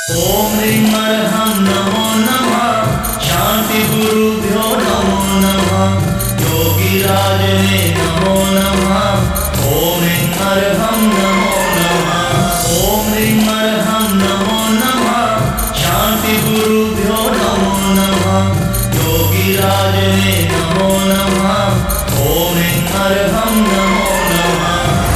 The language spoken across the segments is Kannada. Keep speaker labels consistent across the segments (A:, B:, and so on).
A: ॐ ह्रीं अर्हं नमो नमः शान्तिगुरुभ्यो नमो नमः योगिराज मे नमो नमः ॐ ह्रीं अर्हं नमो नमः ॐ ह्रीं अर्हं नमो नमः शान्तिगुरुभ्यो नमो नमः योगिराज मे नमो नमः ॐ ह्रीं अर्हं नमो नमः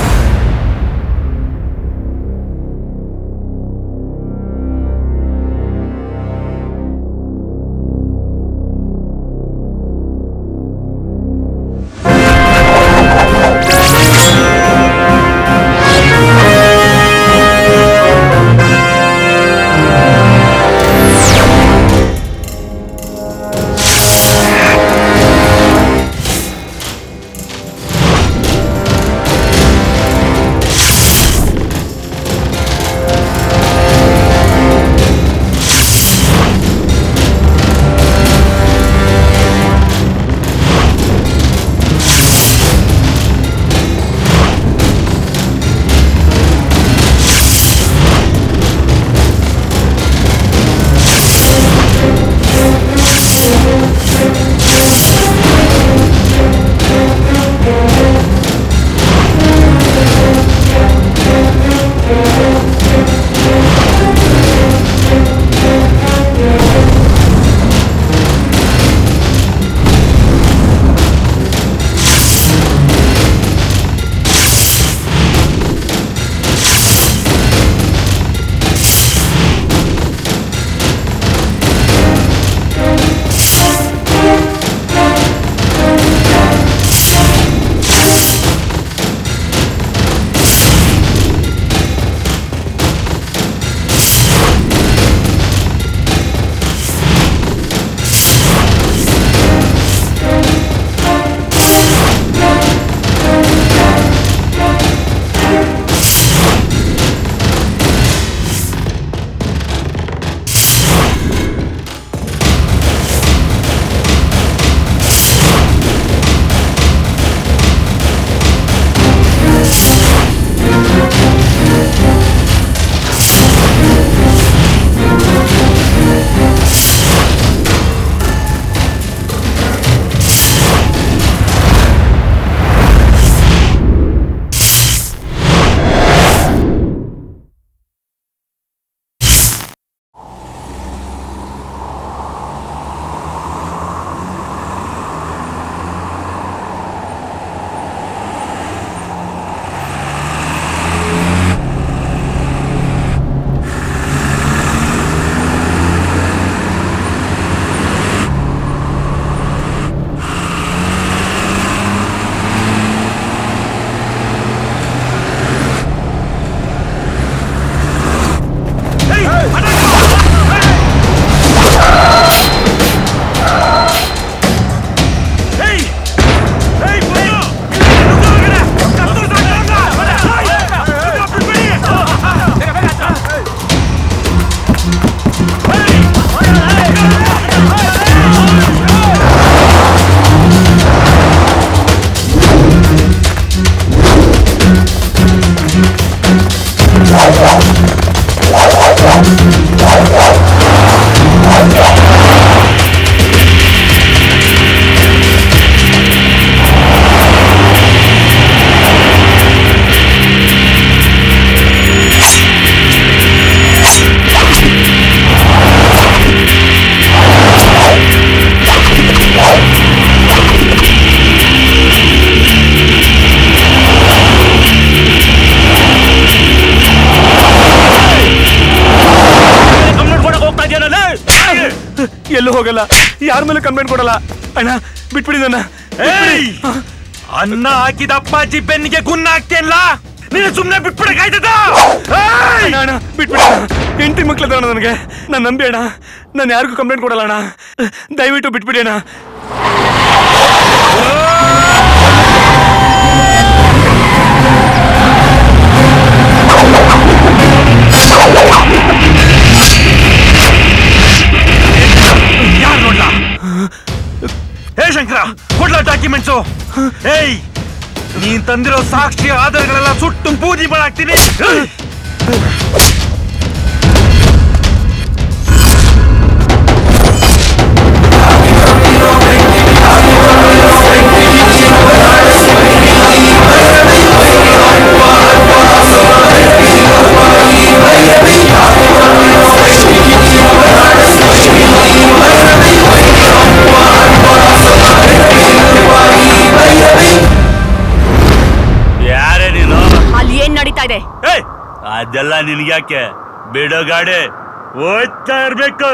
B: ಎಲ್ಲೂ ಹೋಗಲ್ಲ ಯಾರ ಮೇಲೆ ಕಂಪ್ಲೇಂಟ್ ಕೊಡಲ್ಲ ಅಣ್ಣ ಬಿಟ್ಬಿಡಿ ನನ್ನ
C: ಏಯ್! ಅನ್ನ ಹಾಕಿದ ಅಪ್ಪಾಜಿ ಬೆನ್ನಿಗೆ ಗುನ್ನ ಹಾಕ್ತೇನ್ಲ ನೀನು ಸುಮ್ನೆ ಬಿಟ್ಬಿಡಕ್ಕಾಯ್ತದ
B: ಅಣ್ಣ ಅಣ್ಣ ಬಿಟ್ಬಿಡಿ ಅಣ್ಣ ಹೆಂಡತಿ ಮಕ್ಳು ಅಣ್ಣ ನನಗೆ ನಾನು ನಂಬಿ ಅಣ್ಣ ನಾನು ಯಾರಿಗೂ ಕಂಪ್ಲೇಂಟ್ ಕೊಡಲ್ಲ ಅಣ್ಣ ದಯವಿಟ್ಟು ಬಿಟ್ಬಿಡಿ ಅಣ್ಣ
C: ಯಾರು ನೋಡ್ಲಾ ಹೇ ಶಂಕರ ಕೊಡ್ಲ ಡಾಕ್ಯುಮೆಂಟ್ಸು ಏಯ್ ನೀನ್ ತಂದಿರೋ ಸಾಕ್ಷಿ ಆಧಾರಗಳೆಲ್ಲ ಸುಟ್ಟು ಬೂದಿ ಮಾಡಾಕ್ತೀನಿ ನಿನ್ಗ್ಯಾಕೆ ಬಿಡೋ ಗಾಡಿ ಹೋಗ್ತಾ ಇರ್ಬೇಕು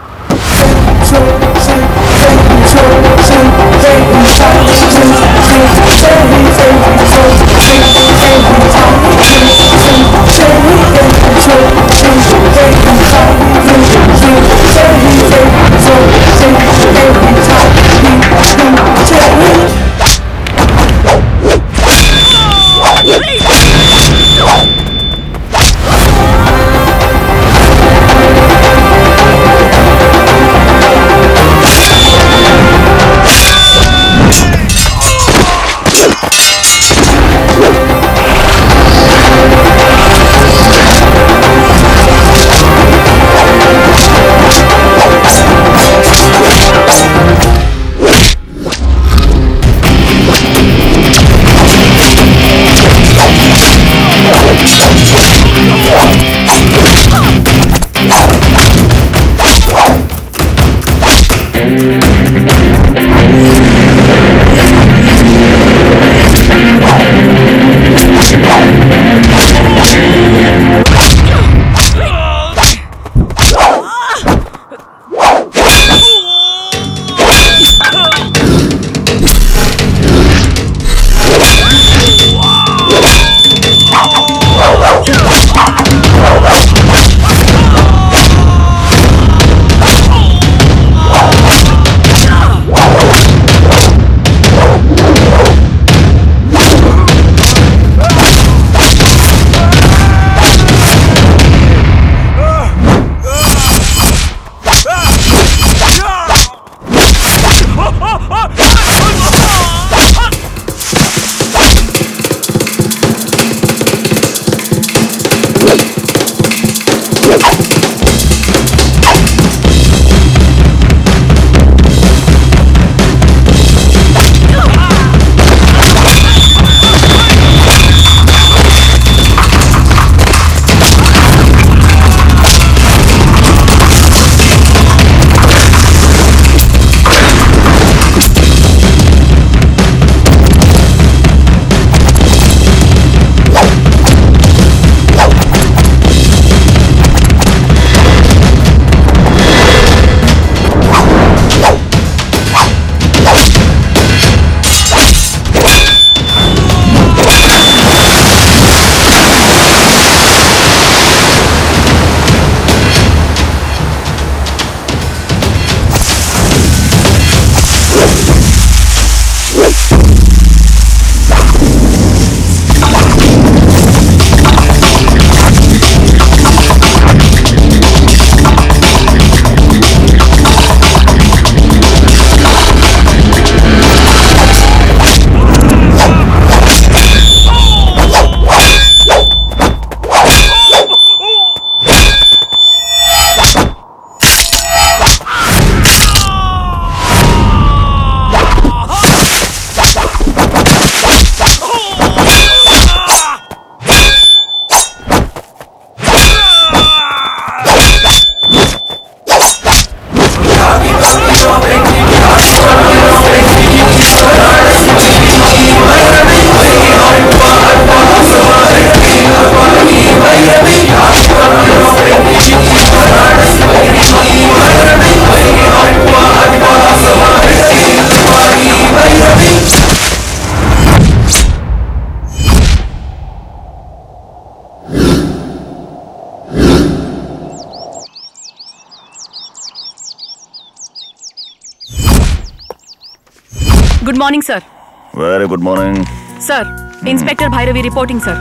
D: good morning sir
E: very good morning
D: sir inspector Bhairavi reporting sir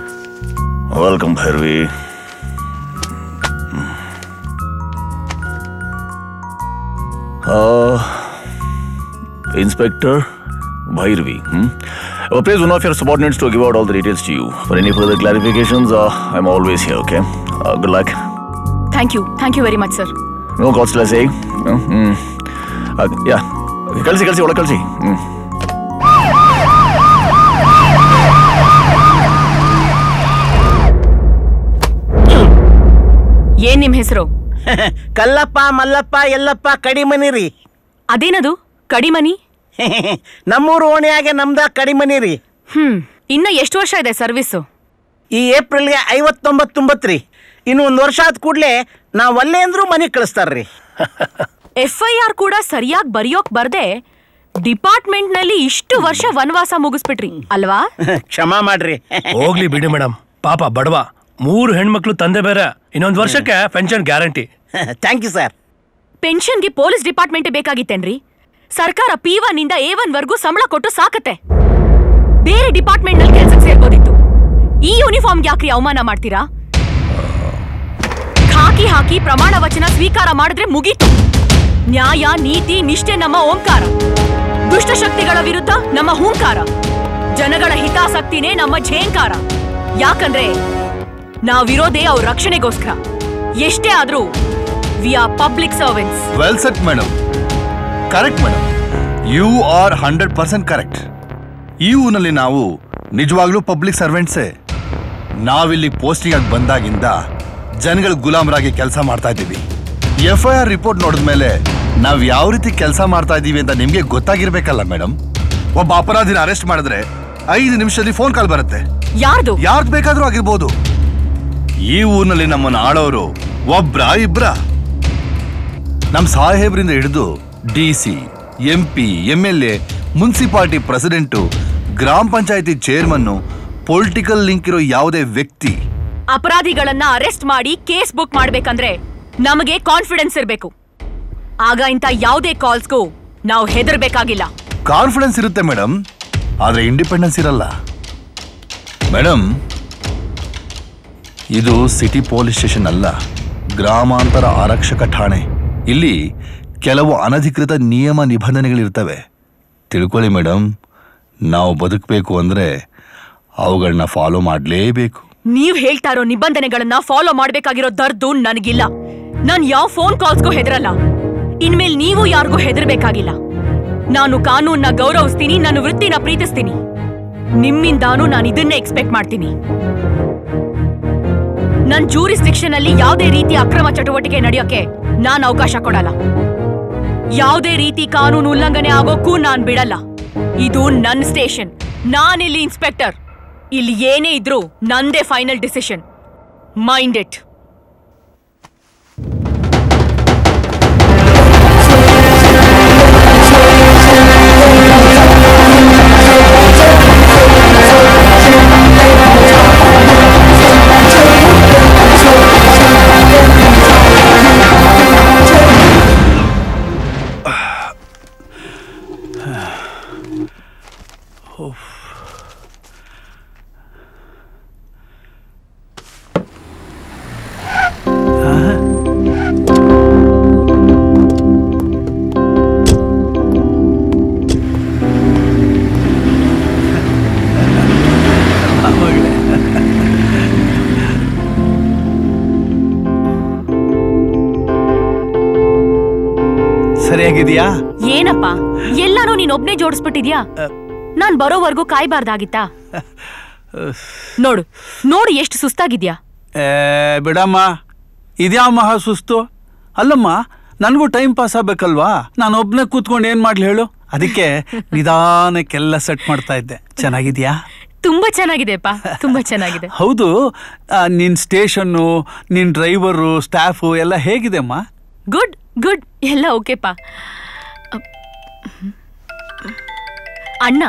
E: welcome Bhairavi inspector Bhairavi hmm? Uh, please one of your subordinates to give out all the details to you. For any further clarifications, uh, I'm always here, okay? Uh, good luck.
D: Thank you thank you very much sir
E: No cost less, eh? No? Hmm. Uh, yeah. ಕಳಿಸಿ ಕಳಿಸಿ ಒಳಗೆ ಕಳಿಸಿ ಹ್ಞೂ
D: ಏನ್ ನಿಮ್ ಹೆಸರು
F: ಕಲ್ಲಪ್ಪ ಮಲ್ಲಪ್ಪ ಎಲ್ಲಪ್ಪ ಕಡಿಮನಿ ರೀ
D: ಅದೇನದು ಕಡಿಮನಿ
F: ನಮ್ಮೂರು ಓಣಿಯಾಗೆ ನಮ್ದ ಕಡಿಮನಿ ರೀ
D: ಹ್ಮ್ ಇನ್ನ ಎಷ್ಟು ವರ್ಷ ಇದೆ ಸರ್ವಿಸು
F: ಈ ಏಪ್ರಿಲ್ಗೆ ಐವತ್ತೊಂಬತ್ತು ತುಂಬತ್ರಿ ಇನ್ನು ಒಂದು ವರ್ಷ ಆದ ಕೂಡಲೇ ನಾವು ಅಲ್ಲೇ ಅಂದ್ರೂ ಮನೆಗೆ ಕಳಿಸ್ತಾರ್ರಿ
D: ಎಫ್ ಐ ಆರ್ ಕೂಡ ಸರಿಯಾಗಿ ಬರೆಯೋಕ್ ಬರ್ದೆ ಡಿಪಾರ್ಟ್ಮೆಂಟ್ ನಲ್ಲಿ ಇಷ್ಟು ವರ್ಷ ವನವಾಸ ಮುಗಿಸ್ಬಿಟ್ರಿ ಅಲ್ವಾ
F: ಕ್ಷಮಾ ಮಾಡ್ರಿ
B: ಹೋಗ್ಲಿ ಬಿಡಿ ಮೇಡಮ್ ಪಾಪ ಬಡವ ಮೂರು ಹೆಣ್ಮಕ್ಳು ತಂದೆ ಬೇರೆ ಇನ್ನೊಂದು ವರ್ಷಕ್ಕೆ pension guarantee
F: thank you sir
D: ಪೆನ್ಷನ್ಗೆ ಪೊಲೀಸ್ ಡಿಪಾರ್ಟ್ಮೆಂಟ್ ಬೇಕಾಗಿತ್ತೇನ್ರಿ ಸರ್ಕಾರ ಪಿ ಒನ್ ಇಂದ ಎ ಒನ್ ವರ್ಗೂ ಸಂಬಳ ಕೊಟ್ಟು ಸಾಕತ್ತೆ ಬೇರೆ ಡಿಪಾರ್ಟ್ಮೆಂಟ್ ನಲ್ಲಿ ಕೆಲ್ಸಕ್ಕೆ ಸೇರ್ಬೋದಿತ್ತು ಈ ಯೂನಿಫಾರ್ಮ್ಗೆ ಯಾಕ್ರಿ ಅವಮಾನ ಮಾಡ್ತೀರಾ ಖಾಕಿ ಹಾಕಿ ಪ್ರಮಾಣ ವಚನ ಸ್ವೀಕಾರ ಮಾಡಿದ್ರೆ ಮುಗೀತು ನ್ಯಾಯ ನೀತಿ ನಿಷ್ಠೆ ನಮ್ಮ ಓಂಕಾರ ದುಷ್ಟಶಕ್ತಿಗಳ ವಿರುದ್ಧ ನಮ್ಮ ಹೂಂಕಾರ ಜನಗಳ ಹಿತಾಸಕ್ತಿನೇ ನಮ್ಮ ಝೇಂಕಾರ ಯಾಕಂದ್ರೆ ನಾವಿರೋದೇ ಅವ್ರ ರಕ್ಷಣೆಗೋಸ್ಕರ ಎಷ್ಟೇ ಆದ್ರೂ we are public servants
G: well said madam correct madam you are hundred percent correct ಈ ಊರಿನಲ್ಲಿ ನಾವು ನಿಜವಾಗ್ಲೂ ಪಬ್ಲಿಕ್ ಸರ್ವೆಂಟ್ಸೇ ನಾವಿಲ್ಲಿ ಪೋಸ್ಟಿಂಗ್ ಆಗಿ ಬಂದಾಗಿಂದ ಜನಗಳ ಗುಲಾಮರಾಗಿ ಕೆಲಸ ಮಾಡ್ತಾ ಇದ್ದೀವಿ ಎಫ್ ಐ ಆರ್ ರಿಪೋರ್ಟ್ ನೋಡಿದ್ಮೇಲೆ ನಾವು ಯಾವ ರೀತಿ ಕೆಲಸ ಮಾಡ್ತಾ ಇದ್ದೀವಿ ಅಂತ ನಿಮಗೆ ಗೊತ್ತಾಗಿರ್ಬೇಕಲ್ಲ ಮೇಡಮ್ ಒಬ್ಬ ಅಪರಾಧಿನ ಅರೆಸ್ಟ್ ಮಾಡಿದ್ರೆ ಐದು ನಿಮಿಷದಲ್ಲಿ ಫೋನ್ ಕಾಲ್ ಬರುತ್ತೆ
D: ಯಾರ್ದು
G: ಯಾರ್ದು ಬೇಕಾದ್ರೂ ಆಗಿರ್ಬೋದು ಈ ಊರಿನಲ್ಲಿ ನಮ್ಮನ್ನು ಆಳೋರು ಒಬ್ರ ಇಬ್ರ ನಮ್ ಸಾಹೇಬ್ರಿಂದ ಹಿಡಿದು D C M P M L A municipality president ಗ್ರಾಮ ಪಂಚಾಯತಿ ಚೇರ್ಮನ್ನು ಪೊಲಿಟಿಕಲ್ ಲಿಂಕ್ ಇರೋ ಯಾವುದೇ ವ್ಯಕ್ತಿ
D: ಅಪರಾಧಿಗಳನ್ನ ಅರೆಸ್ಟ್ ಮಾಡಿ ಕೇಸ್ ಬುಕ್ ಮಾಡ್ಬೇಕಂದ್ರೆ ನಮಗೆ ಕಾನ್ಫಿಡೆನ್ಸ್ ಇರ್ಬೇಕು ಆಗ ಇಂಥ ಯಾವುದೇ ಕಾಲ್ಸ್ಗೂ ನಾವು ಹೆದರ್ಬೇಕಾಗಿಲ್ಲ
G: ಕಾನ್ಫಿಡೆನ್ಸ್ ಇರುತ್ತೆ ಮೇಡಮ್ ಆದ್ರೆ ಇಂಡಿಪೆಂಡೆನ್ಸ್ ಇರಲ್ಲ ಮೇಡಮ್ ಇದು ಸಿಟಿ ಪೊಲೀಸ್ ಸ್ಟೇಷನ್ ಅಲ್ಲ ಗ್ರಾಮಾಂತರ ಆರಕ್ಷಕ ಠಾಣೆ ಇಲ್ಲಿ ಕೆಲವು ಅನಧಿಕೃತ ನಿಯಮ ನಿಬಂಧನೆಗಳಿರ್ತವೆ ತಿಳ್ಕೊಳ್ಳಿ ಮೇಡಮ್ ನಾವು ಬದುಕಬೇಕು ಅಂದ್ರೆ ಅವುಗಳನ್ನ ಫಾಲೋ ಮಾಡಲೇಬೇಕು
D: ನೀವ್ ಹೇಳ್ತಾ ಇರೋ ನಿಬಂಧನೆಗಳನ್ನ ಫಾಲೋ ಮಾಡ್ಬೇಕಾಗಿರೋ ದರ್ದು ನನಗಿಲ್ಲ ನಾನ್ ಯಾವ ಫೋನ್ ಕಾಲ್ಸ್ಗೂ ಹೆದರಲ್ಲ ಇನ್ಮೇಲ್ ನೀವು ಯಾರಿಗೂ ಹೆದರ್ಬೇಕಾಗಿಲ್ಲ ನಾನು ಕಾನೂನ್ನ ಗೌರವಿಸ್ತೀನಿ ನನ್ನ ವೃತ್ತಿನ ಪ್ರೀತಿಸ್ತೀನಿ ನಿಮ್ಮಿಂದಾನು ನಾನು ಇದನ್ನೇ ಎಕ್ಸ್ಪೆಕ್ಟ್ ಮಾಡ್ತೀನಿ ನನ್ ಜೂರಿಸ್ಟಿಕ್ಷನ್ ಅಲ್ಲಿ ಯಾವುದೇ ರೀತಿ ಅಕ್ರಮ ಚಟುವಟಿಕೆ ನಡೆಯೋಕೆ ನಾನ್ ಅವಕಾಶ ಕೊಡಲ್ಲ ಯಾವುದೇ ರೀತಿ ಕಾನೂನು ಉಲ್ಲಂಘನೆ ಆಗೋಕ್ಕೂ ನಾನ್ ಬಿಡಲ್ಲ ಇದು ನನ್ ಸ್ಟೇಷನ್ ನಾನಿಲ್ಲಿ ಇನ್ಸ್ಪೆಕ್ಟರ್ ಇಲ್ಲಿ ಏನೇ ಇದ್ರೂ ನಂದೇ ಫೈನಲ್ ಡಿಸಿಷನ್ ಮೈಂಡ್ ಇಟ್
H: ಸರಿಯಾಗಿದೆಯಾ
D: ಏನಪ್ಪ ಎಲ್ಲಾನು ನೀನ್ ಒಬ್ನೇ ಜೋಡಿಸ್ಬಿಟ್ಟಿದ್ಯಾ ನಾನ್ ಬರೋವರೆಗೂ ಕಾಯ್ಬಾರ್ದಾಗಿತ್ತಾ ನೋಡು ನೋಡು ಎಷ್ಟು ಸುಸ್ತಾಗಿದ್ಯಾ
H: ಏ ಬಿಡಮ್ಮ ಇದ್ಯಾವ ಮಹಾ ಸುಸ್ತು ಅಲ್ಲಮ್ಮ ನನಗೂ ಟೈಮ್ ಪಾಸ್ ಆಗ್ಬೇಕಲ್ವಾ ನಾನು ಒಬ್ನೇ ಕೂತ್ಕೊಂಡು ಏನ್ ಮಾಡ್ಲಿ ಹೇಳು ಅದಕ್ಕೆ ನಿಧಾನಕ್ಕೆಲ್ಲ ಸೆಟ್ ಮಾಡ್ತಾ ಇದ್ದೆ ಚೆನ್ನಾಗಿದ್ಯಾ
D: ತುಂಬಾ ಚೆನ್ನಾಗಿದೆಪ್ಪ ತುಂಬಾ ಚೆನ್ನಾಗಿದೆ
H: ಹೌದು ಆ, ನಿನ್ ಸ್ಟೇಷನ್ನು ನಿನ್ ಡ್ರೈವರು ಸ್ಟಾಫು ಎಲ್ಲ ಹೇಗಿದೆ ಅಮ್ಮ
D: ಗುಡ್ ಗುಡ್ ಎಲ್ಲ ಓಕೆಪ್ಪ ಅಣ್ಣ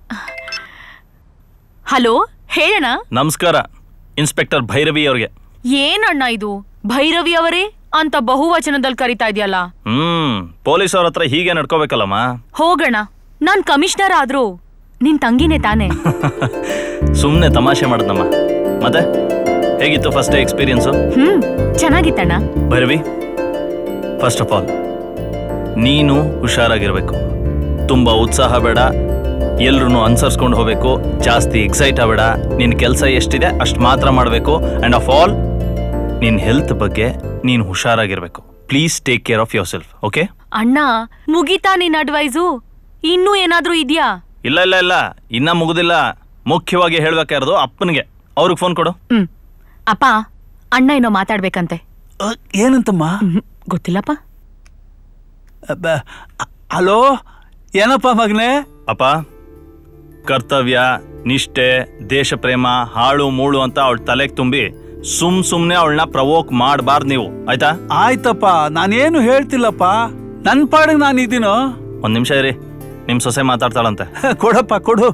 D: ಹಲೋ ಹೇಳಣ್ಣ
E: ನಮಸ್ಕಾರ ಇನ್ಸ್ಪೆಕ್ಟರ್ ಭೈರವಿ ಅವ್ರಿಗೆ
D: ಏನಣ್ಣ ಇದು ಭೈರವಿ ಅವರೇ ಅಂತ ಬಹುವಚನದಲ್ಲಿ ಕರಿತಾ ಇದೆಯಲ್ಲ
E: ಹ್ಮ್ ಪೊಲೀಸ್ ಅವ್ರ ಹತ್ರ ಹೀಗೆ ನಡ್ಕೋಬೇಕಲ್ಲಮ್ಮ
D: ಹೋಗಣ ನಾನ್ ಕಮಿಷನರ್ ಆದ್ರೂ ನಿನ್ ತಂಗಿನೇ ತಾನೇ
E: ಸುಮ್ಮನೆ ತಮಾಷೆ ಮಾಡದ್ನಮ್ಮ ಮತ್ತೆ ಹೇಗಿತ್ತು ಫಸ್ಟ್ ಡೇ ಎಕ್ಸ್ಪೀರಿಯನ್ಸು
D: ಹ್ಮ್ ಚೆನ್ನಾಗಿತ್ತಣ್ಣ
E: ಭೈರವಿ ಫಸ್ಟ್ ಆಫ್ ಆಲ್ ನೀನು ಹುಷಾರಾಗಿರ್ಬೇಕು ತುಂಬ ಉತ್ಸಾಹ ಬೇಡ ಎಲ್ರೂ ಅನ್ಸರ್ಸ್ಕೊಂಡು ಹೋಗ್ಬೇಕು ಜಾಸ್ತಿ ಎಕ್ಸೈಟ್ ಆಗಬೇಡ ನಿನ್ನ ಕೆಲಸ ಎಷ್ಟಿದೆ ಅಷ್ಟು ಮಾತ್ರ ಮಾಡಬೇಕು ಆ್ಯಂಡ್ ಆಫ್ ಆಲ್ ನಿನ್ನ ಹೆಲ್ತ್ ಬಗ್ಗೆ ನೀನು ಹುಷಾರಾಗಿರ್ಬೇಕು please take care of yourself okay
D: ಅಣ್ಣ ಮುಗೀತಾ ನಿನ್ ಅಡ್ವೈಸು ಇನ್ನೂ ಏನಾದ್ರೂ ಇದ್ಯಾ
E: ಇಲ್ಲ ಇಲ್ಲ ಇಲ್ಲ ಇನ್ನ ಮುಗುದಿಲ್ಲ ಮುಖ್ಯವಾಗಿ ಹೇಳ್ಬೇಕಾಗಿರೋದು ಅಪ್ಪನಿಗೆ ಅವ್ರಿಗೆ ಫೋನ್ ಕೊಡು
D: ಹ್ಮ್ ಅಪ್ಪ ಅಣ್ಣ ಏನೋ ಮಾತಾಡ್ಬೇಕಂತೆ
H: ಅ, ಏನಂತಮ್ಮ
D: ಹ್ಮ್, ಗೊತ್ತಿಲ್ಲಪ್ಪ
H: ಅಬ್ಬ, ಅ- ಹಲೋ ಏನಪ್ಪ ಮಗನೇ
E: ಅಪ್ಪ ಕರ್ತವ್ಯ ನಿಷ್ಠೆ ದೇಶ ಪ್ರೇಮ ಹಾಳು ಮೂಳು ಅಂತ ಅವಳ ತಲೆಗೆ ತುಂಬಿ ಸುಮ್ ಸುಮ್ನೆ ಅವಳನ್ನ ಪ್ರವೋಕ್ ಮಾಡಬಾರ್ದು ನೀವು ಆಯ್ತಾ
H: ಆಯ್ತಪ್ಪ ನಾನೇನು ಹೇಳ್ತಿಲ್ಲಪ್ಪ ನನ್ ಪಾಡಿಗೆ ನಾನು ಇದೀನೋ
E: ಒಂದ್ ನಿಮಿಷ ಇರಿ ನಿಮ್ ಸೊಸೆ ಮಾತಾಡ್ತಾಳಂತೆ
H: ಕೊಡಪ್ಪ ಕೊಡು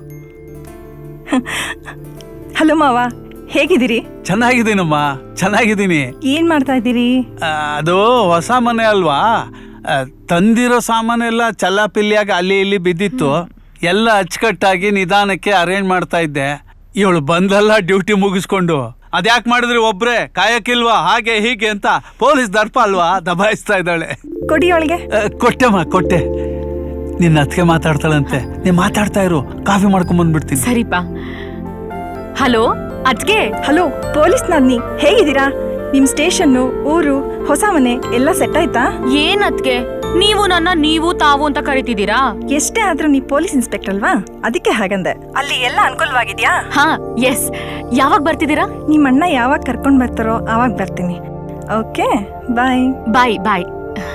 I: ಹಲೋ ಮಾವ ಹೇಗಿದ್ದೀರಿ
H: ಚೆನ್ನಾಗಿದ್ದೀನಮ್ಮ ಚೆನ್ನಾಗಿದ್ದೀನಿ
I: ಏನ್ ಮಾಡ್ತಾ ಇದ್ದೀರಿ
H: ಆ, ಅದು ಹೊಸ ಮನೆ ಅಲ್ವಾ ಆ, ತಂದಿರೋ ಸಾಮಾನೆಲ್ಲ ಚಲ್ಲಾಪಿಲ್ಲಿಯಾಗಿ ಅಲ್ಲಿ ಇಲ್ಲಿ ಬಿದ್ದಿತ್ತು ಎಲ್ಲ ಅಚ್ಚುಕಟ್ಟಾಗಿ ನಿಧಾನಕ್ಕೆ ಅರೇಂಜ್ ಮಾಡ್ತಾ ಇದ್ದೆ ಇವಳು ಬಂದಲ್ಲ ಡ್ಯೂಟಿ ಮುಗಿಸ್ಕೊಂಡು ಅದ್ಯಾಕ್ ಮಾಡಿದ್ರಿ ಒಬ್ರೆ ಕಾಯಕ್ಕಿಲ್ವಾ ಹಾಗೆ ಹೀಗೆ ಅಂತ ಪೊಲೀಸ್ ದರ್ಪ ಅಲ್ವಾ ದಬಾಯಿಸ್ತಾ ಇದ್ದಾಳೆ
I: ಕೊಡಿ ಅವಳಿಗೆ
H: ಆ, ಕೊಟ್ಟೆಮ್ಮ ಕೊಟ್ಟೆ ನಿನ್ನ ಅತ್ತಿಗೆ ಮಾತಾಡ್ತಾಳಂತೆ ನೀನ್ ಮಾತಾಡ್ತಾ ಇರು ಕಾಫಿ ಮಾಡ್ಕೊಂಡ್ ಬಂದ್ಬಿಡ್ತೀನಿ
D: ಸರಿಪಾ ಹಲೋ ಅದ್ಗೆ
I: ಹಲೋ ಪೊಲೀಸ್ ನಾದ್ನಿ ಹೇಗಿದ್ದೀರಾ ನಿಮ್ ಸ್ಟೇಷನ್ನು ಊರು ಹೊಸ ಮನೆ ಎಲ್ಲ ಸೆಟ್ ಆಯ್ತಾ
D: ಏನ್ ಅದ್ಗೆ ನೀವು ನನ್ನ ನೀವು ತಾವು ಅಂತ ಕರಿತಿದ್ದೀರಾ
I: ಎಷ್ಟೇ ಆದ್ರೂ ನೀ ಪೊಲೀಸ್ ಇನ್ಸ್ಪೆಕ್ಟರ್ ಅಲ್ವಾ ಅದಕ್ಕೆ ಹಾಗಂದೆ ಅಲ್ಲಿ ಎಲ್ಲ ಅನುಕೂಲವಾಗಿದ್ಯಾ
D: ಹಾ ಎಸ್ ಯಾವಾಗ ಬರ್ತಿದ್ದೀರಾ
I: ನಿಮ್ಮ ಅಣ್ಣ ಯಾವಾಗ ಕರ್ಕೊಂಡ್ ಬರ್ತಾರೋ ಆವಾಗ ಬರ್ತೀನಿ ಓಕೆ ಬಾಯ್
D: ಬಾಯ್ ಬಾಯ್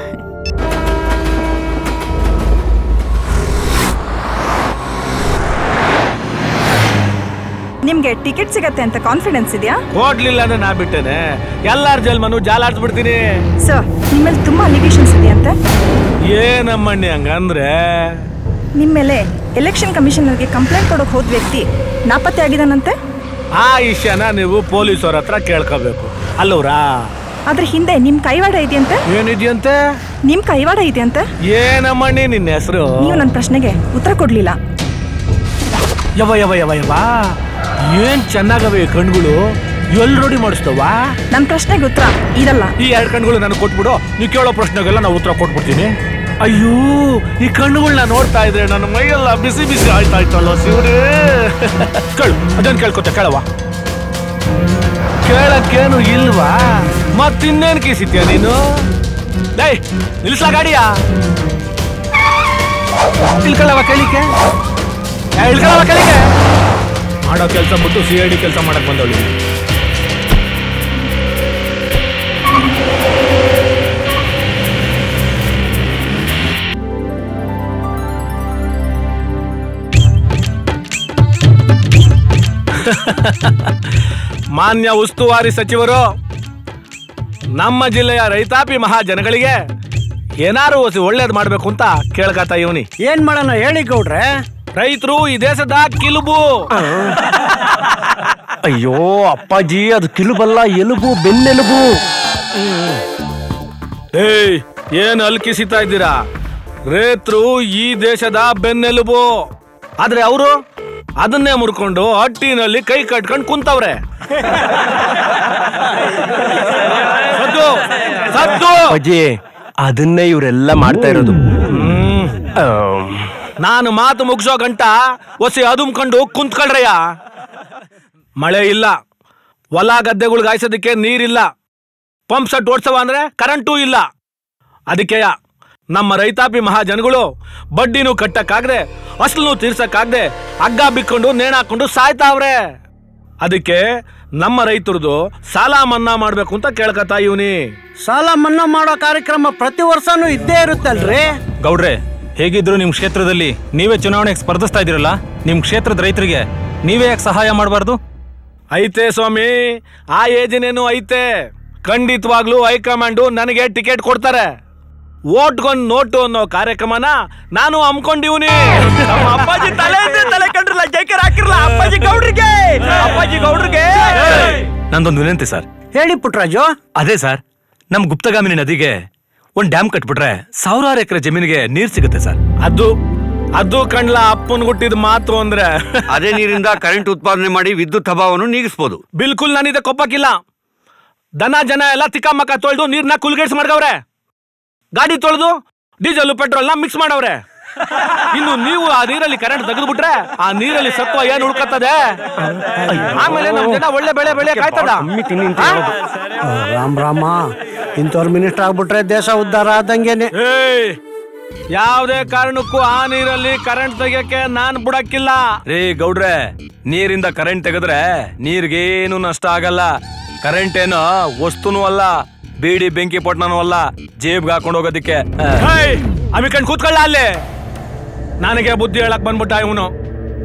I: ನಿಮ್ಗೆ ಟಿಕೆಟ್ ಸಿಗತ್ತೆ ಅಂತ ಕಾನ್ಫಿಡೆನ್ಸ್ ಇದೆಯಾ
C: ಕೊಡ್ಲಿಲ್ಲ ಅಂದ್ರೆ ನಾ ಬಿಟ್ಟೇನೆ ಎಲ್ಲಾರ್ ಜಲ್ಮನು ಜಾಲಾಡ್ಸ್ಬಿಡ್ತೀನಿ
I: ಸರ್ ನಿಮ್ಮಲ್ಲಿ ತುಂಬಾ ಅಲಿಗೇಷನ್ಸ್ ಇದೆಯಂತೆ
C: ಏನಮ್ಮಣ್ಣಿ ಹಂಗಂದ್ರೆ
I: ನಿಮ್ಮ ಮೇಲೆ ಎಲೆಕ್ಷನ್ ಕಮಿಷನರ್ಗೆ ಕಂಪ್ಲೇಂಟ್ ಕೊಡೋಕೆ ಹೋದ ವ್ಯಕ್ತಿ ನಾಪತ್ತೆ ಆಗಿದಾನಂತೆ
C: ಆ ವಿಷಯನ ನೀವು ಪೊಲೀಸವ್ರ ಹತ್ರ ಕೇಳ್ಕೋಬೇಕು ಅಲ್ಲವ್ರಾ
I: ಆದ್ರೆ ಹಿಂದೆ ನಿಮ್ ಕೈವಾಡ ಇದೆಯಂತೆ
C: ಏನಿದ್ಯಂತೆ
I: ನಿಮ್ ಕೈವಾಡ ಇದೆಯಂತೆ
C: ಏನಮ್ಮಣ್ಣಿ ನಿನ್ನ ಹೆಸರು
I: ನೀವು ನನ್ನ ಪ್ರಶ್ನೆಗೆ ಉತ್ತರ ಕೊಡ್ಲಿಲ್ಲ
C: ಯವ ಯವ ಯವ ಯವ ಏನ್ ಚೆನ್ನಾಗವೆ ಈ ಕಣ್ಗಳು ಎಲ್ ರೋಡಿ ಮಾಡಿಸ್ತವ
I: ನನ್ನ ಪ್ರಶ್ನೆಗೆ ಉತ್ತರ ಇದಲ್ಲ
C: ಈ ಎರಡು ಕಣ್ಗಳು ನನಗೆ ಕೊಟ್ಬಿಡು ನೀವು ಕೇಳೋ ಪ್ರಶ್ನೆಗೆಲ್ಲ ನಾವು ಉತ್ತರ ಕೊಟ್ಬಿಡ್ತೀನಿ ಅಯ್ಯೋ ಈ ಕಣ್ಣುಗಳನ್ನ ನೋಡ್ತಾ ಇದ್ರೆ ನನ್ನ ಮೈಯೆಲ್ಲ ಬಿಸಿ ಬಿಸಿ ಆಯ್ತಾ ಇತ್ತಲ್ಲ ಶಿವ್ರೆ ಕೇಳು ಅದನ್ನ ಕೇಳ್ಕೊತ ಕೇಳವ ಕೇಳಕ್ಕೇನು ಇಲ್ವಾ ಮತ್ತಿನ್ನೇನು ಕೀಸಿದ್ಯಾ ನೀನು ಡೈ ನಿಲ್ಸ್ಲಾ ಗಾಡಿಯಾ ಇಳ್ಕೊಳ್ಳವ ಕೇಳಿಕೆ ಏ, ಇಳ್ಕೊಳ್ಳವ ಕೇಳಿಕೆ ಮಾಡೋ ಕೆಲಸ ಬಿಟ್ಟು ಸಿ ಐ ಡಿ ಕೆಲಸ ಮಾಡಕ್ ಬಂದವಳು ಮಾನ್ಯ ಉಸ್ತುವಾರಿ ಸಚಿವರು ನಮ್ಮ ಜಿಲ್ಲೆಯ ರೈತಾಪಿ ಮಹಾಜನಗಳಿಗೆ ಏನಾರು ಹೊಸ ಒಳ್ಳೇದು ಮಾಡ್ಬೇಕು ಅಂತ ಕೇಳ್ಕತ್ತ ಇವನಿ
F: ಏನ್ ಮಾಡೋಣ ಹೇಳಿ ಗೌಡ್ರೆ
C: ರೈತರು ಈ ದೇಶದ ಕಿಲುಬು
F: ಅಯ್ಯೋ ಅಪ್ಪಾಜಿ ಅದು ಕಿಲುಬಲ್ಲ ಎಲುಬು ಬೆನ್ನೆಲುಬು
C: ಏಯ್ ಏನ್ ಅಲ್ಕಿಸಿತಾ ಇದ್ದೀರಾ ರೈತರು ಈ ದೇಶದ ಬೆನ್ನೆಲುಬು ಆದ್ರೆ ಅವರು ಅದನ್ನೇ ಮುರ್ಕೊಂಡು ಹಟ್ಟಿನಲ್ಲಿ ಕೈ ಕಟ್ಕೊಂಡು ಕುಂತವ್ರೆ ಸದ್ದು ಸದ್ದು
F: ಅಜ್ಜಿ ಅದನ್ನೇ ಇವರೆಲ್ಲ ಮಾಡ್ತಾ ಇರೋದು
C: ನಾನು ಮಾತು ಮುಗಿಸೋ ಗಂಟ ಒಸಿ ಅದುಮ್ಕೊಂಡು ಕುಂತ್ಕೊಳ್ರಯ್ಯ ಮಳೆ ಇಲ್ಲ ಹೊಲ ಗದ್ದೆಗಳು ಗಾಯ್ಸೋದಕ್ಕೆ ನೀರಿಲ್ಲ ಪಂಪ್ ಸೆಟ್ ಓಡ್ಸವ ಅಂದ್ರೆ ಕರೆಂಟೂ ಇಲ್ಲ ಅದಕ್ಕೆಯ ನಮ್ಮ ರೈತಾಪಿ ಮಹಾಜನಗಳು ಬಡ್ಡಿನೂ ಕಟ್ಟಕ್ಕಾಗದೆ ಅಸಲು ತೀರ್ಸಕ್ಕಾಗದೆ ಹಗ್ಗ ಬಿಕ್ಕೊಂಡು ನೇಣಾಕೊಂಡು ಸಾಯ್ತಾವ್ರೆ ಅದಕ್ಕೆ ನಮ್ಮ ರೈತರದು ಸಾಲ ಮನ್ನಾ ಮಾಡ್ಬೇಕು ಅಂತ ಕೇಳ್ಕತಾ ಇವನಿ
F: ಸಾಲ ಮನ್ನಾ ಮಾಡೋ ಕಾರ್ಯಕ್ರಮ ಪ್ರತಿ ವರ್ಷನೂ ಇದ್ದೇ ಇರುತ್ತಲ್ರಿ
J: ಗೌಡ್ರೆ ಹೇಗಿದ್ರು ನಿಮ್ ಕ್ಷೇತ್ರದಲ್ಲಿ ನೀವೇ ಚುನಾವಣೆಗೆ ಸ್ಪರ್ಧಿಸ್ತಾ ಇದ್ದೀರಲ್ಲ ನಿಮ್ ಕ್ಷೇತ್ರದ ರೈತರಿಗೆ ನೀವೇ ಯಾಕೆ ಸಹಾಯ ಮಾಡಬಾರ್ದು
C: ಐತೆ ಸ್ವಾಮಿ ಆ ಯೋಜನೆನೂ ಐತೆ ಖಂಡಿತವಾಗ್ಲೂ ಹೈಕಮಾಂಡು ನನಗೆ ಟಿಕೆಟ್ ಕೊಡ್ತಾರೆ ಓಟ್ಗೊಂದ್ ನೋಟು ಅನ್ನೋ ಕಾರ್ಯಕ್ರಮನ ನಾನು ಹಮ್ಕೊಂಡಿವ್ನಿ ನಮ್ಮ ಅಪ್ಪಾಜಿ ತಲೆ ಇದ್ರೆ ತಲೆ ಕಂಡ್ರಲ್ಲ ಜೈಕರ್ ಹಾಕಿರ್ಲ ಅಪ್ಪಾಜಿ ಗೌಡ್ರಿಗೆ ಅಪ್ಪಾಜಿ ಗೌಡ್ರಿಗೆ
J: ನಂದೊಂದು ವಿನಂತಿ ಸರ್
F: ಹೇಳಿ ಪುಟ್ರಾಜು
J: ಅದೇ ಸರ್ ನಮ್ ಗುಪ್ತಗಾಮಿನಿ ನದಿಗೆ ಒಂದ್ ಡ್ಯಾಮ್ ಕಟ್ಬಿಟ್ರೆ ಸಾವಿರಾರು ಎಕರೆ ಜಮೀನಿಗೆ ನೀರ್ ಸಿಗುತ್ತೆ ಸರ್
C: ಅದು ಅದು ಕಂಡ್ಲ ಅಪ್ಪನ್ ಹುಟ್ಟಿದ ಮಾತು ಅಂದ್ರೆ
K: ಅದೇ ನೀರಿಂದ ಕರೆಂಟ್ ಉತ್ಪಾದನೆ ಮಾಡಿ ವಿದ್ಯುತ್ ಅಭಾವವನ್ನು ನೀಗಿಸಬಹುದು
C: ಬಿಲ್ಕುಲ್ ನಾನಿದೆ ಕೊಪ್ಪಕ್ಕಿಲ್ಲ ದನ ಜನ ಎಲ್ಲ ತಿಕ್ಕಮ್ಮಕ್ಕ ತೊಳೆದು ನೀರ್ನ ಕುಲ್ಗೇಡ್ಸ್ ಮಾಡ್ಗವ್ರೆ ಗಾಡಿ ತೊಳೆದು ಡೀಸೆಲ್ ಪೆಟ್ರೋಲ್ನ ಮಿಕ್ಸ್ ಮಾಡವ್ರೆ ಇನ್ನು ನೀವು ಆ ನೀರಲ್ಲಿ ಕರೆಂಟ್ ತೆಗೆದ್ಬಿಟ್ರೆ ಆ ನೀರಲ್ಲಿ ಸತ್ವ ಏನ್ ಉಳ್ಕತ್ತದೆ ಆಮೇಲೆ ನಮ್ ಜನ ಒಳ್ಳೆ ಬೆಳೆ ಬೆಳೆ ಕಾಯ್ತದ
F: ರಾಮ್ ರಾಮ ಇಂಥವ್ರು ಮಿನಿಸ್ಟರ್ ಆಗ್ಬಿಟ್ರೆ ದೇಶ ಉದ್ಧಾರ ಆದಂಗೆನೆ
C: ಏಯ್ ಯಾವ್ದೇ ಕಾರಣಕ್ಕೂ ಆ ನೀರಲ್ಲಿ ಕರೆಂಟ್ ತೆಗಿಯಕ್ಕೆ ನಾನ್ ಬಿಡಕ್ಕಿಲ್ಲ
J: ರೇ ಗೌಡ್ರೆ ನೀರಿಂದ ಕರೆಂಟ್ ತೆಗೆದ್ರೆ ನೀರ್ಗೇನು ನಷ್ಟ ಆಗಲ್ಲ ಕರೆಂಟ್ ಏನು ವಸ್ತುನೂ ಅಲ್ಲ ಬೀಡಿ ಬೆಂಕಿ ಪೊಟ್ನೂ ಅಲ್ಲ ಜೇಬ್ಗೆ ಹಾಕೊಂಡು ಹೋಗೋದಿಕ್ಕೆ
C: ಹೇಯ್ ಅಮಿಕಂಡ್ ಕೂತ್ಕೊಳ್ಳ ಅಲ್ಲಿ ನನಗೆ ಬುದ್ಧಿ ಹೇಳಕ್ ಬಂದ್ಬಿಟ್ಟ ಇವನು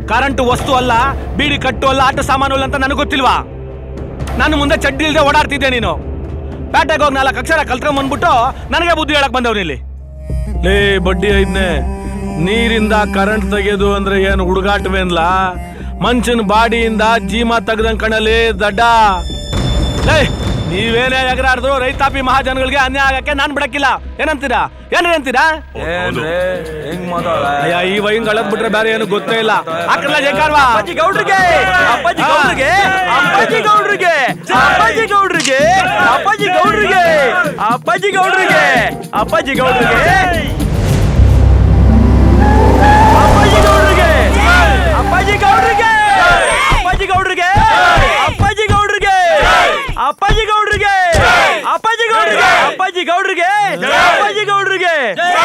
C: ಕರೆಂಟ್ ವಸ್ತು ಅಲ್ಲ ಬೀಡಿ ಕಟ್ಟು ಅಲ್ಲ ಆಟ ಸಾಮಾನು ಅಲ್ಲ ಅಂತ ನನಗೆ ಗೊತ್ತಿಲ್ವಾ ನಾನು ಮುಂದೆ ಚಡ್ಡಿ ಇಲ್ದೆ ಓಡಾಡ್ತಿದ್ದೆ ನೀನು ಪೇಟೆಗೆ ಹೋಗಿ ನಾಲ್ಕು ಅಕ್ಷರ ಕಲ್ತ್ಕೊಂಡ್ ಬಂದ್ಬಿಟ್ಟು ನನಗೆ ಬುದ್ಧಿ ಹೇಳಕ್ ಬಂದವ್ರು ಇಲ್ಲಿ ಲೇ ಬಡ್ಡಿ ಐದ್ನೆ ನೀರಿಂದ ಕರೆಂಟ್ ತೆಗೆಯೋದು ಅಂದ್ರೆ ಏನು ಹುಡುಗಾಟವೇನ್ಲ ಮನುಷ್ಯನ ಬಾಡಿಯಿಂದ ಜೀಮ ತೆಗ್ದಂಗ್ ಕಣಲಿ ದಡ್ಡ ಲೇ ನೀವೇನೇ ಎಗರಾಡಿದ್ರು ರೈತಾಪಿ ಮಹಾಜನಗಳಿಗೆ ಅನ್ಯಾಯ ಆಗಕ್ಕೆ ನಾನ್ ಬಿಡಕ್ಕಿಲ್ಲ ಏನಂತೀರಾ ಏನ್ರಿ ಅಂತೀರಾ
J: ಹೆಂಗ್ ಮಾತಾಡ
C: ಅಯ್ಯ ಈ ವೈನ್ ಗಳದ್ ಬಿಟ್ರೆ ಬೇರೆ ಏನು ಗೊತ್ತೇ ಇಲ್ಲ ಹಾಕಲ್ಲ ಜೈಕಾರ್ವಾ
J: ಅಪ್ಪಾಜಿ ಗೌಡ್ರಿಗೆ ಅಪ್ಪಾಜಿ ಗೌಡ್ರಿಗೆ ಅಪ್ಪಾಜಿ ಗೌಡ್ರಿಗೆ ಅಪ್ಪಾಜಿ ಗೌಡ್ರಿಗೆ ಅಪ್ಪಾಜಿ ಗೌಡ್ರಿಗೆ ಅಪ್ಪಾಜಿ ಗೌಡ್ರಿಗೆ ಅಪ್ಪಾಜಿ ಗೌಡ್ರಿಗೆ ಅಪ್ಪಾಜಿ ಗೌಡ್ರಿಗೆ ಅಪ್ಪಾಜಿ ಗೌಡ್ರಿಗೆ ಅಪ್ಪಾಜಿ ಗೌಡ್ರಿಗೆ ಅಪ್ಪಾಜಿ ಗೌಡ್ರಿಗೆ ಅಪ್ಪಾಜಿ ಗೌಡ್ರಿಗೆ ಅಪ್ಪಾಜಿ ಗೌಡ್ರಿಗೆ ಅಪ್ಪಾಜಿ ಗೌಡ್ರಿಗೆ ಅಪ್ಪಾಜಿ ಗೌಡ್ರಿಗೆ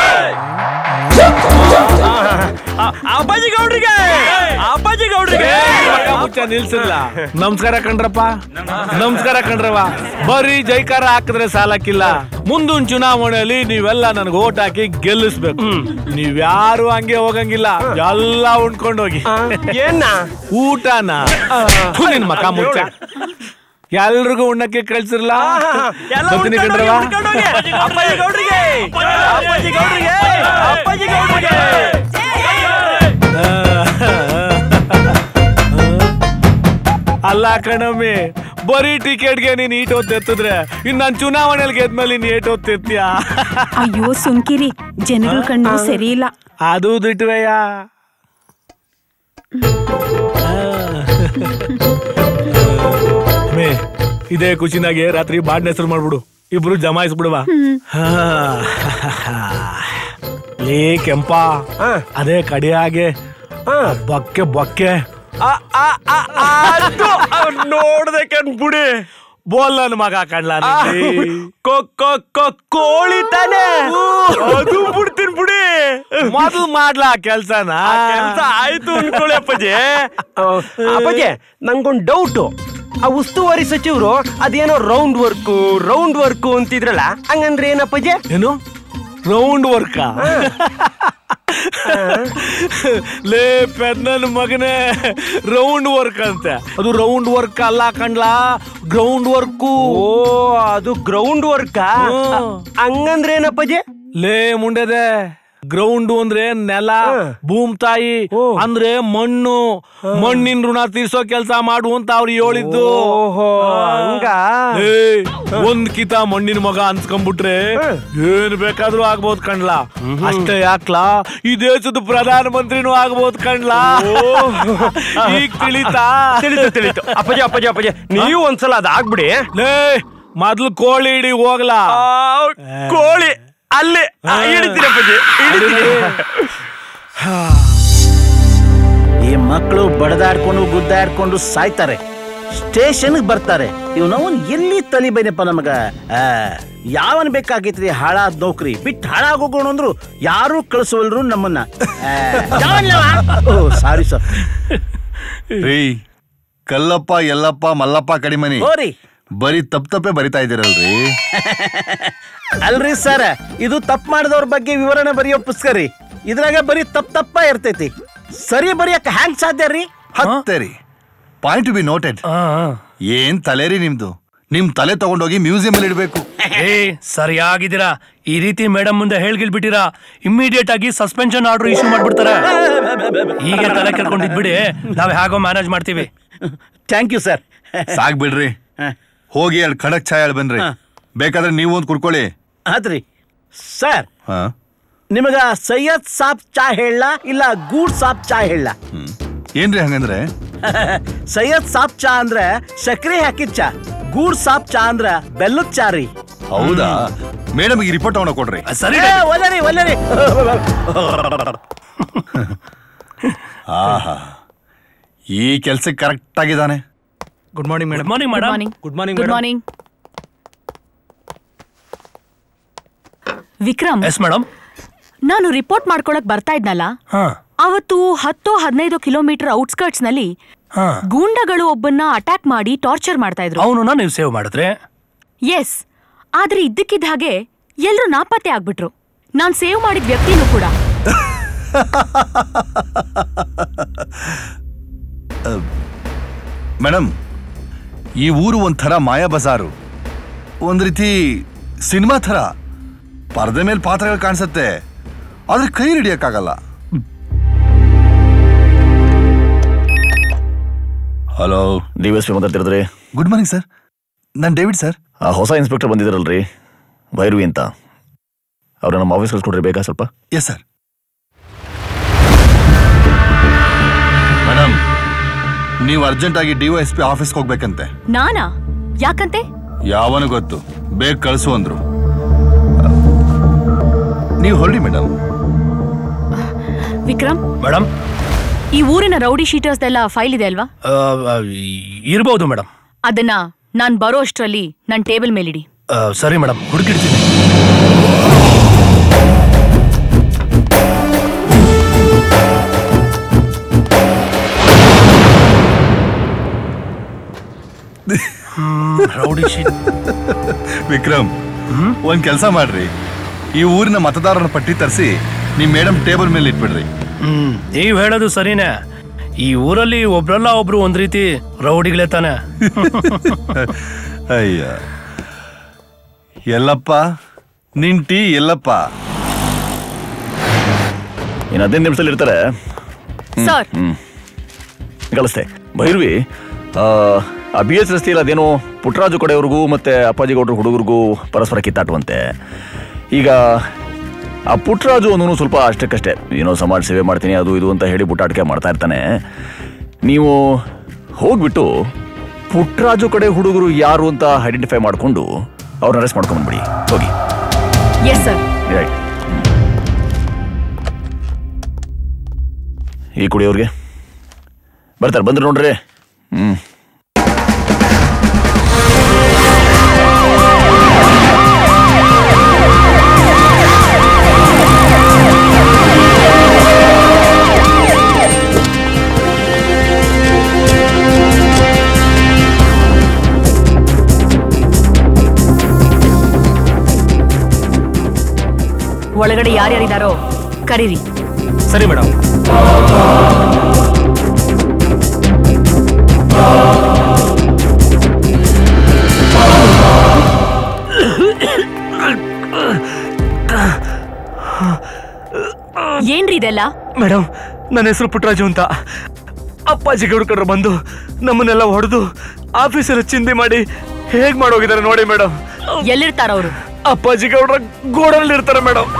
J: ಅ- ಅಪ್ಪಾಜಿ ಗೌಡ್ರಿಗೆ ಅಪ್ಪಾಜಿ ಗೌಡ್ರಿಗೆ
C: ಪಕ್ಕ ಮುಚ್ಚ ನಿಲ್ಸಿಲ್ಲ ನಮಸ್ಕಾರ ಕಣ್ರಪ್ಪ ನಮಸ್ಕಾರ ಕಣ್ರವ ಬರೀ ಜೈಕಾರ ಹಾಕಿದ್ರೆ ಸಾಲಕ್ಕಿಲ್ಲ ಮುಂದಿನ ಚುನಾವಣೆಯಲ್ಲಿ ನೀವೆಲ್ಲ ನನಗೆ ಓಟ್ ಹಾಕಿ ಗೆಲ್ಲಿಸ್ಬೇಕು ನೀವ್ಯಾರು ಹಂಗೆ ಹೋಗಂಗಿಲ್ಲ ಎಲ್ಲ ಉಣ್ಕೊಂಡು ಹೋಗಿ
J: ಏನ
C: ಊಟನ ಥು, ನಿನ್ ಮಕ ಮುಚ್ಚ ಎಲ್ರಿಗೂ ಉಣ್ಣಕ್ಕೆ ಕಳ್ಸಿರ್ಲ
J: ಎಲ್ಲ
C: ಬರ್ತೀನಿ
J: ಉಣ್ಕೊಂಡು
C: ಕಣ್ರವ
J: ಹೋಗಿ, ಉಣ್ಕೊಂಡು ಹೋಗಿ. ಅಪ್ಪಾಜಿ ಗೌಡ್ರಿಗೆ ಅಪ್ಪಾಜಿ ಗೌಡ್ರಿಗೆ ಅಪ್ಪಾಜಿ ಗೌಡ್ರಿಗೆ
C: ಅಲ್ಲ ಕಣಮ್ಮಿ ಬರೀ ಟಿಕೆಟ್ಗೆ ನೀನ್ ಈಟ್ ಎತ್ತಿದ್ರೆ ಇನ್ ನಾನ್ ಚುನಾವಣೆಯಲ್ಲಿ ಗೆದ್ಮೇಲೆ ನೀನ್ ಏಟ್ ಎತ್ತೀಯಾ
L: ಅಯ್ಯೋ ಸುಮ್ಕಿರಿ ಜನಗಳ ಕಣ್ಣು ಸರಿ ಇಲ್ಲ
C: ಅದು ದಿಟ್ವೆಯ ಮೇ ಇದೇ ಖುಷಿನಾಗೆ ರಾತ್ರಿ ಬಾಡ್ನ ಹೆಸರು ಮಾಡ್ಬಿಡು ಇಬ್ರು ಜಮಾಯಿಸ್ಬಿಡುವ ಲೇ ಕೆಂಪ ಅದೇ ಕಡಿಯಾಗೆ ಬೊಕ್ಕೆ ಬೊಕ್ಕೆ
J: ನೋಡ್ದೆ ಕಣ್ಬಿಡಿ
C: ಬೋಲ್ ನನ್ ಮಗ ಕಣ್ಲ
J: ಕೊಕ್ಕೊ ಕೋಳಿ ತಾನೆ ಅದು ಬಿಡ್ತೀನಿ ಬಿಡಿ
C: ಮೊದಲು ಮಾಡ್ಲಾ ಕೆಲ್ಸನ
J: ಕೆಲಸ ಆಯ್ತು ಅನ್ಕೊಳ್ಳಿ ಅಪ್ಪಾಜಿ ಅಪ್ಪಾಜಿ ನಂಗೊಂದ್ ಡೌಟ್ ಆ ಉಸ್ತುವಾರಿ ಸಚಿವರು ಅದೇನೋ ರೌಂಡ್ ವರ್ಕ್ ರೌಂಡ್ ವರ್ಕ್ ಅಂತಿದ್ರಲ್ಲ ಹಂಗಂದ್ರೆ ಏನಪ್ಪಾಜಿ
C: ಏನು ರೌಂಡ್ ವರ್ಕ ಲೇ ಪೆನ್ನನ್ ಮಗನೇ ರೌಂಡ್ ವರ್ಕ್ ಅಂತೆ ಅದು ರೌಂಡ್ ವರ್ಕ್ ಅಲ್ಲ ಕಣ್ಲಾ ಗ್ರೌಂಡ್ ವರ್ಕು
J: ಓ ಅದು ಗ್ರೌಂಡ್ ವರ್ಕ್ ಹಂಗಂದ್ರೆ ಏನಪ್ಪಾಜಿ
C: ಲೇ ಮುಂಡೆದೆ ಗ್ರೌಂಡ್ ಅಂದ್ರೆ ನೆಲ ಭೂಮ್ ತಾಯಿ ಅಂದ್ರೆ ಮಣ್ಣು ಮಣ್ಣಿನ ಋಣ ತೀರ್ಸೋ ಕೆಲಸ ಮಾಡು ಅಂತ ಅವ್ರು ಹೇಳಿದ್ದು
J: ಓಹೋ ಹಂಗ
C: ಏ, ಒಂದ್ ಕಿತ ಮಣ್ಣಿನ ಮಗ ಅನ್ಸ್ಕೊಂಡ್ಬಿಟ್ರೆ ಏನ್ ಬೇಕಾದ್ರೂ ಆಗ್ಬೋದು ಕಣ್ಲಾ ಅಷ್ಟೇ ಯಾಕ್ಲಾ ಈ ದೇಶದ ಪ್ರಧಾನ ಮಂತ್ರಿನೂ ಆಗ್ಬೋದು ಕಣ್ಲಾ ಈಗ ತಿಳಿತಾ
J: ತಿಳಿತು ತಿಳಿತು ಅಪ್ಪಾಜಿ ಅಪ್ಪಾಜಿ ಅಪ್ಪಾಜಿ ನೀವು ಒಂದ್ಸಲ ಅದಾಗ್ಬಿಡಿ
C: ಲೇ ಮೊದ್ಲು ಕೋಳಿ ಹಿಡಿ ಹೋಗ್ಲಾ
J: ಕೋಳಿ ಅಲ್ಲಿ ಆ, ಹಿಡಿತೀನಿ ಅಪ್ಪಾಜಿ ಹಿಡಿತೀನಿ
F: ಈ ಮಕ್ಕಳು ಬಡದಾಡ್ಕೊಂಡು ಗುದ್ದಾಡ್ಕೊಂಡು ಸಾಯ್ತಾರೆ ಸ್ಟೇಷನ್ಗೆ ಬರ್ತಾರೆ ಇವನವನ್ ಎಲ್ಲಿ ತಲಿಬೇನಪ್ಪ ನಮಗ ಆ, ಯಾವನ್ ಬೇಕಾಗಿತ್ರಿ ಹಾಳಾದ ನೌಕರಿ ಬಿಟ್ಟು ಹಾಳಾಗೋಗೋಣ ಅಂದ್ರು ಯಾರು ಕಳಿಸುವಲ್ರು ನಮ್ಮನ್ನ ಸಾರಿ ಸರ್
G: ರೀ ಕಲ್ಲಪ್ಪ ಎಲ್ಲಪ್ಪ ಮಲ್ಲಪ್ಪ ಕಡಿಮನಿ
F: ಹೋರಿ
G: ಬರೀ ತಪ್ಪ ತಪ್ಪೇ ಬರಿತಾ ಇದ್ದೀರಲ್ರಿ
F: ಅಲ್ರಿ ಸರ್ ಇದು ತಪ್ಪು ಮಾಡಿದವ್ರ ಬಗ್ಗೆ ವಿವರಣೆ ಬರೆಯೋ ಪುಸ್ತಕ ರೀ ಇದ್ರಾಗ ಬರೀ ತಪ್ಪ ತಪ್ಪ ಇರ್ತೈತಿ ಸರಿ ಬರೆಯಕ್ ಹ್ಯಾಂಗ್ ಸಾಧ್ಯ ರೀ
G: ಹತ್ತೆ ರೀ ಪಾಯಿಂಟ್ ಟು ಬಿ ನೋಟೆಡ್ ಏನ್ ತಲೆ ರೀ ನಿಮ್ದು ನಿಮ್ ತಲೆ ತಗೊಂಡೋಗಿ ಮ್ಯೂಸಿಯಂ ಅಲ್ಲಿ ಇಡ್ಬೇಕು
M: ಏ ಸರಿಯಾಗಿದ್ದೀರಾ ಈ ರೀತಿ ಮೇಡಮ್ ಮುಂದೆ ಹೇಳ್ಗಿಲ್ಬಿಟ್ಟಿರಾ ಇಮ್ಮಿಡಿಯೇಟ್ ಆಗಿ ಸಸ್ಪೆನ್ಷನ್ ಆರ್ಡರ್ ಇಶ್ಯೂ ಮಾಡ್ಬಿಡ್ತಾರೆ ಹೀಗೆ ತಲೆ ಕೆರ್ಕೊಂಡಿದ್ಬಿಡಿ ನಾವ್ ಹೇಗೋ ಮ್ಯಾನೇಜ್ ಮಾಡ್ತೀವಿ
F: ಥ್ಯಾಂಕ್ ಯು ಸರ್
G: ಸಾಕ್ ಬಿಡ್ರಿ ಹೋಗಿ ಎರಡು ಖಡಕ್ ಚಾಯ್ ಹೇಳಿ ಬನ್ರಿ ಬೇಕಾದ್ರೆ ನೀವು ಒಂದು ಕುಡ್ಕೊಳ್ಳಿ
F: ಆದ್ರಿ ಸರ್
G: ಹಾ
F: ನಿಮಗ ಸೈಯದ್ ಸಾಬ್ ಚಾ ಹೇಳ ಇಲ್ಲ ಗೂಡ್ ಸಾಬ್ ಚಾ ಹೇಳ
G: ಏನ್ರಿ ಹಂಗಂದ್ರೆ
F: ಸೈಯದ್ ಸಾಬ್ ಚಾ ಅಂದ್ರೆ ಸಕ್ರೆ ಹಾಕಿದ್ ಚಾ ಗೂಡ್ ಸಾಬ್ ಚಾ ಅಂದ್ರ ಬೆಲ್ಲದ ಚಾ ರೀ
G: ಹೌದಾ ಮೇಡಮ್ ಈ ರಿಪೋರ್ಟ್ ತಗೊಂಡ ಕೊಡ್ರಿ
F: ಏ, ಒಲ್ಲೆರಿ ಒಲ್ಲೆರಿ
G: ಆಹಾ ಈ ಕೆಲ್ಸಕ್ಕೆ ಕರೆಕ್ಟ್ ಆಗಿದ್ದಾನೆ
C: good morning madam
M: morning
D: good
M: madam
D: morning
C: good morning
D: good
C: madam
D: morning Vikram
M: yes madam
D: ನಾನು ರಿಪೋರ್ಟ್ ಮಾಡ್ಕೊಳಕ್ ಬರ್ತಾ ಇದ್ನಲ್ಲ
M: ಹಾ
D: ಅವತ್ತು ಹತ್ತು ಹದಿನೈದು ಕಿಲೋಮೀಟರ್ ಔಟ್ಸ್ಕರ್ಟ್ಸ್ ನಲ್ಲಿ
M: ಹಾ
D: ಗೂಂಡಗಳು ಒಬ್ಬನ್ನ ಅಟ್ಯಾಕ್ ಮಾಡಿ ಟಾರ್ಚರ್ ಮಾಡ್ತಾ ಇದ್ರು
M: ಅವನನ್ನ ನೀವು ಸೇವ್ ಮಾಡಿದ್ರೆ
D: ಎಸ್ ಆದ್ರೆ ಇದ್ದಕ್ಕಿದ್ದ ಹಾಗೆ ಎಲ್ರು ನಾಪತ್ತೆ ಆಗ್ಬಿಟ್ರು ನಾನ್ ಸೇವ್ ಮಾಡಿದ ವ್ಯಕ್ತಿನೂ ಕೂಡ
G: ಮೇಡಮ್ ಈ ಊರು ಒಂಥರ ಮಾಯಾ ಬಜಾರು ಒಂದ್ ರೀತಿ ಸಿನಿಮಾ ಥರ ಪರದೆ ಮೇಲೆ ಪಾತ್ರಗಳು ಕಾಣಿಸುತ್ತೆ ಆದ್ರೆ ಕೈ ಹಿಡಿಯಕ್ಕಾಗಲ್ಲ ಹಲೋ
N: ಡಿ ಎಸ್ ಪಿ ಮಾತಾಡ್ತಿರದ್ರಿ
G: ಗುಡ್ ಮಾರ್ನಿಂಗ್ ಸರ್ ನಾನು ಡೇವಿಡ್ ಸರ್
N: ಆ ಹೊಸ ಇನ್ಸ್ಪೆಕ್ಟರ್ ಬಂದಿದ್ದಾರಲ್ರಿ ಭೈರವಿ ಅಂತ ಅವ್ರ ನಮ್ಮ ಆಫೀಸ್ ಕಳ್ಸ್ಕೊಡ್ರಿ ಬೇಕಾ ಸ್ವಲ್ಪ
G: ಎಸ್ ಸರ್ ಮೇಡಮ್ ನೀವು ಅರ್ಜೆಂಟಾಗಿ ಡಿ ಎಸ್ ಪಿ ಆಫೀಸ್ಗೆ ಹೋಗ್ಬೇಕಂತೆ
D: ನಾನಾ ಯಾಕಂತೆ
G: ಯಾವನು ಗೊತ್ತು ಬೇಗ ಕಳಿಸು ಅಂದ್ರು ನೀವು ಹೊರಡಿ ಮೇಡಮ್
D: ವಿಕ್ರಮ್
M: ಮೇಡಮ್
D: ಈ ಊರಿನ ರೌಡಿ ಶೀಟರ್ಸ್ದೆಲ್ಲ ಫೈಲ್ ಇದೆ ಅಲ್ವಾ
M: ಇರ್ಬೋದು ಮೇಡಮ್
D: ಅದನ್ನ ನಾನ್ ಬರೋ ಅಷ್ಟ್ರಲ್ಲಿ ನನ್ ಟೇಬಲ್ ಮೇಲಿಡಿ
M: ಸರಿ ಮೇಡಮ್ ಹುಡುಕಿಡ್ತೀನಿ ರೌಡಿ ಶೀಟ್
G: ವಿಕ್ರಮ್ ಒಂದ್ ಕೆಲಸ ಮಾಡ್ರಿ ಈ ಊರಿನ ಮತದಾರರ ಪಟ್ಟಿ ತರಿಸಿ ನಿಮ್ ಮೇಡಮ್ ಟೇಬಲ್ ಮೇಲೆ ಇಟ್ಬಿಡ್ರಿ
M: ಹ್ಮ್ ನೀವ್ ಹೇಳೋದು ಸರಿನೇ ಈ ಊರಲ್ಲಿ ಒಬ್ರಲ್ಲ ಒಬ್ರು ಒಂದ್ ರೀತಿ ರೌಡಿಗಳೇ ತಾನೆ
G: ಅಯ್ಯ ಎಲ್ಲಪ್ಪ ನಿನ್ ಟೀ ಎಲ್ಲಪ್ಪ
N: ಇನ್ನು ಹದಿನೈದು ನಿಮಿಷದಲ್ಲಿ ಇರ್ತಾರೆ
D: ಸರ್
N: ಹ್ಮ್ ಕಳಿಸ್ತೆ ಭೈರವಿ ಆ ಬಿ ಎಸ್ ರಸ್ತೆಯಲ್ಲಿ ಅದೇನೋ ಪುಟ್ಟರಾಜು ಕಡೆಯವ್ರಿಗೂ ಮತ್ತೆ ಅಪ್ಪಾಜಿ ಗೌಡ್ರ ಹುಡುಗರಿಗೂ ಪರಸ್ಪರ ಕಿತ್ತಾಟುವಂತೆ ಈಗ ಆ ಪುಟ್ಟರಾಜು ಅನ್ನೋನು ಸ್ವಲ್ಪ ಅಷ್ಟಕ್ಕಷ್ಟೇ ಏನೋ ಸಮಾಜ ಸೇವೆ ಮಾಡ್ತೀನಿ ಅದು ಇದು ಅಂತ ಹೇಳಿ ಬುಟ್ಟಾಟಿಕೆ ಮಾಡ್ತಾ ಇರ್ತಾನೆ ನೀವು ಹೋಗ್ಬಿಟ್ಟು ಪುಟ್ಟರಾಜು ಕಡೆ ಹುಡುಗರು ಯಾರು ಅಂತ ಐಡೆಂಟಿಫೈ ಮಾಡಿಕೊಂಡು ಅವ್ರನ್ನ ಅರೆಸ್ಟ್ ಮಾಡ್ಕೊಂಡ್ಬಿಡಿ ಹೋಗಿ
D: ಎಸ್ ಸರ್
N: ರೈಟ್ ಈ ಕುಡಿಯೋರ್ಗೆ ಬರ್ತಾರೆ ಬಂದ್ರೆ ನೋಡ್ರಿ ಹ್ಮ್
D: ಒಳಗಡೆ ಯಾರ್ಯಾರಿದಾರೋ ಕರೀರಿ
M: ಸರಿ ಮೇಡಮ್
D: ಏನ್ರಿ ಇದೆಲ್ಲ
B: ಮೇಡಮ್ ನನ್ನ ಹೆಸರು ಪುಟ್ಟರಾಜು ಅಂತ ಅಪ್ಪಾಜಿ ಗೌಡ್ರ ಕಡ್ರು ಬಂದು ನಮ್ಮನ್ನೆಲ್ಲ ಹೊಡೆದು ಆಫೀಸಲ್ಲಿ ಚಿಂದಿ ಮಾಡಿ ಹೇಗ್ ಮಾಡೋಗಿದ್ದಾರೆ ನೋಡಿ ಮೇಡಮ್
D: ಎಲ್ಲಿರ್ತಾರ ಅವರು
B: ಅಪ್ಪಾಜಿ ಗೌಡ್ರ ಗೋಡಲ್ಲಿ ಇರ್ತಾರೆ ಮೇಡಮ್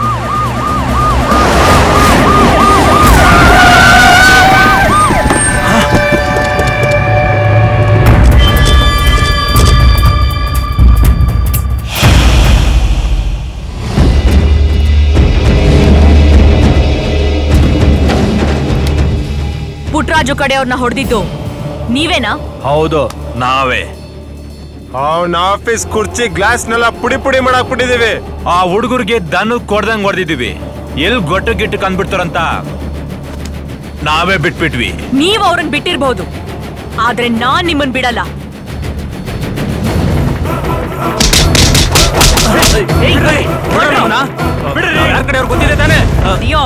D: ಪುಟ್ರಾಜು ಕಡೆಯವ್ರನ್ನ ಹೊಡೆದಿದ್ದು ನೀವೇನಾ
E: ಹೌದು ನಾವೇ
O: ಅವನ ಆಫೀಸ್ ಕುರ್ಚಿ ಗ್ಲಾಸ್ನೆಲ್ಲ ಪುಡಿ ಪುಡಿ ಮಾಡಾಕ್ಬಿಟ್ಟಿದೀವಿ
E: ಆ ಹುಡುಗರಿಗೆ ದನ ಕೊಡ್ದಂಗ್ ಹೊಡೆದಿದೀವಿ ಎಲ್ ಗೊಟ್ಟು ಗಿಟ್ಟು ಕಂದ್ಬಿಡ್ತಾರಂತ ನಾವೇ ಬಿಟ್ಬಿಟ್ವಿ
D: ನೀವ್ ಅವ್ರನ್ನ ಬಿಟ್ಟಿರ್ಬಹುದು ಆದ್ರೆ ನಾನ್ ನಿಮ್ಮನ್ ಬಿಡಲ್ಲ
E: ಯಾರ ಕಡೆ ಅವ್ರು ಗೊತ್ತಿದೆ ತಾನೆ
D: ಅಯ್ಯೋ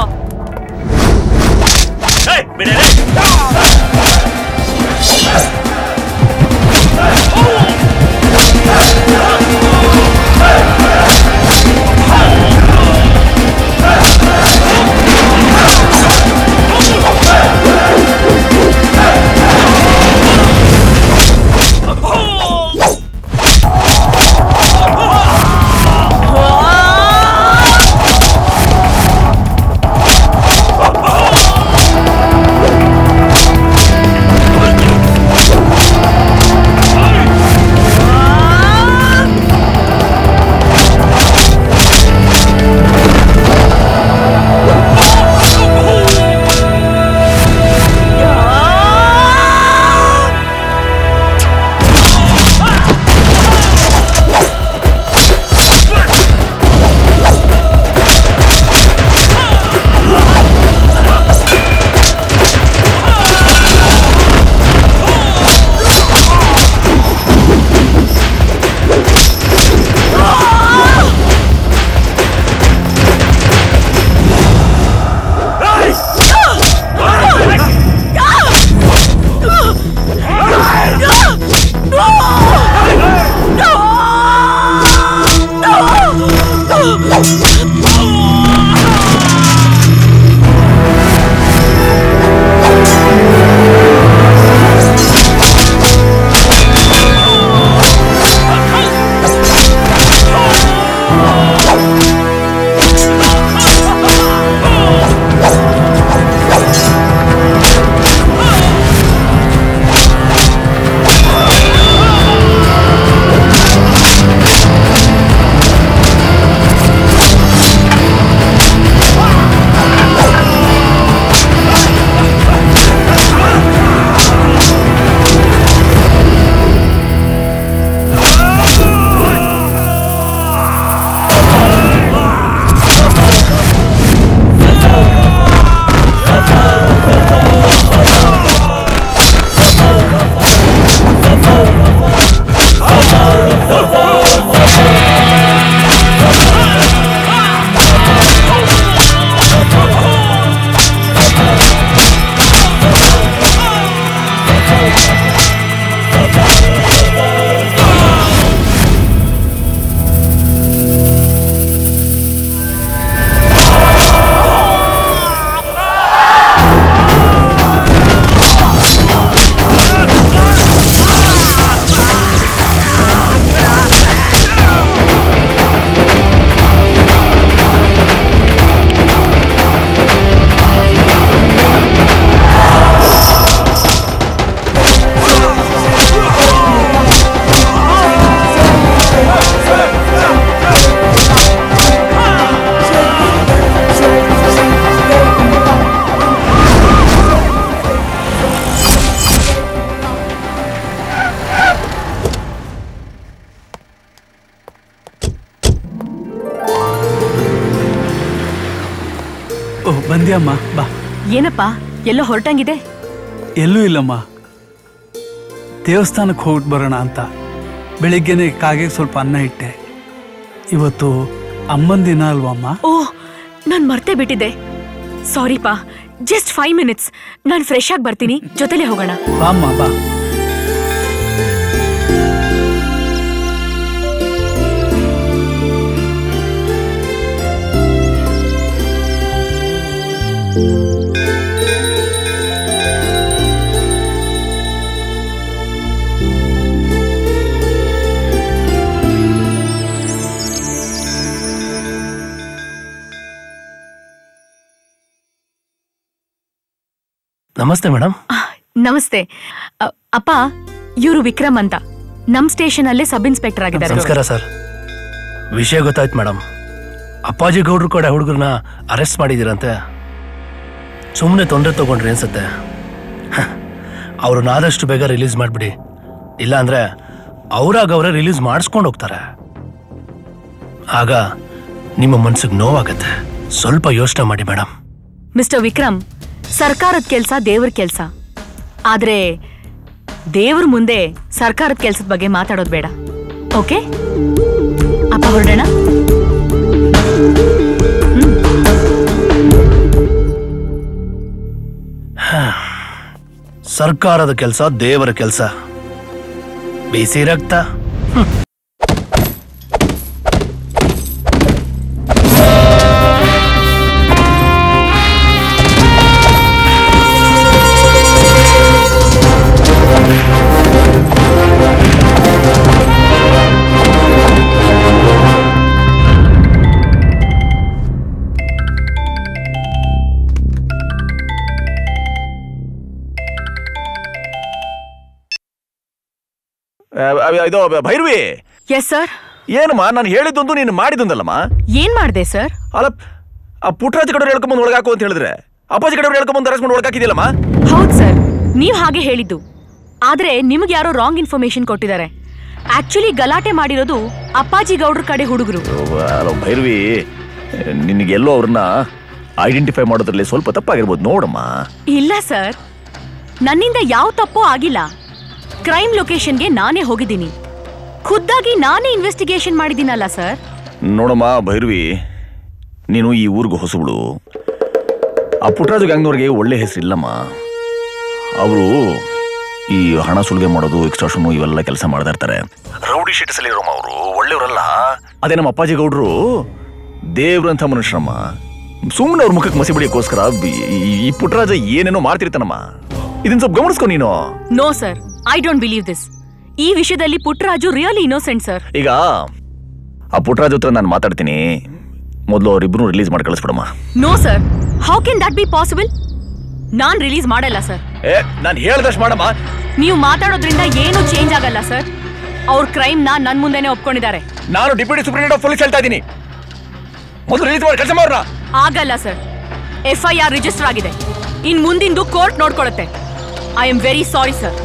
A: Oh!
H: ಓ ಬಂದ್ಯಮ್ಮ ಬಾ
D: ಏನಪ್ಪ ಎಲ್ಲೋ ಹೊರಟಂಗಿದೆ
H: ಎಲ್ಲೂ ಇಲ್ಲಮ್ಮ ದೇವಸ್ಥಾನಕ್ಕೆ ಹೋಗ್ಬಿಟ್ಟು ಬರೋಣ ಅಂತ ಬೆಳಿಗ್ಗೆನೆ ಕಾಗೆ ಸ್ವಲ್ಪ ಅನ್ನ ಇಟ್ಟೆ ಇವತ್ತು ಅಮ್ಮನ ದಿನ ಅಲ್ವಮ್ಮ
D: ಓಹ್ ನಾನ್ ಮರ್ತೇ ಬಿಟ್ಟಿದ್ದೆ ಸಾರಿಪಾ ಜಸ್ಟ್ ಫೈವ್ ಮಿನಿಟ್ಸ್ ನಾನ್ ಫ್ರೆಶ್ ಆಗಿ ಬರ್ತೀನಿ ಜೊತೆಲೆ ಹೋಗೋಣ
H: ಬಾಮ್ಮ ಬಾ
M: ನಮಸ್ತೆ ಮೇಡಮ್
D: ನಮಸ್ತೆ ಅ, ಅಪ್ಪ ಇವರು ವಿಕ್ರಮ್ ಅಂತ ನಮ್ ಸ್ಟೇಷನ್ ಅಲ್ಲೇ ಸಬ್ ಇನ್ಸ್ಪೆಕ್ಟರ್ ಆಗಿದ್ದಾರೆ
M: ನಮಸ್ಕಾರ ಸರ್ ವಿಷಯ ಗೊತ್ತಾಯ್ತು ಮೇಡಮ್ ಅಪ್ಪಾಜಿ ಗೌಡ್ರು ಕೂಡ ಹುಡುಗರನ್ನ ಅರೆಸ್ಟ್ ಮಾಡಿದ್ದೀರಂತೆ ಸುಮ್ಮನೆ ತೊಂದರೆ ತಗೊಂಡ್ರಿ ಅನ್ಸುತ್ತೆ ಅವ್ರನ್ನ ಆದಷ್ಟು ಬೇಗ ರಿಲೀಸ್ ಮಾಡಿಬಿಡಿ ಇಲ್ಲಾಂದ್ರೆ ಅವರಾಗ ಅವರೇ ರಿಲೀಸ್ ಮಾಡಿಸ್ಕೊಂಡು ಹೋಗ್ತಾರೆ ಆಗ ನಿಮ್ಮ ಮನ್ಸಿಗೆ ನೋವಾಗತ್ತೆ ಸ್ವಲ್ಪ ಯೋಚನೆ ಮಾಡಿ ಮೇಡಮ್
D: ಮಿಸ್ಟರ್ ವಿಕ್ರಮ್ ಸರ್ಕಾರದ ಕೆಲ್ಸ ದೇವ್ರ ಕೆಲ್ಸ ಆದ್ರೆ ದೇವ್ರ ಮುಂದೆ ಸರ್ಕಾರದ ಕೆಲ್ಸದ ಬಗ್ಗೆ ಮಾತಾಡೋದು ಬೇಡ ಓಕೆ ಅಪ್ಪ ಹೊರಡೋಣ
M: ಸರ್ಕಾರದ ಕೆಲಸ ದೇವರ ಕೆಲಸ ಬಿಸಿ ರಕ್ತ
N: ಆ, ಆ, ಇದು ಭೈರವಿ
D: ಎಸ್ ಸರ್
N: ಏನಮ್ಮ ನಾನು ಹೇಳಿದ್ದೊಂದು ನೀನು ಮಾಡಿದ್ದೊಂದಲ್ಲಮ್ಮ
D: ಏನ್ ಮಾಡ್ದೆ ಸರ್
N: ಅಲ್ಲ ಆ ಪುಟ್ಟರಾಜ ಕಡೆಯವ್ರು ಹೇಳ್ಕೊಂಬಂದು ಒಳಗಾಕು ಅಂತ ಹೇಳಿದ್ರೆ ಅಪ್ಪಾಜಿ ಕಡೆಯವ್ರು ಹೇಳ್ಕೊಂಬಂದು ಅರೆಸ್ಟ್ ಮಾಡಿ ಒಳಗಾಕಿದ್ಯಲ್ಲಮ್ಮ
D: ಹೌದ್ ಸರ್ ನೀವ್ ಹಾಗೆ ಹೇಳಿದ್ದು ಆದ್ರೆ ನಿಮ್ಗೆ ಯಾರೋ ರಾಂಗ್ ಇನ್ಫಾರ್ಮೇಶನ್ ಕೊಟ್ಟಿದ್ದಾರೆ ಆಕ್ಚುಲಿ ಗಲಾಟೆ ಮಾಡಿರೋದು ಅಪ್ಪಾಜಿ ಗೌಡ್ರ ಕಡೆ ಹುಡುಗರು
N: ಅಲ್ಲ ಭೈರವಿ ನಿನಗೆಲ್ಲೋ ಅವ್ರನ್ನ ಐಡೆಂಟಿಫೈ ಮಾಡೋದ್ರಲ್ಲಿ ಸ್ವಲ್ಪ ತಪ್ಪಾಗಿರ್ಬೋದು ನೋಡಮ್ಮ
D: ಇಲ್ಲ ಸರ್ ನನ್ನಿಂದ ಯಾವ ತಪ್ಪೂ ಆಗಿಲ್ಲ ಕ್ರೈಮ್ ಲೊಕೇಶನ್ಗೆ ನಾನೇ ಹೋಗಿದ್ದೀನಿ ಖುದ್ದಾಗಿ ನಾನೇ ಇನ್ವೆಸ್ಟಿಗೇಷನ್ ಮಾಡಿದ್ದೀನಲ್ಲ ಸರ್
N: ನೋಡಮ್ಮ ಭೈರವಿ ನೀನು ಈ ಊರಿಗೆ ಹೊಸಬಳು ಆ ಪುಟ್ಟರಾಜು ಗ್ಯಾಂಗ್ನವ್ರಿಗೆ ಒಳ್ಳೆ ಹೆಸರಿಲ್ಲಮ್ಮ ಅವರು ಈ ಹಣ ಸುಲಿಗೆ ಮಾಡೋದು ಎಕ್ಸ್ಟ್ರಾಷನು ಇವೆಲ್ಲ ಕೆಲಸ ಮಾಡ್ತಾ ಇರ್ತಾರೆ ರೌಡಿ ಶೀಟ್ಸ್ ಅಲ್ಲಿ ಇರೋಮ್ಮ ಅವರು ಒಳ್ಳೆಯವರಲ್ಲ ಅದೇ ನಮ್ಮ ಅಪ್ಪಾಜಿ ಗೌಡ್ರು ದೇವ್ರಂಥ ಮನುಷ್ಯರಮ್ಮ ಸುಮ್ಮನೆ ಅವ್ರ ಮುಖಕ್ಕೆ ಮಸಿ ಬಿಡಿಯೋಕ್ಕೋಸ್ಕರ ಈ- ಈ- ಈ ಪುಟ್ಟರಾಜ ಏನೇನೋ ಮಾಡ್ತಿರ್ತಾನಮ್ಮ ಇದನ್ನ ಸ್ವಲ್ಪ ಗಮನಿಸ್ಕೊ ನೀನು
D: no sir I don't believe this ಈ ವಿಷಯದಲ್ಲಿ ಪುಟ್ಟರಾಜು ರಿಯಲಿ ಇನ್ನೋಸೆಂಟ್ ಸರ್
N: ಈಗ ಆ ಪುಟ್ಟರಾಜ್ ಹತ್ರ ನಾನು ಮಾತಾಡ್ತೀನಿ ಮೊದಲು ಅವರಿಬ್ಬರು ರಿಲೀಸ್ ಮಾಡಿ ಕಳಿಸ್ಬಿಡಮ್ಮ
D: no sir how can that be possible ನಾನ್ ರಿಲೀಸ್ ಮಾಡಲ್ಲ ಸರ್
N: ಏ ನಾನು ಹೇಳ್ದಷ್ಟು ಮಾಡಮ್ಮ
D: ನೀವು ಮಾತಾಡೋದ್ರಿಂದ ಏನೂ ಚೇಂಜ್ ಆಗಲ್ಲ ಸರ್ ಅವ್ರ ಕ್ರೈಮ್ ನ ನನ್ ಮುಂದೆನೆ ಒಪ್ಕೊಂಡಿದ್ದಾರೆ
N: ನಾನು ಡಿಪ್ಯೂಟಿ ಸೂಪರಿಂಟೆಂಡೆಂಟ್ ಆಫ್ ಪೊಲೀಸ್ ಹೇಳ್ತಾ ಇದ್ದೀನಿ ಮೊದಲು ರಿಲೀಸ್ ಮಾಡಿ ಕೆಲಸ ಮಾಡ್ರ
D: ಆಗಲ್ಲ sir F I R register ಆಗಿದೆ ಇನ್ ಮುಂದಿಂದು ಕೋರ್ಟ್ ನೋಡ್ಕೊಳುತ್ತೆ I am very sorry sir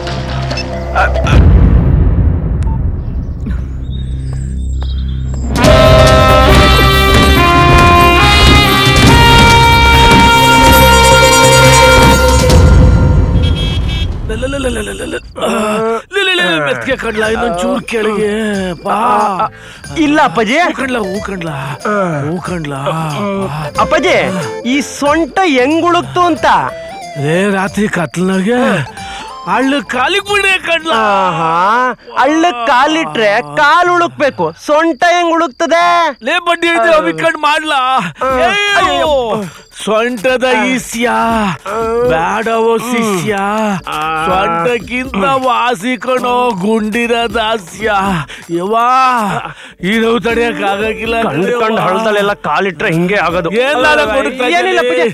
C: ಮೆತ್ಗೆ ಕಡ್ಲ ಇನ್ನೊಂದ್ ಚೂರ್ ಕೆಳಗೆ ಬಾ
J: ಇಲ್ಲ ಅಪ್ಪಾಜಿ
C: ಹೂಕಂಡ್ಲ ಹೂಕಂಡ್ಲ ಹೂಕಂಡ್ಲ
J: ಅಪ್ಪಾಜಿ ಈ ಸೊಂಟ ಹೆಂಗ್ ಉಳುಕ್ತು ಅಂತ
C: ರೇ ರಾತ್ರಿ ಕತ್ಲನಾಗೆ ಹಳ್ಳ ಕಾಲಿಗೆ ಬಿಡೆ ಕಡ್ಲ
J: ಹಳ್ಳಕ್ ಕಾಲಿಟ್ರೆ ಕಾಲ್ ಉಳುಕ್ಬೇಕು ಸೊಂಟ ಹೆಂಗ್ ಉಳುಕ್ತದೆ
C: ಲೇ ಬಡ್ಡಿ ಹಿಡಿದು ಅವಿಕಂಡ್ ಮಾಡ್ಲಾ ಅಯ್ಯೋ ಸೊಂಟದ ಈಸ್ಯ ಬ್ಯಾಡವೋ ಶಿಷ್ಯ ಸೊಂಟಕ್ಕಿಂತ ವಾಸಿ ಕಣೋ ಗುಂಡಿನ ದಾಸ್ಯ ಯವಾ ಈ ನೋವು ತಡೆಯಕ್ ಆಗಕ್ಕಿಲ್ಲ
J: ಕಂಡ್ ಕಂಡ್ ಹಳ್ಳದಲ್ಲೆಲ್ಲ ಕಾಲಿಟ್ರೆ ಹಿಂಗೆ ಆಗೋದು
C: ಏನಾರ ಕೊಡುತ್ತಾ
J: ಏನಿಲ್ಲ ಅಪ್ಪಾಜಿ.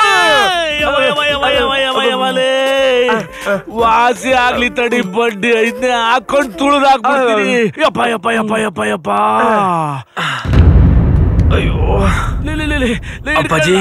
C: ವಾಸಿ ಆಗ್ಲಿ ತಡಿ ಬಡ್ಡಿ ಐದ್ನೇ ಹಾಕೊಂಡ್ ತುಳಿದ್ ಹಾಕ್ಬಿಡ್ತೀನಿ ಯಪ್ಪ ಯಪ್ಪ ಯಪ್ಪ ಯಪ್ಪ ಯಪ್ಪ ಅಯ್ಯೋ ಲೇ, ಲೇ, ಲೇ, ಲೇ, ಲೇ,
B: ಅಪ್ಪಾಜಿ.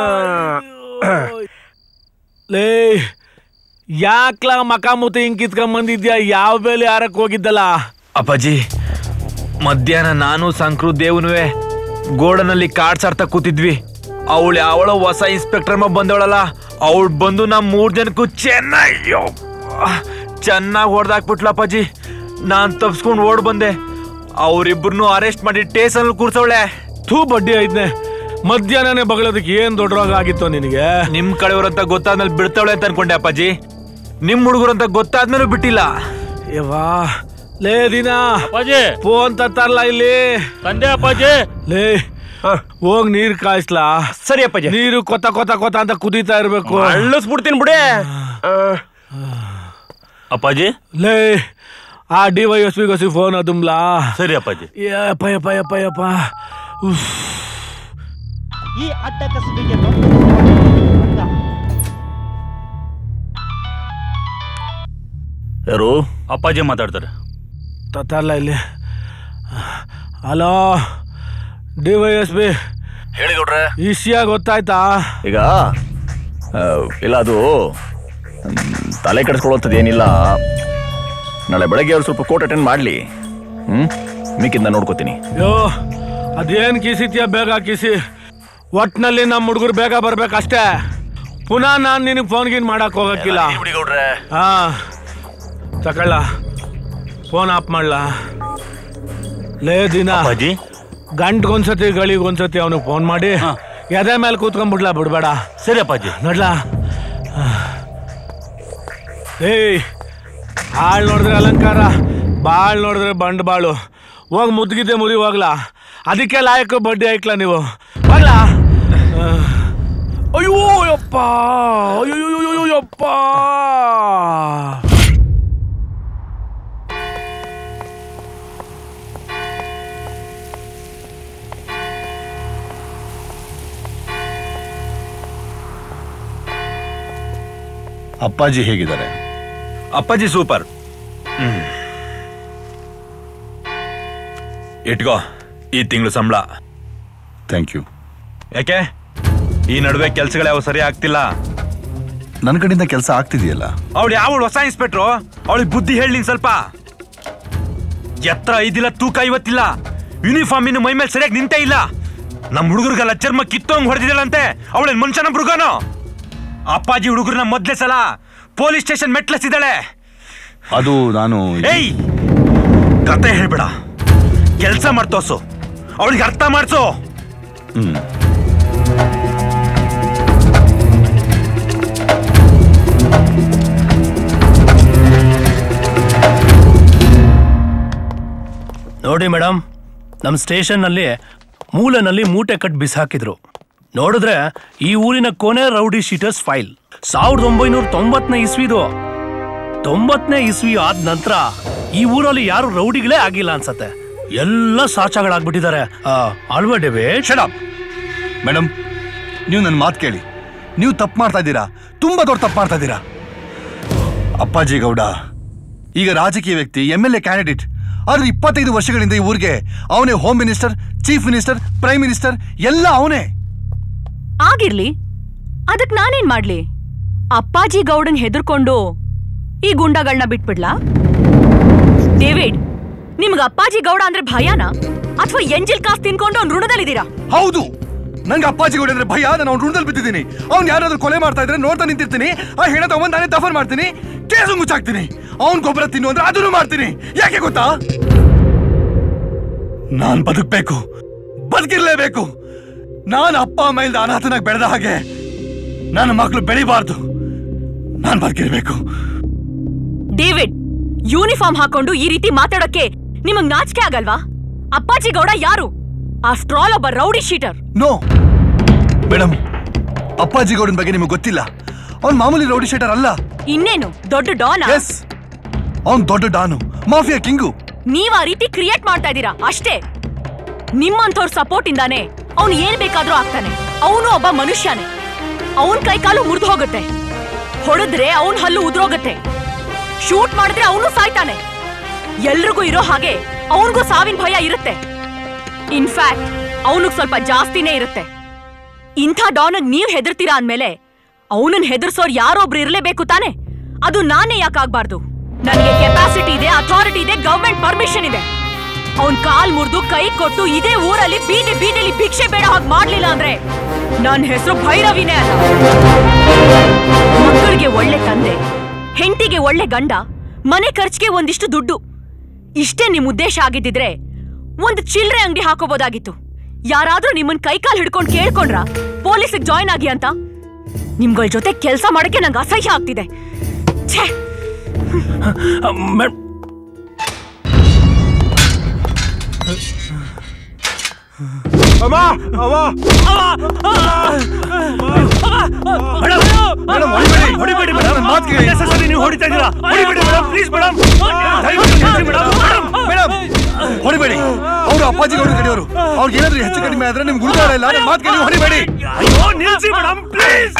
C: ಲೇ ಯಾಕ್ಲ ಮಕ ಮುತ್ತ ಹಿಂಗ್ ಕಿತ್ಕೊಂಡ್ ಬಂದಿದ್ಯಾ ಯಾವ ಬೇಲೆ ಯಾರಕ್ ಹೋಗಿದ್ದಲ್ಲ
B: ಅಪ್ಪಾಜಿ ಮಧ್ಯಾಹ್ನ ನಾನು ಸಂಕ್ರು ದೇವನುವೆ ಗೋಡನಲ್ಲಿ ಕಾಡ್ಸಾಡ್ತಾ ಕೂತಿದ್ವಿ ಅವಳು ಯಾವಳ ಹೊಸ ಇನ್ಸ್ಪೆಕ್ಟರ್ ಮ ಬಂದವಳಲ್ಲ ಅವಳು ಬಂದು ನಮ್ ಮೂರ್ ಜನಕ್ಕೂ ಚೆನ್ನಾಗಿ ಚೆನ್ನಾಗಿ ಹೊಡೆದಾಕ್ಬಿಟ್ಲ ಅಪ್ಪಾಜಿ ನಾನ್ ತಪ್ಸ್ಕೊಂಡು ಓಡ್ ಬಂದೆ ಅವ್ರಿಬ್ರನ್ನು ಅರೆಸ್ಟ್ ಮಾಡಿ ಟೇಸನ್ ಕೂರ್ಸವಳೆ
C: ಥೂ ಬಡ್ಡಿ ಐದ್ನೆ ಮಧ್ಯಾಹ್ನನೇ ಬಗಳೋದಕ್ಕೆ ಏನ್ ದೊಡ್ಡ ರೋಗ ಆಗಿತ್ತು ನಿನಗೆ
B: ನಿಮ್ ಕಡೆಯವ್ರಂತ ಗೊತ್ತಾದ್ಮೇಲೆ ಬಿಡ್ತಾವಳೆ ಅಂತ ಅನ್ಕೊಂಡೆ ಅಪ್ಪಾಜಿ ನಿಮ್ ಹುಡುಗರಂತ ಗೊತ್ತಾದ್ಮೇಲೂ ಬಿಟ್ಟಿಲ್ಲ
C: ಯವ್ವಾ ಲೇ ದಿನ ಅಪ್ಪಾಜಿ ಫೋನ್ ತತ್ತಾರಲ್ಲ ಇಲ್ಲಿ ತಂದೆ ಅಪ್ಪಾಜಿ ಲೇ ಹೋಗ್ ನೀರ್ ಕಾಯಿಸ್ಲಾ
J: ಸರಿ ಅಪ್ಪಾಜಿ
C: ನೀರು ಕೊತ ಕೊತ ಕೊತ ಅಂತ ಕುದೀತಾ ಇರ್ಬೇಕು
J: ಅಳ್ಳಿಸ್ಬಿಡ್ತೀನಿ ಬಿಡೆ
C: ಅಪ್ಪಾಜಿ ಲೇ ಆ ಡಿ ವೈ ಎಸ್ ಪಿಗೋಸಿ ಫೋನ್ ಅದುಮ್ಲಾ
P: ಸರಿ ಅಪ್ಪಾಜಿ
C: ಯಪ್ಪ ಯಪ್ಪ ಯಪ್ಪ ಯಪ್ಪ ಉಫ್.
F: ಈ ಅಡ್ಡ ಕಸಬಿಗೆ
N: ಯಾರು
P: ಅಪ್ಪಾಜಿ ಮಾತಾಡ್ತಾರೆ
C: ತತ್ತಾರಲ್ಲ ಇಲ್ಲಿ hello D Y S P
N: ಹೇಳಿ ಗೌಡ್ರೆ
C: ವಿಷಯ ಗೊತ್ತಾಯ್ತಾ
N: ಈಗ ಆ, ಇಲ್ಲ ಅದು ಮ್, ತಲೆ ಕೆಡಿಸ್ಕೊಳ್ಳೋಂಥದ್ದು ಏನಿಲ್ಲ ನಾಳೆ ಬೆಳಗ್ಗೆ ಅವ್ರು ಸ್ವಲ್ಪ ಕೋರ್ಟ್ ಅಟೆಂಡ್ ಮಾಡಲಿ ಹ್ಞೂ ಮಿಕ್ಕಿಂದ ನೋಡ್ಕೋತೀನಿ
C: ಯೋ ಅದೇನ್ ಕಿಸಿತ್ಯ ಬೇಗ ಕಿಸಿ ಒಟ್ನಲ್ಲಿ ನಮ್ಮ ಹುಡುಗರು ಬೇಗ ಬರ್ಬೇಕಷ್ಟೇ ಪುನಃ ನಾನು ನಿನಗೆ ಫೋನ್ ಗೀನ್ ಮಾಡಕ್ ಹೋಗಕ್ಕಿಲ್ಲ ಹಾ ತಕೊಳ್ಳ ಫೋನ್ ಆಫ್ ಮಾಡ್ಲ ಲೇ ದಿನ
P: ಅಪ್ಪಾಜಿ
C: ಗಂಟ್ಗೊಂದ್ಸತಿ ಗಳಿಗೊಂದ್ಸತಿ ಅವನಿಗೆ ಫೋನ್ ಮಾಡಿ ಎದೆ ಮೇಲೆ ಕೂತ್ಕೊಂಡ್ಬಿಡ್ಲಾ ಬಿಡ್ಬೇಡ
P: ಸರಿ ಅಪ್ಪಾಜಿ
C: ನೋಡ್ಲಾ ಏಯ್ ಹಾಳ್ ನೋಡಿದ್ರೆ ಅಲಂಕಾರ ಬಾಳ್ ನೋಡಿದ್ರೆ ಬಂಡ್ ಬಾಳು ಹೋಗ್ ಮುದ್ಗಿದ್ದೆ ಮುರಿ ಹೋಗ್ಲಾ ಅದಕ್ಕೆ ಲಾಯಕ್ ಬಡ್ಡಿ ಹಾಕ್ಲಾ ನೀವು ಹೋಗ್ಲಾ ಆ. ಅಯ್ಯೋ ಯಪ್ಪ ಅಯ್ಯೋ ಯಪ್ಪ
G: ಅಪ್ಪಾಜಿ ಹೇಗಿದ್ದಾರೆ
B: ಅಪ್ಪಾಜಿ ಸೂಪರ್ ಹ್ಮ್. ಇಟ್ಕೋ ಈ ತಿಂಗಳು ಸಂಬಳ
G: ಥ್ಯಾಂಕ್ ಯು
B: ಯಾಕೆ ಈ ನಡುವೆ ಕೆಲ್ಸಗಳು ಯಾವ ಸರಿ ಆಗ್ತಿಲ್ಲ
G: ನನ್ನ ಕಡೆಯಿಂದ ಕೆಲಸ ಆಗ್ತಿದೆಯಲ್ಲ
B: ಅವಳು ಯಾವ ಹೊಸ ಇನ್ಸ್ಪೆಕ್ಟ್ರು ಅವಳಿಗೆ ಬುದ್ಧಿ ಹೇಳಿ ನೀನ್ ಸ್ವಲ್ಪ ಎತ್ತರ ಐದಿಲ್ಲ ತೂಕ ಐವತ್ತಿಲ್ಲ ಯೂನಿಫಾರ್ಮ್ ಇನ್ನು ಮೈ ಮೇಲೆ ಸರಿಯಾಗಿ ನಿಂತೇ ಇಲ್ಲ ನಮ್ಮ ಹುಡುಗರಿಗೆಲ್ಲ ಚರ್ಮ ಕಿತ್ತೋಂಗ್ ಹೊಡೆದಿದ್ದಾಳಂತೆ ಅವಳೇನ್ ಮನುಷ್ಯನ ಮೃಗನೋ ಅಪ್ಪಾಜಿ ಹುಡುಗರನ್ನ ಮೊದ್ಲೇ ಸಲ ಪೊಲೀಸ್ ಸ್ಟೇಷನ್ ಮೆಟ್ಲಸಿದ್ದಾಳೆ
G: ಅದು ನಾನು
B: ಏಯ್ ಕತೆ ಹೇಳ್ಬೇಡ ಕೆಲಸ ಮಾಡ್ತೋಸು ಅವಳಿಗೆ ಅರ್ಥ ಮಾಡ್ಸು
G: ಹ್ಮ್
M: ನೋಡಿ ಮೇಡಮ್ ನಮ್ಮ ಸ್ಟೇಷನ್ನಲ್ಲಿ ಮೂಲೆನಲ್ಲಿ ಮೂಟೆ ಕಟ್ ಬಿಸಾಕಿದ್ರು ನೋಡಿದ್ರೆ ಈ ಊರಿನ ಕೊನೆ ರೌಡಿ ಶೀಟರ್ಸ್ ಫೈಲ್ ಸಾವಿರದ ಒಂಬೈನೂರ ತೊಂಬತ್ತನೇ ಇಸ್ವಿದು ತೊಂಬತ್ತನೇ ಇಸ್ವಿ ಆದ ನಂತರ ಈ ಊರಲ್ಲಿ ಯಾರು ರೌಡಿಗಳೇ ಆಗಿಲ್ಲ ಅನ್ಸತ್ತೆ ಎಲ್ಲ ಸಾಚಾಗಳಾಗ್ಬಿಟ್ಟಿದ್ದಾರೆ ಅಲ್ವಾ ಡೇವಿಡ್
G: ಮೇಡಮ್ ನೀವು ನನ್ನ ಮಾತು ಕೇಳಿ ನೀವು ತಪ್ಪು ಮಾಡ್ತಾ ಇದ್ದೀರಾ ತುಂಬಾ ದೊಡ್ಡ ತಪ್ಪು ಮಾಡ್ತಾ ಇದ್ದೀರಾ ಅಪ್ಪಾಜಿ ಗೌಡ ಈಗ ರಾಜಕೀಯ ವ್ಯಕ್ತಿ ಎಂ ಎಲ್ ಎ ಕ್ಯಾಂಡಿಡೇಟ್ ಆದ್ರೆ ಇಪ್ಪತ್ತೈದು ವರ್ಷಗಳಿಂದ ಈ ಊರಿಗೆ ಅವನೇ home minister chief minister prime minister ಎಲ್ಲ ಅವನೇ
D: ಆಗಿರ್ಲಿ ಅದಕ್ ನಾನೇನ್ ಮಾಡ್ಲಿ ಅಪ್ಪಾಜಿ ಗೌಡನ್ ಹೆದರ್ಕೊಂಡು ಈ ಗುಂಡಗಳನ್ನ ಬಿಟ್ಬಿಡ್ಲಾ ಡೇವಿಡ್ ನಿಮ್ಗೆ ಅಪ್ಪಾಜಿ ಗೌಡ ಅಂದ್ರೆ ಭಯನಾ ಅಥವಾ ಎಂಜಿಲ್ ಕಾಸ್ ತಿನ್ಕೊಂಡು ಅವ್ನ್ ಋಣದಲ್ಲಿದ್ದೀರಾ
G: ಹೌದು ನಂಗೆ ಅಪ್ಪಾಜಿ ಗೌಡ ಅಂದ್ರೆ ಭಯ ನಾನು ಅವ್ನ ಋಣದಲ್ಲಿ ಬಿದ್ದಿದ್ದೀನಿ ಅವ್ನು ಯಾರಾದ್ರೂ ಕೊಲೆ ಮಾಡ್ತಾ ಇದ್ರೆ ನೋಡ್ತಾ ನಿಂತಿರ್ತೀನಿ ಆ ಹೆಣ ತಗೊಂಡ್ ನಾನೇ ದಫನ್ ಮಾಡ್ತೀನಿ ಕೇಸು ಮುಚ್ಚಾಕ್ತೀನಿ ಅವ್ನ್ ಗೊಬ್ಬರ ತಿನ್ನು ಅಂದ್ರೆ ಅದನ್ನು ಮಾಡ್ತೀನಿ ಯಾಕೆ ಗೊತ್ತಾ ನಾನ್ ಬದುಕ್ಬೇಕು ಬದುಕಿರ್ಲೇಬೇಕು ನಾನು ಅಪ್ಪ ಅಮ್ಮ ಇಲ್ದ ಅನಾಥನಾಗಿ ಬೆಳೆದ ಹಾಗೆ ನನ್ನ ಮಕ್ಕಳು ಬೆಳಿಬಾರ್ದು ನಾನ್ ಬದುಕಿರ್ಬೇಕು
D: ಡೇವಿಡ್ ಯೂನಿಫಾರ್ಮ್ ಹಾಕೊಂಡು ಈ ರೀತಿ ಮಾತಾಡೋಕೆ ನಿಮಗ್ ನಾಚಿಕೆ ಆಗಲ್ವಾ ಅಪ್ಪಾಜಿ ಗೌಡ ಯಾರು ಆಫ್ಟರ್ ಆಲ್ ಒಬ್ಬ rowdy sheeter
G: no madam Appaji ಗೌಡನ್ ಬಗ್ಗೆ ನಿಮಗೆ ಗೊತ್ತಿಲ್ಲ ಅವ್ನ್ ಮಾಮೂಲಿ ರೌಡಿ ಶೀಟರ್ ಅಲ್ಲ
D: ಇನ್ನೇನು ದೊಡ್ಡ ಡಾನ್
G: ಎಸ್ ಅವ್ನ್ ದೊಡ್ಡ ಡಾನು ಮಾಫಿಯಾ ಕಿಂಗು
D: ನೀವ್ ಆ ರೀತಿ ಕ್ರಿಯೇಟ್ ಮಾಡ್ತಾ ಇದ್ದೀರಾ ಅಷ್ಟೇ ನಿಮ್ಮಂಥವ್ರ ಸಪೋರ್ಟ್ ಇಂದಾನೆ ಅವ್ನು ಏನ್ ಬೇಕಾದ್ರೂ ಆಗ್ತಾನೆ ಅವನು ಒಬ್ಬ ಮನುಷ್ಯನೇ ಅವನ್ ಕೈ ಕಾಲು ಮುರಿದು ಹೋಗುತ್ತೆ ಹೊಡೆದ್ರೆ ಅವನ್ ಹಲ್ಲು ಉದ್ರೋಗತ್ತೆ ಶೂಟ್ ಮಾಡಿದ್ರೆ ಅವನು ಸಾಯ್ತಾನೆ ಎಲ್ರಿಗೂ ಇರೋ ಹಾಗೆ ಅವನಿಗೂ ಸಾವಿನ ಭಯ ಇರುತ್ತೆ ಇನ್ಫ್ಯಾಕ್ಟ್ ಅವನಿಗೆ ಸ್ವಲ್ಪ ಜಾಸ್ತಿನೇ ಇರುತ್ತೆ ಇಂಥ ಡಾನಗ್ ನೀವ್ ಹೆದರ್ತೀರಾ ಅಂದ್ಮೇಲೆ ಅವನನ್ನ ಹೆದರ್ಸೋರ್ ಯಾರೊಬ್ರು ಇರ್ಲೇಬೇಕು ತಾನೆ ಅದು ನಾನೇ ಯಾಕಾಗ್ಬಾರ್ದು ನನಗೆ ಕೆಪಾಸಿಟಿ ಇದೆ ಅಥಾರಿಟಿ ಇದೆ ಗವರ್ಮೆಂಟ್ ಪರ್ಮಿಷನ್ ಇದೆ ಅವನ್ ಕಾಲ್ ಮುರಿದು ಕೈ ಕೊಟ್ಟು ಇದೇ ಊರಲ್ಲಿ ಬೀದಿ ಬೀದಿಲಿ ಭಿಕ್ಷೆ ಬೇಡ ಹಾಗೆ ಮಾಡ್ಲಿಲ್ಲ ಅಂದ್ರೆ ನನ್ನ ಹೆಸರು ಭೈರವಿನೇ ಅಲ್ಲ ಮಕ್ಕಳಿಗೆ ಒಳ್ಳೆ ತಂದೆ ಹೆಂಡತಿಗೆ ಒಳ್ಳೆ ಗಂಡ ಮನೆ ಖರ್ಚಿಗೆ ಒಂದಿಷ್ಟು ದುಡ್ಡು ಇಷ್ಟೇ ನಿಮ್ ಉದ್ದೇಶ ಆಗಿದ್ದಿದ್ರೆ ಒಂದು ಚಿಲ್ರೆ ಅಂಗಡಿ ಹಾಕೋಬೋದಾಗಿತ್ತು ಯಾರಾದ್ರೂ ನಿಮ್ಮನ್ ಕೈಕಾಲ್ ಹಿಡ್ಕೊಂಡು ಕೇಳ್ಕೊಂಡ್ರ ಪೊಲೀಸಿಗೆ ಜಾಯ್ನ್ ಆಗಿ ಅಂತ ನಿಮ್ಗಳ ಜೊತೆ ಕೆಲಸ ಮಾಡಕ್ಕೆ ನಂಗೆ ಅಸಹ್ಯ ಆಗ್ತಿದೆ ಛೇ
J: ಅಮ್ಮ ಅಮ್ಮ
B: ಮೇಡಮ್ ಹೊಡಿಬೇಡಿ ಹೊಡಿಬೇಡಿ ಮೇಡಮ್ ಮಾತು ಕೇಳಿ necessary ನೀವು ಹೊಡಿತಾ ಇದ್ದೀರಾ ಹೊಡಿಬೇಡಿ ಮೇಡಮ್ ಪ್ಲೀಸ್ ಮೇಡಮ್ ದಯವಿಟ್ಟು ನಿಲ್ಸಿ ಮೇಡಮ್
G: ಮೇಡಮ್ ಹೊಡಿಬೇಡಿ ಅವರು ಅಪ್ಪಾಜಿ ಗೌಡ್ರ ಕಡೆಯವರು ಅವ್ರಿಗೆ ಏನಾದ್ರೂ ಹೆಚ್ಚು ಕಡಿಮೆ ಆದ್ರೆ ನಿಮ್ಗೆ ಗುರುತಾರ ಇಲ್ಲ ನನ್ನ ಮಾತು ಕೇಳಿ ಹೊಡಿಬೇಡಿ
B: ಅಯ್ಯೋ ನಿಲ್ಸಿ ಮೇಡಮ್ ಪ್ಲೀಸ್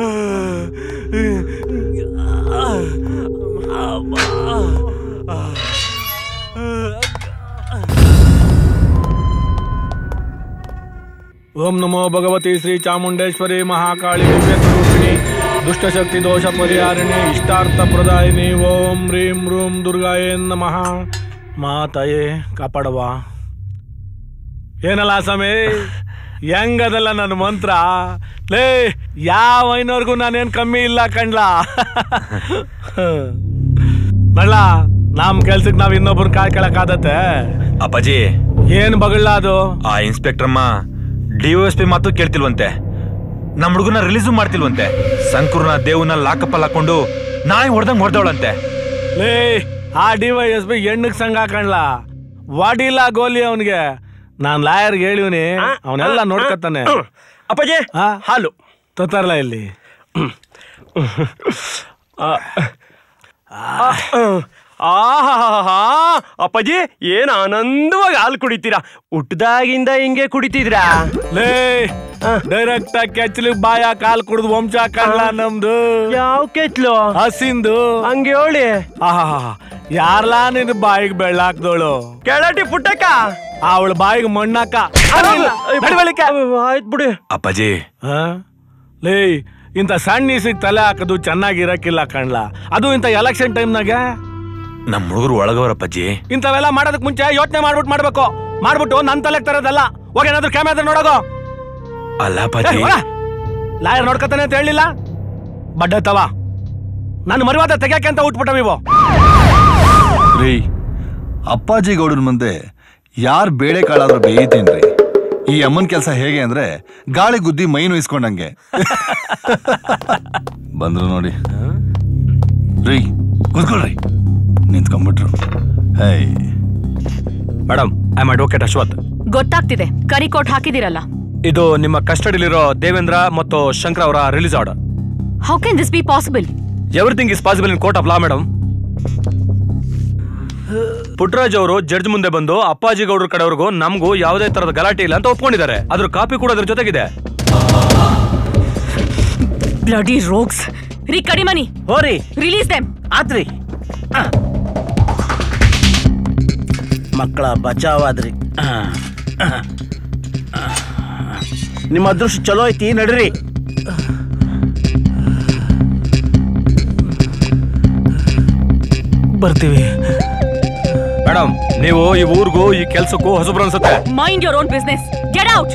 C: ಓಂ ನಮೋ ಭಗವತಿ ಶ್ರೀ ಚಾಮುಂಡೇಶ್ವರಿ ಮಹಾಕಾಳಿ ದಿವ್ಯ ಸ್ವರೂಪಿಣಿ ದುಷ್ಟಶಕ್ತಿ ದೋಷ ಪರಿಹಾರಿಣಿ ಇಷ್ಟಾರ್ಥ ಪ್ರದಾಯಿನಿ ಓಂ ರೀಂ ರೂಂ ದುರ್ಗಾಯೇ ನಮಃ ಮಾತಾಯೇ ಕಾಪಾಡವ ಏನಲ್ಲ ಸಮೇ ಹೆಂಗದಲ್ಲ ನನ್ನ ಮಂತ್ರ ಲೇ ಯಾವ ಐನೋರ್ಗೂ ನಾನೇನ್ ಕಮ್ಮಿ ಇಲ್ಲ ಕಣ್ಲಾ ಮಳ್ಳ ನಮ್ ಕೆಲ್ಸಕ್ಕೆ ನಾವ್ ಇನ್ನೊಬ್ರನ್ನ ಕಾಲ್ ಕೇಳಕ್ಕಾದತ್ತೆ
B: ಅಪ್ಪಾಜಿ
C: ಏನ್ ಬಗಳ್ಳ ಅದು
B: ಆ ಇನ್ಸ್ಪೆಕ್ಟರ್ಮ್ಮ ಡಿ ಎಸ್ ಪಿ ಮಾತು ಕೇಳ್ತಿಲ್ವಂತೆ ನಮ್ಮ ಹುಡುಗನ ರಿಲೀಸು ಮಾಡ್ತಿಲ್ವಂತೆ ಸಂಕುರ್ನ ದೇವ್ನ ಲಾಕಪ್ಪಲ್ಲಿ ಹಾಕೊಂಡು ನಾಯಿ ಹೊಡೆದಂಗ್ ಹೊಡೆದವಳಂತೆ
C: ಲೇ ಆ ಡಿ ವೈ ಎಸ್ ಪಿ ಹೆಣ್ಣಕ್ ಸಂಘ ಹಾಕಣ್ಲ ವಾಡಿಲ್ಲ ಗೋಲಿ ಅವನಿಗೆ ನಾನ್ ಲಾಯರ್ಗೆ ಹೇಳಿವ್ನಿ ಅವನೆಲ್ಲ ನೋಡ್ಕತ್ತಾನೆ
J: ಅಪ್ಪಾಜಿ ಹಾಲು
C: ತತ್ತಾರಲ್ಲ ಇಲ್ಲಿ
J: ಆಹಾ ಅಪ್ಪಾಜಿ ಏನ್ ಆನಂದವಾಗಿ ಹಾಲು ಕುಡಿತೀರಾ ಹುಟ್ಟದಾಗಿಂದ ಹಿಂಗೆ ಕುಡಿತಿದ್ರಾ
C: ಲೇ ಡೈರೆಕ್ಟ್ ಆಗಿ ಕೆಚ್ಚಲಿಗೆ ಬಾಯ ಕಾಲ್ ಕುಡಿದು ವಂಶ ಕಳ್ಳ ನಮ್ದು
J: ಯಾವ ಕೆಚ್ಲು
C: ಹಸಿಂದು
J: ಹಂಗೆ ಹೇಳಿ
C: ಆಹಾ ಯಾರ್ಲಾ ನಿನ್ ಬಾಯಿಗೆ ಬೆಳ್ಳಾಕ್ದೋಳು
J: ಕೆಳಟಿ ಪುಟ್ಟಕ್ಕ
C: ಅವಳ ಬಾಯಿಗೆ ಮಣ್ಣಾಕ
J: ಆಯ್ತು ಬಿಡಿ
B: ಅಪ್ಪಾಜಿ
C: ಆ? ಲೇ ಇಂಥ ಸಣ್ಣ ಇಸಿಗ್ ತಲೆ ಹಾಕೋದು ಚೆನ್ನಾಗಿರಕ್ಕಿಲ್ಲ ಕಣ್ಲ ಅದು ಇಂಥ ಎಲೆಕ್ಷನ್ ಟೈಮ್ನಾಗ
B: ನಮ್ಮ ಹುಡುಗರು ಒಳಗವರಪ್ಪಾಜಿ
C: ಇಂಥವೆಲ್ಲ ಮಾಡೋದಕ್ ಮುಂಚೆ ಯೋಚನೆ ಮಾಡ್ಬಿಟ್ಟು ಮಾಡ್ಬೇಕು ಮಾಡ್ಬಿಟ್ಟು ನನ್ ತಲೆಗೆ ತರೋದಲ್ಲ ಹೋಗಿ ಏನಾದ್ರು ಕ್ಯಾಮ್ರಾ ನೋಡೋಗೋ
B: ಅಲ್ಲ ಅಪ್ಪಾಜಿ
C: ಲಾಯರ್ ನೋಡ್ಕತಾನೆ ಅಂತ ಹೇಳಿಲ್ಲ ಬಡ್ಡತ್ತವ ನನ್ನ ಮರಿವಾದ ತೆಗ್ಯಾಕೆ ಅಂತ ಉಟ್ಬಿಟ್ಟವ ಇವು
G: ರೀ ಅಪ್ಪಾಜಿ ಗೌಡನ ಮುಂದೆ ಯಾರು ಬೇಳೆ ಕಾಳಾದ್ರೂ ಬೇಯ್ತೀನ್ರಿ ಈ ಅಮ್ಮನ ಕೆಲಸ ಹೇಗೆ ಅಂದ್ರೆ ಗಾಳಿ ಗುದ್ದಿ ಮೈ ನೋಯಿಸ್ಕೊಂಡಂಗೆ ಬಂದ್ರು ನೋಡಿ ರೀ ಕೂತ್ಕೊಳ್ರಿ ನಿಂತ್ಕೊಂಡ್ಬಿಟ್ರು ಹೇ
C: madam I am advocate Ashwath
D: ಗೊತ್ತಾಗ್ತಿದೆ ಕರಿಕೋಟ್ ಹಾಕಿದಿರಲ್ಲ
C: ಇದು ನಿಮ್ಮ ಕಸ್ಟಡಿಲಿರೋ ದೇವೇಂದ್ರ ಮತ್ತು ಶಂಕರ್ ಅವರ release order
D: how can this be possible
C: everything is possible in court of law madam Puttaraj ಅವರು ಜಡ್ಜ್ ಮುಂದೆ ಬಂದು ಅಪ್ಪಾಜಿ ಗೌಡ್ರ ಕಡೆವರೆಗೂ ನಮಗೂ ಯಾವುದೇ ತರದ ಗಲಾಟೆ ಇಲ್ಲ ಅಂತ ಒಪ್ಕೊಂಡಿದ್ದಾರೆ ಅದ್ರ ಕಾಪಿ ಕೂಡ ಅದ್ರ ಜೊತೆಗಿದೆ
D: ಬ್ಲಡಿ ರೋಗ್ಸ್ ರೀ ಕಡಿಮನಿ
F: ಹೋರಿ
D: ರಿಲೀಸ್ ದೆಮ್
F: ಆತ್ರಿ ಮಕ್ಕಳ ಬಚಾವಾದ್ರಿ ಆ, ಆ, ಆ. ನಿಮ್ಮ ಅದೃಷ್ಟ ಚಲೋ ಐತಿ ನಡ್ರಿ
C: ಬರ್ತೀವಿ ಮೇಡಮ್ ನೀವು ಈ ಊರಿಗೂ ಈ ಕೆಲ್ಸಕ್ಕೂ ಹೊಸಬ್ರು ಅನ್ಸುತ್ತೆ
D: mind your own business get out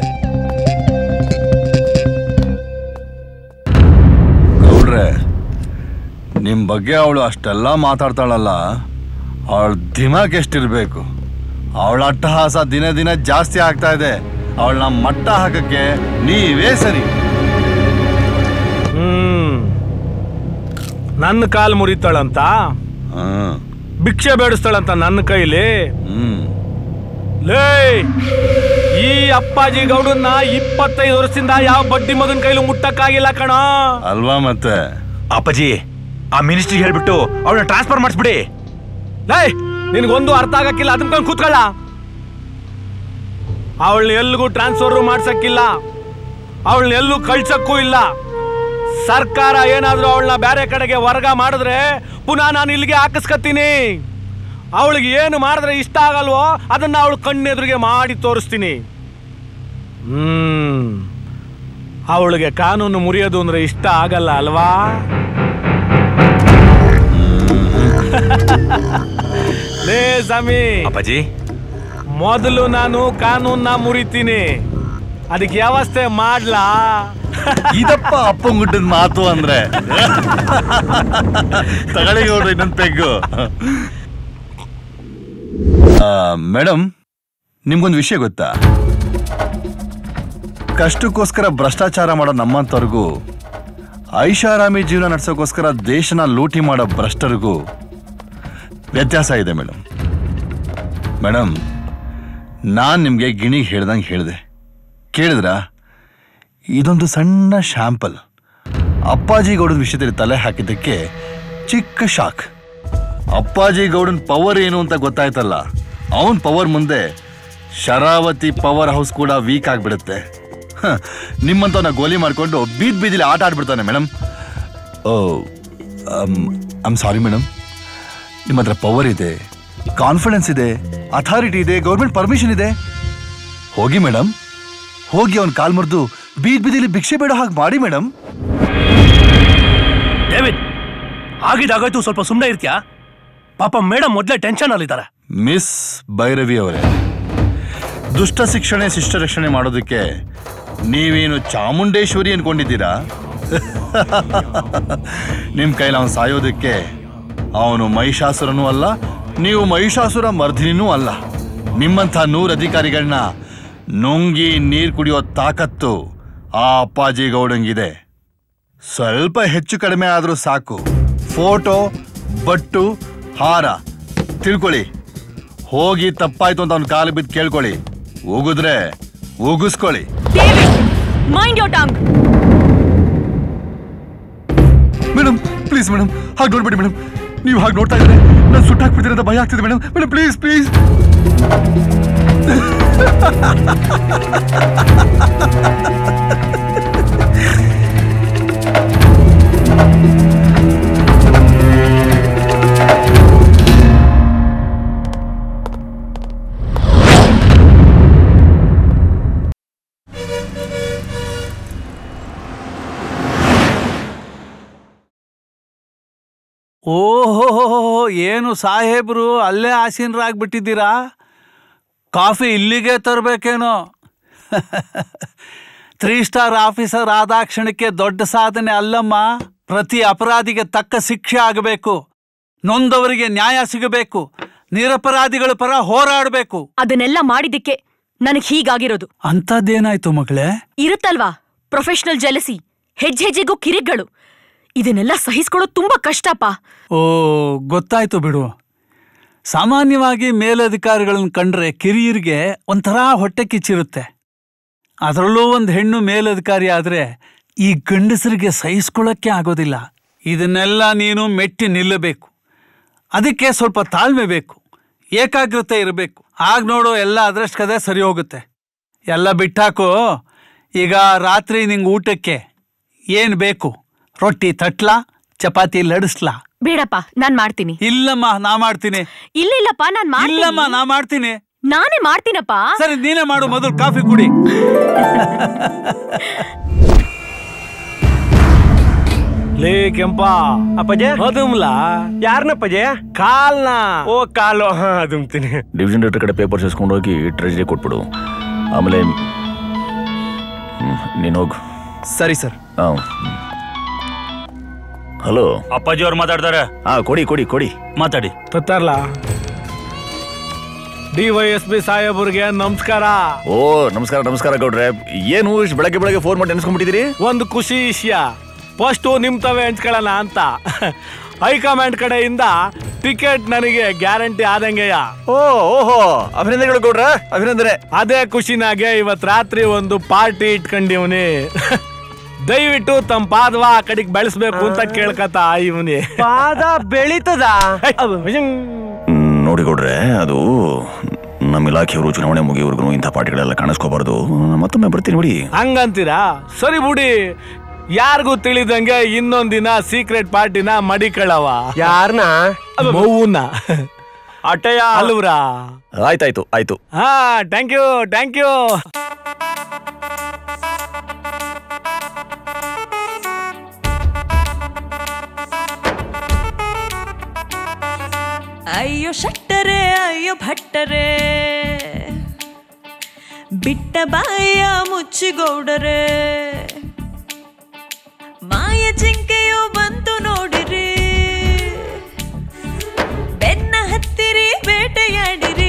G: ಗೌಡ್ರೆ ನಿಮ್ ಬಗ್ಗೆ ಅವಳು ಅಷ್ಟೆಲ್ಲ ಮಾತಾಡ್ತಾಳಲ್ಲ ಅವಳ ದಿಮಾಕ್ ಎಷ್ಟಿರ್ಬೇಕು ಅವಳ ಅಟ್ಟಹಾಸ ದಿನ ದಿನ ಜಾಸ್ತಿ ಆಗ್ತಾ ಇದೆ ಅವಳನ್ನ ಮಟ್ಟ ಹಾಕಕ್ಕೆ ನೀವೇ ಸರಿ
C: ಹ್ಮ್ ನನ್ನ ಕಾಲ್ ಮುರಿತಾಳಂತ ಭಿಕ್ಷೆ ಬೇಡಿಸ್ತಾಳಂತ ನನ್ನ ಕೈಲಿ ಲೇ ಈ ಅಪ್ಪಾಜಿ ಗೌಡನ್ನ ಇಪ್ಪತ್ತೈದು ವರ್ಷದಿಂದ ಯಾವ ಬಡ್ಡಿ ಮಗನ್ ಕೈಲೂ ಮುಟ್ಟಕ್ಕಾಗಿಲ್ಲ ಕಣ
G: ಅಲ್ವಾ ಮತ್ತೆ
B: ಅಪ್ಪಾಜಿ ಆ ಮಿನಿಸ್ಟ್ರಿಗೆ ಹೇಳ್ಬಿಟ್ಟು ಅವಳನ್ನ ಟ್ರಾನ್ಸ್ಫರ್ ಮಾಡಿಸ್ಬಿಡಿ
C: ಲೇ ನಿನ್ಗೊಂದು ಅರ್ಥ ಆಗಕ್ಕಿಲ್ಲ ಅದನ್ನ ಕೂತ್ಕೊಳ್ಳ ಅವಳನ್ನ ಎಲ್ಲಿಗೂ ಟ್ರಾನ್ಸ್ಫರ್ ಮಾಡ್ಸಕ್ಕಿಲ್ಲ ಅವಳನ್ನ ಎಲ್ಲೂ ಕಳ್ಸಕ್ಕೂ ಇಲ್ಲ ಸರ್ಕಾರ ಏನಾದ್ರೂ ಅವಳನ್ನ ಬೇರೆ ಕಡೆಗೆ ವರ್ಗ ಮಾಡಿದ್ರೆ ಪುನಃ ನಾನು ಇಲ್ಲಿಗೆ ಹಾಕಿಸ್ಕತ್ತೀನಿ ಅವಳಿಗೆ ಏನು ಮಾಡಿದ್ರೆ ಇಷ್ಟ ಆಗಲ್ವೋ ಅದನ್ನ ಅವಳು ಕಣ್ಣೆದುರಿಗೆ ಮಾಡಿ ತೋರಿಸ್ತೀನಿ ಹ್ಮ್ ಅವಳಿಗೆ ಕಾನೂನು ಮುರಿಯೋದು ಅಂದ್ರೆ ಇಷ್ಟ ಆಗಲ್ಲ ಅಲ್ವಾ ಲೇ ಸಮಿ
B: ಅಪ್ಪಾಜಿ
C: ಮೊದಲು ನಾನು ಕಾನೂನ್ನ ಮುರಿತೀನಿ ಅದಕ್ಕೆ ವ್ಯವಸ್ಥೆ ಮಾಡ್ಲಾ
G: ಇದಪ್ಪ ಅಪ್ಪಂಗುಟ್ಟದ ಮಾತು ಅಂದ್ರೆ ತಗೊಳ್ಳಿ ಗೌಡ್ರು ಇನ್ನೊಂದು ಪೆಗ್ಗು ಮೇಡಮ್ ನಿಮ್ಗೊಂದು ವಿಷಯ ಗೊತ್ತಾ ಕಷ್ಟಕ್ಕೋಸ್ಕರ ಭ್ರಷ್ಟಾಚಾರ ಮಾಡೋ ನಮ್ಮಂಥವ್ರಿಗೂ ಐಷಾರಾಮಿ ಜೀವನ ನಡೆಸೋಕ್ಕೋಸ್ಕರ ದೇಶನ ಲೂಟಿ ಮಾಡೋ ಭ್ರಷ್ಟರಿಗೂ ವ್ಯತ್ಯಾಸ ಇದೆ ಮೇಡಮ್ ಮೇಡಮ್ ನಾನು ನಿಮಗೆ ಗಿಣಿಗೆ ಹೇಳ್ದಂಗೆ ಹೇಳಿದೆ ಕೇಳಿದ್ರಾ ಇದೊಂದು ಸಣ್ಣ ಶಾಂಪಲ್ ಅಪ್ಪಾಜಿ ಗೌಡನ ವಿಷಯದಲ್ಲಿ ತಲೆ ಹಾಕಿದ್ದಕ್ಕೆ ಚಿಕ್ಕ ಶಾಕ್ ಅಪ್ಪಾಜಿ ಗೌಡನ್ ಪವರ್ ಏನು ಅಂತ ಗೊತ್ತಾಯ್ತಲ್ಲ ಅವನ್ ಪವರ್ ಮುಂದೆ ಶರಾವತಿ ಪವರ್ ಹೌಸ್ ಕೂಡ ವೀಕ್ ಆಗಿಬಿಡುತ್ತೆ ನಿಮ್ಮಂತವನ್ನ ಗೋಲಿ ಮಾಡ್ಕೊಂಡು ಬೀದ್ ಬೀದಿಲಿ ಆಟ ಆಡ್ಬಿಡ್ತಾನೆ madam O I'm sorry madam ನಿಮ್ಮ ಹತ್ರ ಪವರ್ ಇದೆ ಕಾನ್ಫಿಡೆನ್ಸ್ ಇದೆ ಅಥಾರಿಟಿ ಇದೆ ಗೌರ್ಮೆಂಟ್ ಪರ್ಮಿಷನ್ ಇದೆ ಹೋಗಿ ಮೇಡಮ್ ಹೋಗಿ ಅವನ್ ಕಾಲ್ ಮುರಿದು ಬೀದ್ ಬೀದಿಲಿ ಭಿಕ್ಷೆ ಬೇಡ ಹಾಗೆ ಮಾಡಿ ಮೇಡಮ್
M: ಡೇವಿಡ್ ಆಗಿದಾಗೋಯ್ತು ಸ್ವಲ್ಪ ಸುಮ್ಮನೆ ಇರ್ತೀಯಾ ಪಾಪ ಮೇಡಮ್ ಮೊದಲೇ ಟೆನ್ಷನ್ ಅಲ್ಲಿದ್ದಾರೆ
G: ಮಿಸ್ ಭೈರವಿ ಅವರೇ ದುಷ್ಟ ಶಿಕ್ಷಣೆ ಶಿಷ್ಟ ರಕ್ಷಣೆ ಮಾಡೋದಕ್ಕೆ ನೀವೇನು ಚಾಮುಂಡೇಶ್ವರಿ ಅನ್ಕೊಂಡಿದ್ದೀರಾ ನಿಮ್ ಕೈಲಿ ಅವನು ಸಾಯೋದಕ್ಕೆ ಅವನು ಮಹಿಷಾಸುರನೂ ಅಲ್ಲ ನೀವು ಮಹಿಷಾಸುರ ಮರ್ದಿನಿನೂ ಅಲ್ಲ ನಿಮ್ಮಂಥ ನೂರು ಅಧಿಕಾರಿಗಳನ್ನ ನುಂಗಿ ನೀರು ಕುಡಿಯೋ ತಾಕತ್ತು ಆ ಅಪ್ಪಾಜಿ ಗೌಡಂಗಿದೆ ಸ್ವಲ್ಪ ಹೆಚ್ಚು ಕಡಿಮೆ ಆದರೂ ಸಾಕು ಫೋಟೋ ಬಟ್ಟು ಹಾರ ತಿಳ್ಕೊಳ್ಳಿ ಹೋಗಿ ತಪ್ಪಾಯ್ತು ಅಂತ ಅವ್ನ ಕಾಲು ಬಿದ್ದು ಕೇಳ್ಕೊಳ್ಳಿ ಉಗಿದ್ರೆ ಉಗಿಸ್ಕೊಳ್ಳಿ
D: mind your tongue
G: madam please madam ಹಾಗೆ ನೋಡ್ಬೇಡಿ ಮೇಡಮ್ ನೀವು ಹಾಗೆ ನೋಡ್ತಾ ಇದ್ರೆ ನಾನು ಸುಟ್ಟಾಕ್ಬಿಡ್ತೀನಿ ಅಂತ ಭಯ ಆಗ್ತಿದೆ ಮೇಡಮ್ ಮೇಡಮ್ ಪ್ಲೀಸ್ ಪ್ಲೀಸ್
H: ಓಹೋ ಏನು ಸಾಹೇಬ್ರು ಅಲ್ಲೇ ಆಸೀನರಾಗ್ಬಿಟ್ಟಿದ್ದೀರಾ ಕಾಫಿ ಇಲ್ಲಿಗೆ ತರಬೇಕೇನೋ ತ್ರೀ ಸ್ಟಾರ್ ಆಫೀಸರ್ ಆದಾಕ್ಷಣಕ್ಕೆ ದೊಡ್ಡ ಸಾಧನೆ ಅಲ್ಲಮ್ಮ ಪ್ರತಿ ಅಪರಾಧಿಗೆ ತಕ್ಕ ಶಿಕ್ಷೆ ಆಗಬೇಕು ನೊಂದವರಿಗೆ ನ್ಯಾಯ ಸಿಗಬೇಕು ನಿರಪರಾಧಿಗಳ ಪರ ಹೋರಾಡಬೇಕು
D: ಅದನ್ನೆಲ್ಲ ಮಾಡಿದ್ದಕ್ಕೆ ನನಗ್ ಹೀಗಾಗಿರೋದು
H: ಅಂಥದ್ದೇನಾಯ್ತು ಮಗಳೇ
D: ಇರುತ್ತಲ್ವಾ ಪ್ರೊಫೆಷನಲ್ ಜೆಲಸಿ ಹೆಜ್ಜೆ ಹೆಜ್ಜೆಗೂ ಕಿರಿಗಳು ಇದನ್ನೆಲ್ಲ ಸಹಿಸ್ಕೊಳ್ಳೋದು ತುಂಬಾ ಕಷ್ಟಪ್ಪ
H: ಓ ಗೊತ್ತಾಯ್ತು ಬಿಡು ಸಾಮಾನ್ಯವಾಗಿ ಮೇಲಧಿಕಾರಿಗಳನ್ನ ಕಂಡ್ರೆ ಕಿರಿಯರಿಗೆ ಒಂಥರ ಹೊಟ್ಟೆ ಕಿಚ್ಚಿರುತ್ತೆ ಅದರಲ್ಲೂ ಒಂದು ಹೆಣ್ಣು ಮೇಲಧಿಕಾರಿ ಆದ್ರೆ ಈ ಗಂಡಸರಿಗೆ ಸಹಿಸ್ಕೊಳ್ಳೋಕ್ಕೆ ಆಗೋದಿಲ್ಲ ಇದನ್ನೆಲ್ಲ ನೀನು ಮೆಟ್ಟಿ ನಿಲ್ಲಬೇಕು ಅದಕ್ಕೆ ಸ್ವಲ್ಪ ತಾಳ್ಮೆ ಬೇಕು ಏಕಾಗ್ರತೆ ಇರಬೇಕು ಆಗ ನೋಡು ಎಲ್ಲ ಅದರಷ್ಟು ಕದೆ ಸರಿ ಹೋಗುತ್ತೆ ಎಲ್ಲ ಬಿಟ್ಟಾಕು ಈಗ ರಾತ್ರಿ ನಿಂಗೆ ಊಟಕ್ಕೆ ಏನು ಬೇಕು ರೊಟ್ಟಿ ತಟ್ಲಾ ಚಪಾತಿ ಲಡಿಸ್ಲಾ
D: ಬೇಡಪ್ಪ ನಾನ್ ಮಾಡ್ತೀನಿ
H: ಇಲ್ಲಮ್ಮ ನಾ ಮಾಡ್ತೀನಿ
D: ಇಲ್ಲ ಇಲ್ಲಪ್ಪ ನಾನ್ ಮಾಡ್ತೀನಿ
H: ಇಲ್ಲಮ್ಮ ನಾ ಮಾಡ್ತೀನಿ
D: ನಾನೇ ಮಾಡ್ತೀನಪ್ಪ
H: ಸರಿ ನೀನೇ ಮಾಡು ಮೊದಲು ಕಾಫಿ ಕುಡಿ
C: ಲೇ ಕೆಂಪ
J: ಅಪ್ಪಜೆ
C: ಅದುಮ್ಲಾ
J: ಯಾರನ್ನಪ್ಪಜೆ
C: ಕಾಲ್ನ
J: ಓ ಕಾಲು ಹಾ ಅದುಮ್ತೀನಿ
N: ಡಿವಿಷನ್ ಡೈರೆಕ್ಟರ್ ಕಡೆ ಪೇಪರ್ಸ್ ಇಸ್ಕೊಂಡು ಹೋಗಿ ಟ್ರೆಜರಿ ಕೊಟ್ಬಿಡು ಆಮೇಲೆ ಹ್ಮ್, ನೀನು ಹೋಗು
Q: ಸರಿ ಸರ್
N: ಹಾಂ ಹಲೋ
P: ಅಪ್ಪಾಜಿ ಅವ್ರು ಮಾತಾಡ್ತಾರೆ
N: ಹಾ ಕೊಡಿ ಕೊಡಿ ಕೊಡಿ
P: ಮಾತಾಡಿ
C: ತತ್ತಾರ್ಲ ಡಿ ವೈ ಎಸ್ ಪಿ ಸಾಹೇಬ್ರಿಗೆ ನಮಸ್ಕಾರ
N: ಓ ನಮಸ್ಕಾರ ನಮಸ್ಕಾರ ಗೌಡ್ರೆ ಏನು ಇಷ್ಟ್ ಬೆಳಗ್ಗೆ ಬೆಳಗ್ಗೆ ಫೋನ್ ಮಾಡಿ ನೆನೆಸ್ಕೊಂಡ್ಬಿಟ್ಟಿದ್ದೀರಿ
C: ಒಂದು ಖುಷಿ ವಿಷಯ ಫಸ್ಟು ನಿಮ್ ತವೆ ಹಂಚ್ಕೊಳ್ಳೋಣ ಅಂತ ಹೈಕಮಾಂಡ್ ಕಡೆಯಿಂದ ಟಿಕೆಟ್ ನನಗೆ ಗ್ಯಾರಂಟಿ ಆದಂಗೆಯ
N: ಓ ಓಹೋ ಅಭಿನಂದನೆಗಳು ಗೌಡ್ರ ಅಭಿನಂದನೆ
C: ಅದೇ ಖುಷಿನಾಗೆ ಇವತ್ ರಾತ್ರಿ ಒಂದು ಪಾರ್ಟಿ ಇಟ್ಕೊಂಡಿವ್ನಿ ದಯವಿಟ್ಟು ತಮ್ಮ ಪಾದವ ಆ ಕಡೆಗೆ ಬೆಳೆಸ್ಬೇಕು ಅಂತ ಕೇಳ್ಕತ ಇವನಿ
J: ಪಾದ ಬೆಳೀತದ
N: ಹ್ಮ್, ನೋಡಿ ಗೌಡ್ರೆ ಅದು ನಮ್ಮ ಇಲಾಖೆಯವರು ಚುನಾವಣೆ ಮುಗಿಯೋವರೆಗೂ ಇಂಥ ಪಾರ್ಟಿಗಳೆಲ್ಲ ಕಾಣಿಸ್ಕೋಬಾರ್ದು ನಾನು ಮತ್ತೊಮ್ಮೆ ಬರ್ತೀನಿ ಬಿಡಿ
C: ಹಂಗಂತೀರಾ ಸರಿ ಬಿಡಿ ಯಾರಿಗೂ ತಿಳಿದಂಗೆ ಇನ್ನೊಂದಿನ ಸೀಕ್ರೆಟ್ ಪಾರ್ಟಿನ ಮಡಿಕಳವ
J: ಯಾರನ್ನ
C: ಮೌನ
J: ಅಟಯ
C: ಅಲ್ವ್ರಾ
N: ಆಯ್ತಾಯ್ತು ಆಯ್ತು
C: ಹಾ ಥ್ಯಾಂಕ್ ಯು ಥ್ಯಾಂಕ್ ಯು
R: ಅಯ್ಯೋ ಶಟ್ಟರೆ ಅಯ್ಯೋ ಭಟ್ಟರೆ
Q: ಬಿಟ್ಟ ಬಾಯ ಮುಚ್ಚಿಗೌಡರೆ ಮಾಯ ಜಿಂಕೆಯು ಬಂತು ನೋಡಿರಿ ಬೆನ್ನ ಹತ್ತಿರಿ ಬೇಟೆಯಾಡಿರಿ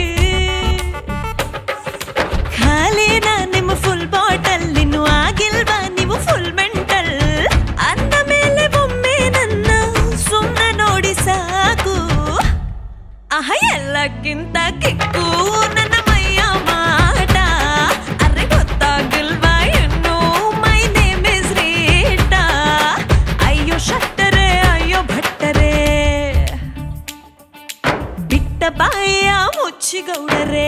Q: ಖಾಲಿನ ನಿಮ್ಮ ಫುಲ್ ಬಾಟಲ್ ಇನ್ನು ಆಗಿಲ್ವಾ ನೀವು ಫುಲ್ ಮೆಂಟಲ್ ಅಂದ ಮೇಲೆ ಒಮ್ಮೆ ನನ್ನ ಸುಮ್ಮನೆ ನೋಡಿ ಸಾಕು ಆಹ ಎಲ್ಲಕ್ಕಿಂತ ಕಿಕ್ಕು ನನ್ನ ಮೈಯ ಮಾಟ ಅರೆ ಗೊತ್ತಾಗಿಲ್ವಾ ಇನ್ನು ಮೈ ನೇಮ್ ಇಸ್ ರೀಟಾ ಅಯ್ಯೋ ಶಟ್ಟರೆ ಅಯ್ಯೋ ಭಟ್ಟರೆ ಬಿಟ್ಟ ಬಾಯ ಮುಚ್ಚಿಗೌಡರೇ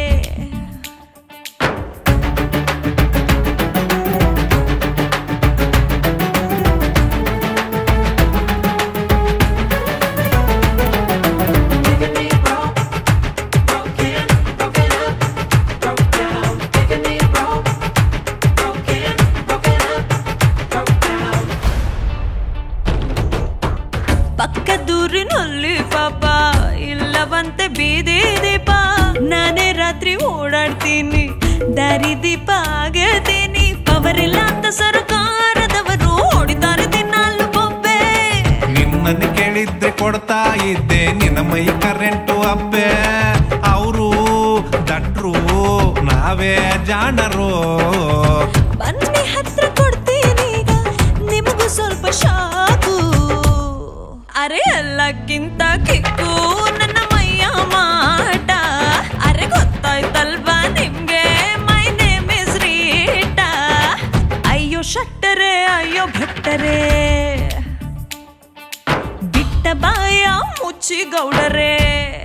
Q: ಪಕ್ಕದೂರಿನಲ್ಲಿ ಪಾಪ ಇಲ್ಲವಂತೆ ಬೀದಿ ದೀಪ ನಾನೇ ರಾತ್ರಿ ಓಡಾಡ್ತೀನಿ ದಾರಿ ದೀಪ ಆಗಿರ್ತೀನಿ ಪವರ್ ಇಲ್ಲ ಅಂತ ಸರ್ಕಾರದವರು ಹೊಡಿತಾರೆ ದಿನಾಲು ಬೊಬ್ಬೆ
R: ನಿನ್ನನ್ನು ಕೇಳಿದ್ರೆ ಕೊಡ್ತಾ ಇದ್ದೆ ನಿನ್ನ ಮೈ ಕರೆಂಟು ಅಬ್ಬೆ ಅವರು ದಟ್ರು ನಾವೇ ಜಾಣರು
Q: ಬನ್ನಿ ಹತ್ರ ಕೊಡ್ತೀನಿ ಈಗ ನಿಮಗೂ ಸ್ವಲ್ಪ ಶಾಕು ಅರೆ ಎಲ್ಲಕ್ಕಿಂತ ಕಿಕ್ಕು ನನ್ನ ಮೈಯ ಮಾಟ ಅರೆ ಗೊತ್ತಾಯ್ತಲ್ವಾ ನಿಮ್ಗೆ ಮೈ ನೇಮ್ ಇಸ್ ರೀಟಾ ಅಯ್ಯೋ ಶಟ್ಟರೆ ಅಯ್ಯೋ ಭಟ್ಟರೆ ಬಿಟ್ಟ ಬಾಯ ಮುಚ್ಚಿ ಗೌಡರೇ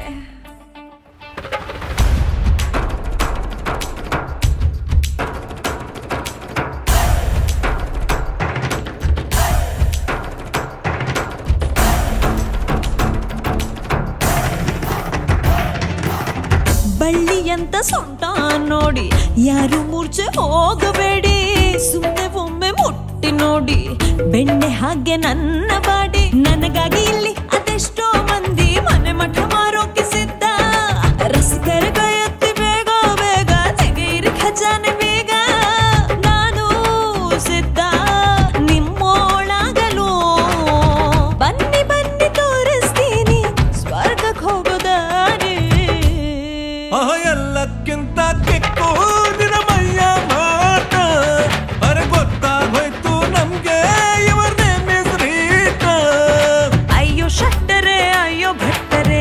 Q: ಬಳ್ಳಿಯಂತ ಸೊಂಟ ನೋಡಿ ಯಾರು ಮೂರ್ಛೆ ಹೋಗಬೇಡಿ ಸುಮ್ಮನೆ ಒಮ್ಮೆ ಮುಟ್ಟಿ ನೋಡಿ ಬೆಣ್ಣೆ ಹಾಗೆ ನನ್ನ ಬಾಡಿ ನನಗಾಗಿ ಇಲ್ಲಿ ಅದೆಷ್ಟೋ ಮಂದಿ ಮನೆ ಮಠ ಮಾರೋಕೆ ಸಿದ್ಧ ರಸಿಕರ ಕೈಯತ್ತಿ ಬೇಗ ಬೇಗ ತೆಗೆಯಿರಿ ಖಜಾನೆ ಬೇಗ ನಾನು ಸಿದ್ಧ ನಿಮ್ಮೋಳಾಗಲು ಬನ್ನಿ ಬನ್ನಿ ತೋರಿಸ್ತೀನಿ ಸ್ವರ್ಗಕ್ಕೆ ಹೋಗೋದಾರಿ
R: ಆಹ, ಎಲ್ಲಕ್ಕಿಂತ ಕಿಕ್ಕು ನಿನ್ನ ಮೈಯ ಮಾಟ ಅರೆ ಗೊತ್ತಾಗೋಯ್ತು ನಮ್ಗೆ ಇವರ್ ನೇಮ್ ಇಸ್ ರೀಟಾ
Q: ಅಯ್ಯೋ ಶಟ್ಟರೆ ಅಯ್ಯೋ ಭಟ್ಟರೆ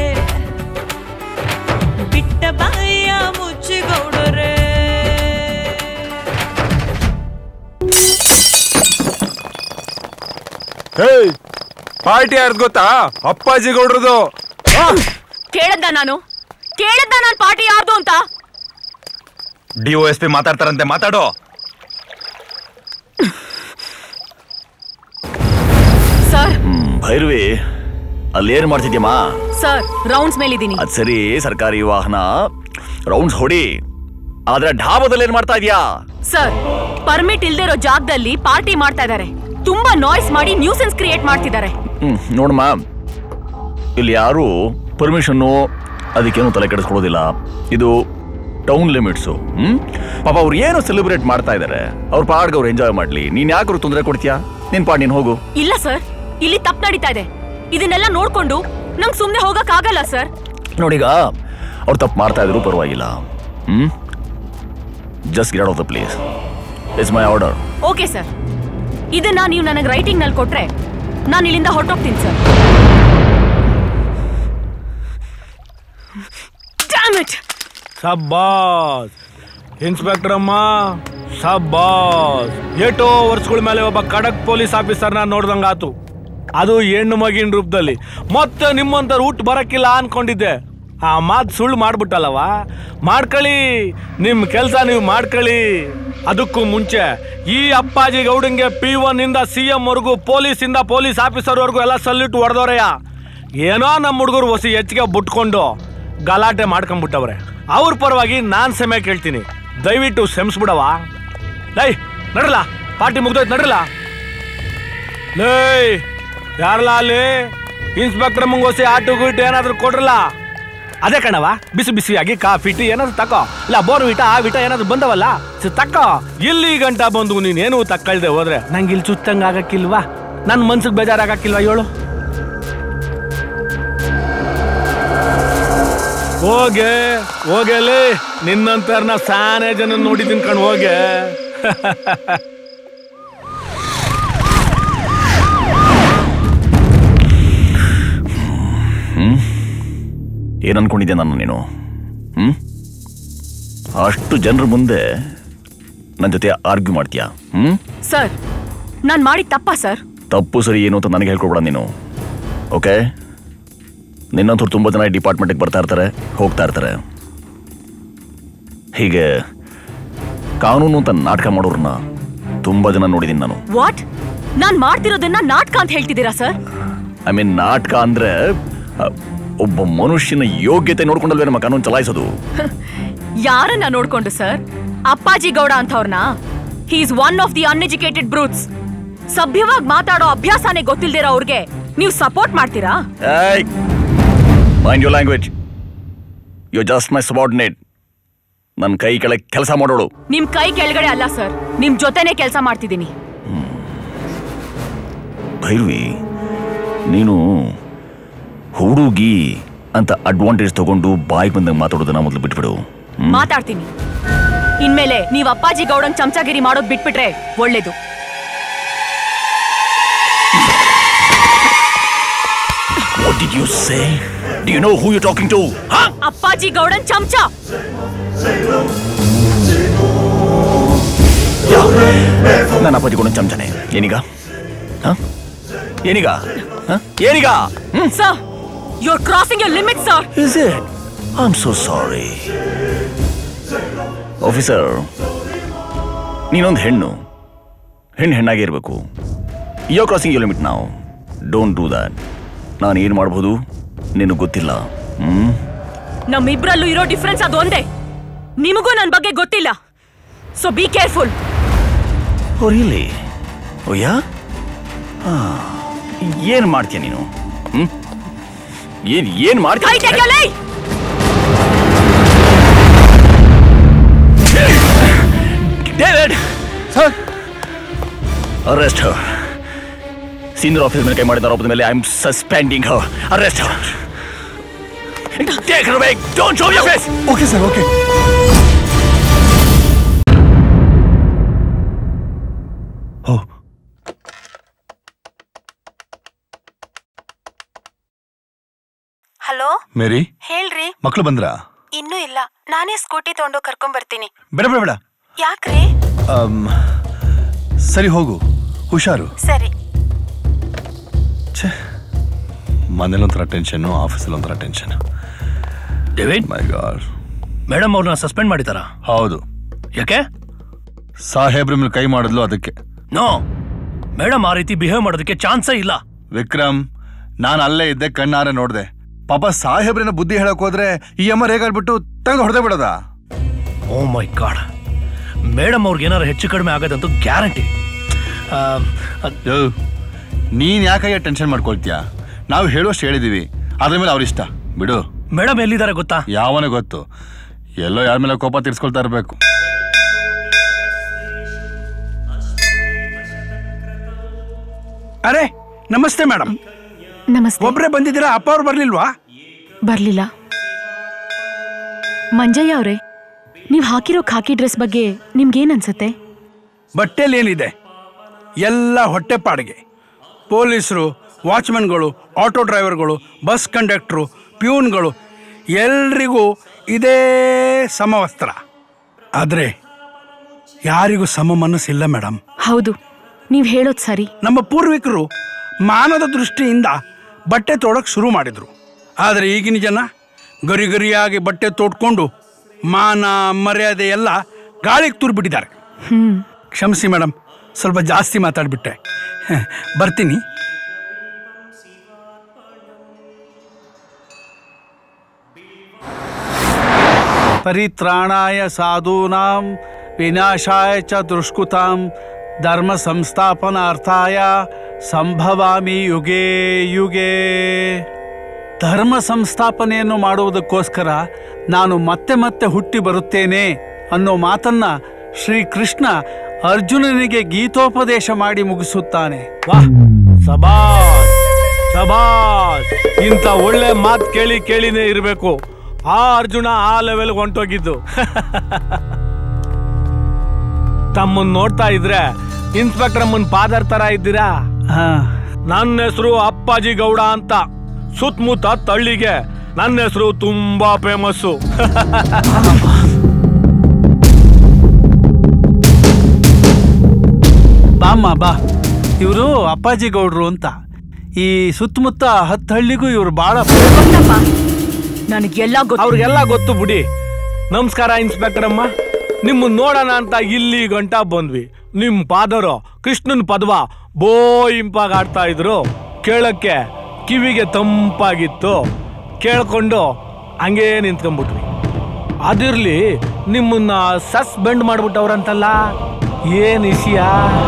Q: ಬಿಟ್ಟ ಬಾಯ ಮುಚ್ಚಿಗೌಡರೆ
O: ಹೇಯ್ ಪಾರ್ಟಿ ಯಾರ್ದು ಗೊತ್ತಾ ಅಪ್ಪಾಜಿ ಗೌಡ್ರದು
D: ಕೇಳದ್ದ ನಾನು ಕೇಳದ್ದ ನಾನು ಪಾರ್ಟಿ ಯಾರ್ದು ಅಂತ
B: ಡಿ ಒ ಎಸ್ ಪಿ ಮಾತಾಡ್ತಾರಂತೆ ಮಾತಾಡೋ
D: ಸರ್
N: ಭೈರವಿ ಅಲ್ಲಿ ಏನ್ ಮಾಡ್ತಿದ್ಯಮ್ಮ
D: ಸರ್ ರೌಂಡ್ಸ್ ಮೇಲಿದ್ದೀನಿ
N: ಅದ್ ಸರಿ ಸರ್ಕಾರಿ ವಾಹನ ರೌಂಡ್ಸ್ ಹೊಡಿ ಆದ್ರೆ ಢಾಬಾದಲ್ಲಿ ಏನ್ ಮಾಡ್ತಾ ಇದೀಯಾ
D: ಸರ್ ಪರ್ಮಿಟ್ ಇಲ್ದೇ ಇರೋ ಜಾಗದಲ್ಲಿ ಪಾರ್ಟಿ ಮಾಡ್ತಾ ಇದ್ದಾರೆ ತುಂಬಾ ನಾಯ್ಸ್ ಮಾಡಿ ನ್ಯೂಸೆನ್ಸ್ ಕ್ರಿಯೇಟ್ ಮಾಡ್ತಿದ್ದಾರೆ
N: ಹ್ಮ್ ನೋಡಮ್ಮ ಇಲ್ಲಿ ಯಾರು ಪರ್ಮಿಷನ್ನು ಅದಕ್ಕೇನು ತಲೆ ಕೆಡಿಸ್ಕೊಳ್ಳೋದಿಲ್ಲ ಇದು ಟೌನ್ ಲಿಮಿಟ್ಸು ಹ್ಮ್ ಪಾಪ ಅವ್ರು ಏನು ಸೆಲೆಬ್ರೇಟ್ ಮಾಡ್ತಾ ಇದ್ದಾರೆ ಅವ್ರ ಪಾಡ್ಗೆ ಅವ್ರು ಎಂಜಾಯ್ ಮಾಡ್ಲಿ ನೀನ್ ಯಾಕೆ ತೊಂದರೆ ಕೊಡ್ತೀಯಾ ನಿನ್ ಪಾಡ್ ನೀನ್ ಹೋಗು
D: ಇಲ್ಲ ಸರ್ ಇಲ್ಲಿ ತಪ್ಪು ನಡೀತಾ ಇದೆ ಇದನ್ನೆಲ್ಲ ನೋಡ್ಕೊಂಡು ನಂಗೆ ಸುಮ್ನೆ ಹೋಗಕ್ ಆಗಲ್ಲ ಸರ್
N: ನೋಡೀಗ ಅವ್ರು ತಪ್ಪು ಮಾಡ್ತಾ ಇದ್ರು ಪರವಾಗಿಲ್ಲ ಹ್ಮ್ just get of the place it's my order
D: okay sir ಇದನ್ನ ನೀವು ನನಗೆ ರೈಟಿಂಗ್ ನಲ್ಲಿ ಕೊಟ್ರೆ ನಾನು ಇಲ್ಲಿಂದ ಹೊರಟೋಗ್ತೀನಿ ಸರ್ Damn it!
C: ಸಬ್ಬಾಸ್ ಇನ್ಸ್ಪೆಕ್ಟರ್ ಅಮ್ಮ ಸಬ್ಬಾಸ್ ಏಟೋ ವರ್ಷಗಳ ಮೇಲೆ ಒಬ್ಬ ಖಡಕ್ ಪೊಲೀಸ್ ಆಫೀಸರ್ನ ನೋಡ್ದಂಗಾತು ಅದು ಹೆಣ್ಣು ಮಗಿನ ರೂಪದಲ್ಲಿ ಮತ್ತೆ ನಿಮ್ಮಂತ ರೂಟ್ ಬರಕ್ಕಿಲ್ಲ ಅನ್ಕೊಂಡಿದ್ದೆ ಆ ಮಾತು ಸುಳ್ಳು ಮಾಡ್ಬಿಟ್ಟಲ್ಲವ ಮಾಡ್ಕೊಳ್ಳಿ ನಿಮ್ಮ ಕೆಲಸ ನೀವು ಮಾಡ್ಕೊಳ್ಳಿ ಅದಕ್ಕೂ ಮುಂಚೆ ಈ ಅಪ್ಪಾಜಿ ಗೌಡಂಗೆ ಪಿ ಒನ್ ಇಂದ ಸಿ ಎಂ ವರ್ಗು ಪೊಲೀಸ್ ಇಂದ ಪೊಲೀಸ್ ಆಫೀಸರ್ ವರ್ಗು ಎಲ್ಲ ಸಲ್ಯೂಟ್ ಹೊಡೆದವ್ರಯ್ಯ ಏನೋ ನಮ್ಮ ಹುಡುಗರು ಹೊಸಿ ಹೆಚ್ಚಿಗೆ ಬಿಟ್ಕೊಂಡು ಗಲಾಟೆ ಮಾಡ್ಕೊಂಡ್ಬಿಟ್ಟವ್ರೆ ಅವ್ರ ಪರವಾಗಿ ನಾನ್ ಸೆಮೆ ಕೇಳ್ತೀನಿ ದಯವಿಟ್ಟು ಸೆಮ್ಸ್ಬಿಡವ ಲೈ ನಡ್ರಲ್ಲ ಪಾರ್ಟಿ ಮುಗ್ದೋಯ್ತು ನಡ್ರಲ್ಲ ಲೇ ಯಾರಲ್ಲ ಅಲ್ಲಿ ಇನ್ಸ್ಪೆಕ್ಟರ್ ಮುಂಗೋಸಿ ಆಟು ಗೀಟು ಏನಾದ್ರು ಕೊಡ್ರಲ್ಲ ಅದೇ ಕಣವ ಬಿಸಿ ಬಿಸಿಯಾಗಿ ಕಾಫಿ ಟೀ ಏನಾದ್ರು ತಕೋ ಇಲ್ಲ ಬೋರ್ ವಿಟ ಆ ವಿಟ ಏನಾದ್ರು ಬಂದವಲ್ಲ ಸ- ತಕೋ ಇಲ್ಲಿ ಗಂಟ ಬಂದು ನೀನೇನು ತಕ್ಕಳ್ದೆ ಹೋದ್ರೆ ನಂಗೆ ಇಲ್ಲಿ ಸುತ್ತಂಗ್ ಆಗಕ್ಕಿಲ್ವಾ ನನ್ನ ಮನ್ಸಿಗೆ ಬೇಜಾರಾಗಕ್ಕಿಲ್ವಾ ಹೇಳು ಹೋಗೆ ಹೋಗಲಿ ನಿನ್ನಂತರ್ನ ಸಾನೇ ಜನ ನೋಡಿದ್ದೀನಿ ಕಣ್ ಹೋಗೆ
N: ಹ್ಮ್ ಏನ್ ಅನ್ಕೊಂಡಿದ್ದೆ ನಾನು ನೀನು ಹ್ಮ್ ಅಷ್ಟು ಜನರ ಮುಂದೆ ನನ್ನ ಜೊತೆ ಆರ್ಗ್ಯೂ ಮಾಡ್ತೀಯಾ ಹ್ಮ್
D: ಸರ್ ನಾನ್ ಮಾಡಿದ ತಪ್ಪಾ ಸರ್
N: ತಪ್ಪು ಸರಿ ಏನು ಅಂತ ನನಗೆ ಹೇಳ್ಕೊಬೇಡ ನೀನು ಓಕೆ ನಿನ್ನಂತವ್ರು ತುಂಬ ಜನ ಡಿಪಾರ್ಟ್ಮೆಂಟಿಗೆ ಬರ್ತಾ ಇರ್ತಾರೆ ಹೋಗ್ತಾ ಇರ್ತಾರೆ ಹೀಗೆ ಕಾನೂನು ಅಂತ ನಾಟಕ ಮಾಡೋರನ್ನ ತುಂಬ ಜನ ನೋಡಿದ್ದೀನಿ ನಾನು
D: ವಾಟ್ ನಾನ್ ಮಾಡ್ತಿರೋದನ್ನ ನಾಟಕ ಅಂತ ಹೇಳ್ತಿದ್ದೀರಾ ಸರ್
N: ಐ ಮೀನ್ ನಾಟಕ ಅಂದ್ರೆ ಅ, ಒಬ್ಬ ಮನುಷ್ಯನ ಯೋಗ್ಯತೆ ನೋಡ್ಕೊಂಡಲ್ವೇ ನಮ್ಮ ಕಾನೂನು ಚಲಾಯಿಸೋದು
D: ಯಾರನ್ನ ನೋಡ್ಕೊಂಡು ಸರ್ ಅಪ್ಪಾಜಿ Gowda ಅಂತವ್ರನ್ನ he is one of the uneducated brutes ಸಭ್ಯವಾಗಿ ಮಾತಾಡೋ ಅಭ್ಯಾಸನೇ ಗೊತ್ತಿಲ್ದಿರೋ ಅವ್ರಿಗೆ ನೀವು ಸಪೋರ್ಟ್ ಮಾಡ್ತೀರಾ
N: mind you language you just my subordinate ನನ್ನ ಕೈ ಕೆಳಗೆ ಕೆಲಸ ಮಾಡೋಳು
D: ನಿಮ್ ಕೈ ಕೆಳಗಡೆ ಅಲ್ಲ ಸರ್ ನಿಮ್ ಜೊತೆನೆ ಕೆಲಸ ಮಾಡ್ತಿದ್ದೀನಿ
N: ಭೈರವಿ ನೀನು ಹುಡುಗಿ ಅಂತ ಅಡ್ವಾಂಟೇಜ್ ತಗೊಂಡು ಬಾಯಿ ಬಂದಂಗೆ ಮಾತಾಡೋದನ್ನ ಮೊದಲು ಬಿಟ್ಬಿಡು ಹ್ಮ್?
D: ಮಾತಾಡ್ತೀನಿ ಇನ್ಮೇಲೆ ನೀವ್ ಅಪ್ಪಾಜಿ ಗೌಡನ್ ಚಮಚಾಗಿರಿ ಮಾಡೋದ್ ಬಿಟ್ಬಿಟ್ರೆ ಒಳ್ಳೇದು
N: What did you say? Do you know who you're talking to? Huh?
D: ಅಪ್ಪಾಜಿ ಗೌಡನ್ ಚಮಚ
N: ನನ್ನ ಅಪ್ಪಾಜಿ ಕೂಡ ಚಮಚನೆ ಏನೀಗ ಹ? ಏನೀಗ ಹ? ಏನೀಗ
D: sir you are crossing your limit sir
N: Is it? I'm so sorry. Officer ನೀನೊಂದು ಹೆಣ್ಣು ಹೆಣ್ಣು ಹೆಣ್ಣಾಗಿ ಇರಬೇಕು ಯೋ ಕ್ರಾಸಿಂಗ್ ಯು ಲಿಮಿಟ್ ನಾವು ಡೋಂಟ್ ಡೂ ದ್ಯಾಟ್ ನಾನು ಏನು ಮಾಡ್ಬೋದು ನಿನಗೆ ಗೊತ್ತಿಲ್ಲ ಹ್ಮ್
D: ನಮ್ಮಿಬ್ರಲ್ಲೂ ಇರೋ ಡಿಫ್ರೆನ್ಸ್ ಅದು ಒಂದೇ ನಿಮಗೂ ನನ್ ಬಗ್ಗೆ ಗೊತ್ತಿಲ್ಲ so be careful
N: oh really ಓ ಯಾ ಏನು ಮಾಡ್ತೀಯ ನೀನು ಹ್ಮ್ ಏನು ಏನು ಮಾಡ್ತೀಯ
D: ಕೈ ತೆಗ್ಯಲೇ
N: ಡೇವಿಡ್ ಸರ್ ಅರೆಸ್ಟ್ ಹರ್ ಸೀನಿಯರ್ ಆಫೀಸ್ ಮೇಲೆ ಕೈ ಮಾಡಿದ ಆರೋಪದ ಮೇಲೆ I am suspending Har arrest Har take her away don't show your face
G: okay sir okay
S: hello
G: ಮೇರಿ
S: ಹೇಳ್ರಿ
G: ಮಕ್ಕಳು ಬಂದ್ರಾ
S: ಇನ್ನೂ ಇಲ್ಲ ನಾನೇ ಸ್ಕೂಟಿ ತಗೊಂಡು ಕರ್ಕೊಂಡ್ ಬರ್ತೀನಿ
G: ಬೇಡ ಬೇಡ ಬೇಡ
S: ಯಾಕ್ರಿ
G: ಆಮ್, ಸರಿ ಹೋಗು ಹುಷಾರು
S: ಸರಿ
G: ಮನೇಲಿ ಒಂಥರ ಟೆನ್ಷನ್ನು ಆಫೀಸಲ್ಲಿ ಒಂಥರ ಟೆನ್ಷನ್
M: ಡೇವಿಡ್
G: ಮೈ ಗಾಡ್
M: ಮೇಡಮ್ ಅವ್ರನ್ನ ಸಸ್ಪೆಂಡ್ ಮಾಡಿದಾರಾ
G: ಹೌದು
M: ಯಾಕೆ
G: ಸಾಹೇಬ್ರ ಮೇಲೆ ಕೈ ಮಾಡಿದ್ಲು ಅದಕ್ಕೆ
M: ನೋ ಮೇಡಮ್ ಆ ರೀತಿ ಬಿಹೇವ್ ಮಾಡೋದಕ್ಕೆ ಚಾನ್ಸೇ ಇಲ್ಲ
G: ವಿಕ್ರಮ್ ನಾನು ಅಲ್ಲೇ ಇದ್ದೆ ಕಣ್ಣಾರೆ ನೋಡ್ದೆ ಪಾಪ ಸಾಹೇಬ್ರನ್ನ ಬುದ್ಧಿ ಹೇಳಕ್ ಹೋದ್ರೆ ಈ ಅಮ್ಮ ರೇಗಾಡ್ಬಿಟ್ಟು ತೆಗೆದು ಹೊಡೆದೇ ಬಿಡೋದಾ
M: ಓ ಮೈ ಗಾಡ್ ಮೇಡಮ್ ಅವ್ರಿಗೆ ಏನಾರು ಹೆಚ್ಚು ಕಡಿಮೆ ಆಗೋದಂತೂ ಗ್ಯಾರಂಟಿ
G: ಯೋ, ನೀನ್ ಯಾಕಯ್ಯ ಟೆನ್ಷನ್ ಮಾಡ್ಕೊಳ್ತೀಯ ನಾವು ಹೇಳೋಷ್ಟು ಹೇಳಿದೀವಿ ಅದ್ರ ಮೇಲೆ ಅವ್ರಿಷ್ಟ ಬಿಡು
M: ಮೇಡಮ್ ಎಲ್ಲಿದ್ದಾರೆ ಗೊತ್ತಾ
G: ಯಾವನೇ ಗೊತ್ತು ಎಲ್ಲೋ ಯಾರ ಮೇಲೆ ಕೋಪ ತೀರ್ಸ್ಕೊಳ್ತಾ ಇರ್ಬೇಕು
T: ಅರೆ ನಮಸ್ತೆ ಮೇಡಮ್
D: ನಮಸ್ತೆ
T: ಒಬ್ರೇ ಬಂದಿದ್ದೀರಾ ಅಪ್ಪ ಅವ್ರು ಬರ್ಲಿಲ್ವಾ
D: ಬರ್ಲಿಲ್ಲ ಮಂಜಯ್ಯ ಅವ್ರೆ ನೀವ್ ಹಾಕಿರೋ ಖಾಕಿ ಡ್ರೆಸ್ ಬಗ್ಗೆ ನಿಮ್ಗೇನ್ ಅನ್ಸುತ್ತೆ
T: ಬಟ್ಟೆಲಿ ಏನಿದೆ ಎಲ್ಲ ಹೊಟ್ಟೆಪಾಡಿಗೆ ಪೊಲೀಸರು ವಾಚ್ಮನ್ಗಳು ಆಟೋ ಡ್ರೈವರ್ಗಳು ಬಸ್ ಕಂಡಕ್ಟ್ರು ಪ್ಯೂನ್ಗಳು ಎಲ್ರಿಗೂ ಇದೇ ಸಮವಸ್ತ್ರ ಆದರೆ ಯಾರಿಗೂ ಸಮ ಮನಸ್ಸಿಲ್ಲ ಮೇಡಮ್
D: ಹೌದು ನೀವ್ ಹೇಳೋದ್ ಸರಿ
T: ನಮ್ಮ ಪೂರ್ವಿಕರು ಮಾನದ ದೃಷ್ಟಿಯಿಂದ ಬಟ್ಟೆ ತೋಡಕ್ಕೆ ಶುರು ಮಾಡಿದ್ರು ಆದರೆ ಈಗಿನ ಜನ ಗರಿ ಗರಿಯಾಗಿ ಬಟ್ಟೆ ತೋಡ್ಕೊಂಡು ಮಾನ ಮರ್ಯಾದೆ ಎಲ್ಲ ಗಾಳಿಗೆ ತೂರ್ಬಿಟ್ಟಿದ್ದಾರೆ
D: ಹ್ಮ್
T: ಕ್ಷಮಿಸಿ ಮೇಡಮ್ ಸ್ವಲ್ಪ ಜಾಸ್ತಿ ಮಾತಾಡ್ಬಿಟ್ಟೆ ಬರ್ತೀನಿ
H: ಪರಿತ್ರಾಣಾಯ ಸಾಧೂನಾಂ ವಿನಾಶಾಯ ಚ ದುಷ್ಕೃತಾಂ ಧರ್ಮ ಸಂಸ್ಥಾಪನಾರ್ಥಾಯ ಸಂಭವಾಮಿ ಯುಗೇ ಯುಗೇ ಧರ್ಮ ಸಂಸ್ಥಾಪನೆಯನ್ನು ಮಾಡುವುದಕ್ಕೋಸ್ಕರ ನಾನು ಮತ್ತೆ ಮತ್ತೆ ಹುಟ್ಟಿ ಬರುತ್ತೇನೆ ಅನ್ನೋ ಮಾತನ್ನ ಶ್ರೀಕೃಷ್ಣ ಅರ್ಜುನನಿಗೆ ಗೀತೋಪದೇಶ ಮಾಡಿ ಮುಗಿಸುತ್ತಾನೆ
C: ವಾಹ್ ಸಬಾಸ್ ಸಬಾಸ್ ಇಂಥ ಒಳ್ಳೆ ಮಾತು ಕೇಳಿ ಕೇಳಿನೇ ಇರಬೇಕು ಆ ಅರ್ಜುನ ಆ ಲೆವೆಲ್ ಹೊಂಟೋಗಿದ್ದು ತಮ್ಮನ್ ನೋಡ್ತಾ ಇದ್ರೆ ಇನ್ಸ್ಪೆಕ್ಟರ್ ಅಮ್ಮನ್ ಪಾದರ್ ತರ ಇದ್ದೀರಾ ನನ್ನ ಹೆಸರು ಅಪ್ಪಾಜಿ ಗೌಡ ಅಂತ ಸುತ್ತಮುತ್ತ ತಳ್ಳಿಗೆ ನನ್ನ ಹೆಸರು ತುಂಬಾ ಫೇಮಸ್ಸು
H: ಬಾಮ್ಮ ಬಾ ಇವರು ಅಪ್ಪಾಜಿ ಗೌಡ್ರು ಅಂತ ಈ ಸುತ್ತಮುತ್ತ ಹತ್ತು ಹಳ್ಳಿಗೂ ಇವರು ಬಹಳ
D: ನನಗೆಲ್ಲ ಗೊತ್ತು
C: ಅವ್ರಿಗೆಲ್ಲ ಗೊತ್ತು ಬಿಡಿ ನಮಸ್ಕಾರ ಇನ್ಸ್ಪೆಕ್ಟರ್ ಅಮ್ಮ ನಿಮ್ಮನ್ನ ನೋಡೋಣ ಅಂತ ಇಲ್ಲಿ ಗಂಟ ಬಂದ್ವಿ ನಿಮ್ ಪಾದರು ಕೃಷ್ಣನ್ ಪದವ ಬೋ ಇಂಪಾಗಿ ಆಡ್ತಾ ಇದ್ರು ಕೇಳಕ್ಕೆ ಕಿವಿಗೆ ತಂಪಾಗಿತ್ತು ಕೇಳ್ಕೊಂಡು ಹಂಗೇ ನಿಂತ್ಕೊಂಡ್ಬಿಟ್ವಿ ಅದಿರ್ಲಿ ನಿಮ್ಮನ್ನ ಸಸ್ಪೆಂಡ್ ಮಾಡ್ಬಿಟ್ಟವ್ರಂತಲ್ಲ ಏನ್ ವಿಷಯ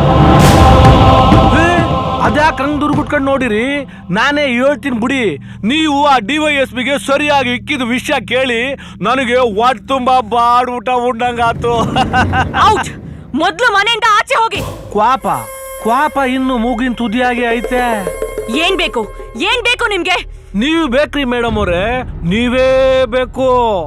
C: ಅದ್ಯಾಕೆ ಹಂಗ್ ದುರ್ಗುಟ್ಕೊಂಡು ನೋಡಿರಿ ನಾನೇ ಹೇಳ್ತೀನಿ ಬಿಡಿ ನೀವು ಆ ಡಿ ವೈ ಎಸ್ ಬಿಗೆ ಸರಿಯಾಗಿ ಇಕ್ಕಿದ ವಿಷಯ ಕೇಳಿ ನನಗೆ ಹೊಟ್ಟೆ ತುಂಬಾ ಬಾಡ್ಬಿಟ್ಟ ಉಂಡಂಗಾತು
D: ಔಟ್ ಮೊದ್ಲು ಮನೆಯಿಂದ ಆಚೆ ಹೋಗಿ
C: ಕ್ವಾಪ ಕ್ವಾಪ ಇನ್ನು ಮೂಗಿನ ತುದಿಯಾಗಿ ಐತೆ
D: ಏನ್ ಬೇಕು ಏನ್ ಬೇಕು ನಿಮ್ಗೆ
C: ನೀವು ಬೇಕ್ರಿ ಮೇಡಮ್ ಅವ್ರೆ ನೀವೇ ಬೇಕು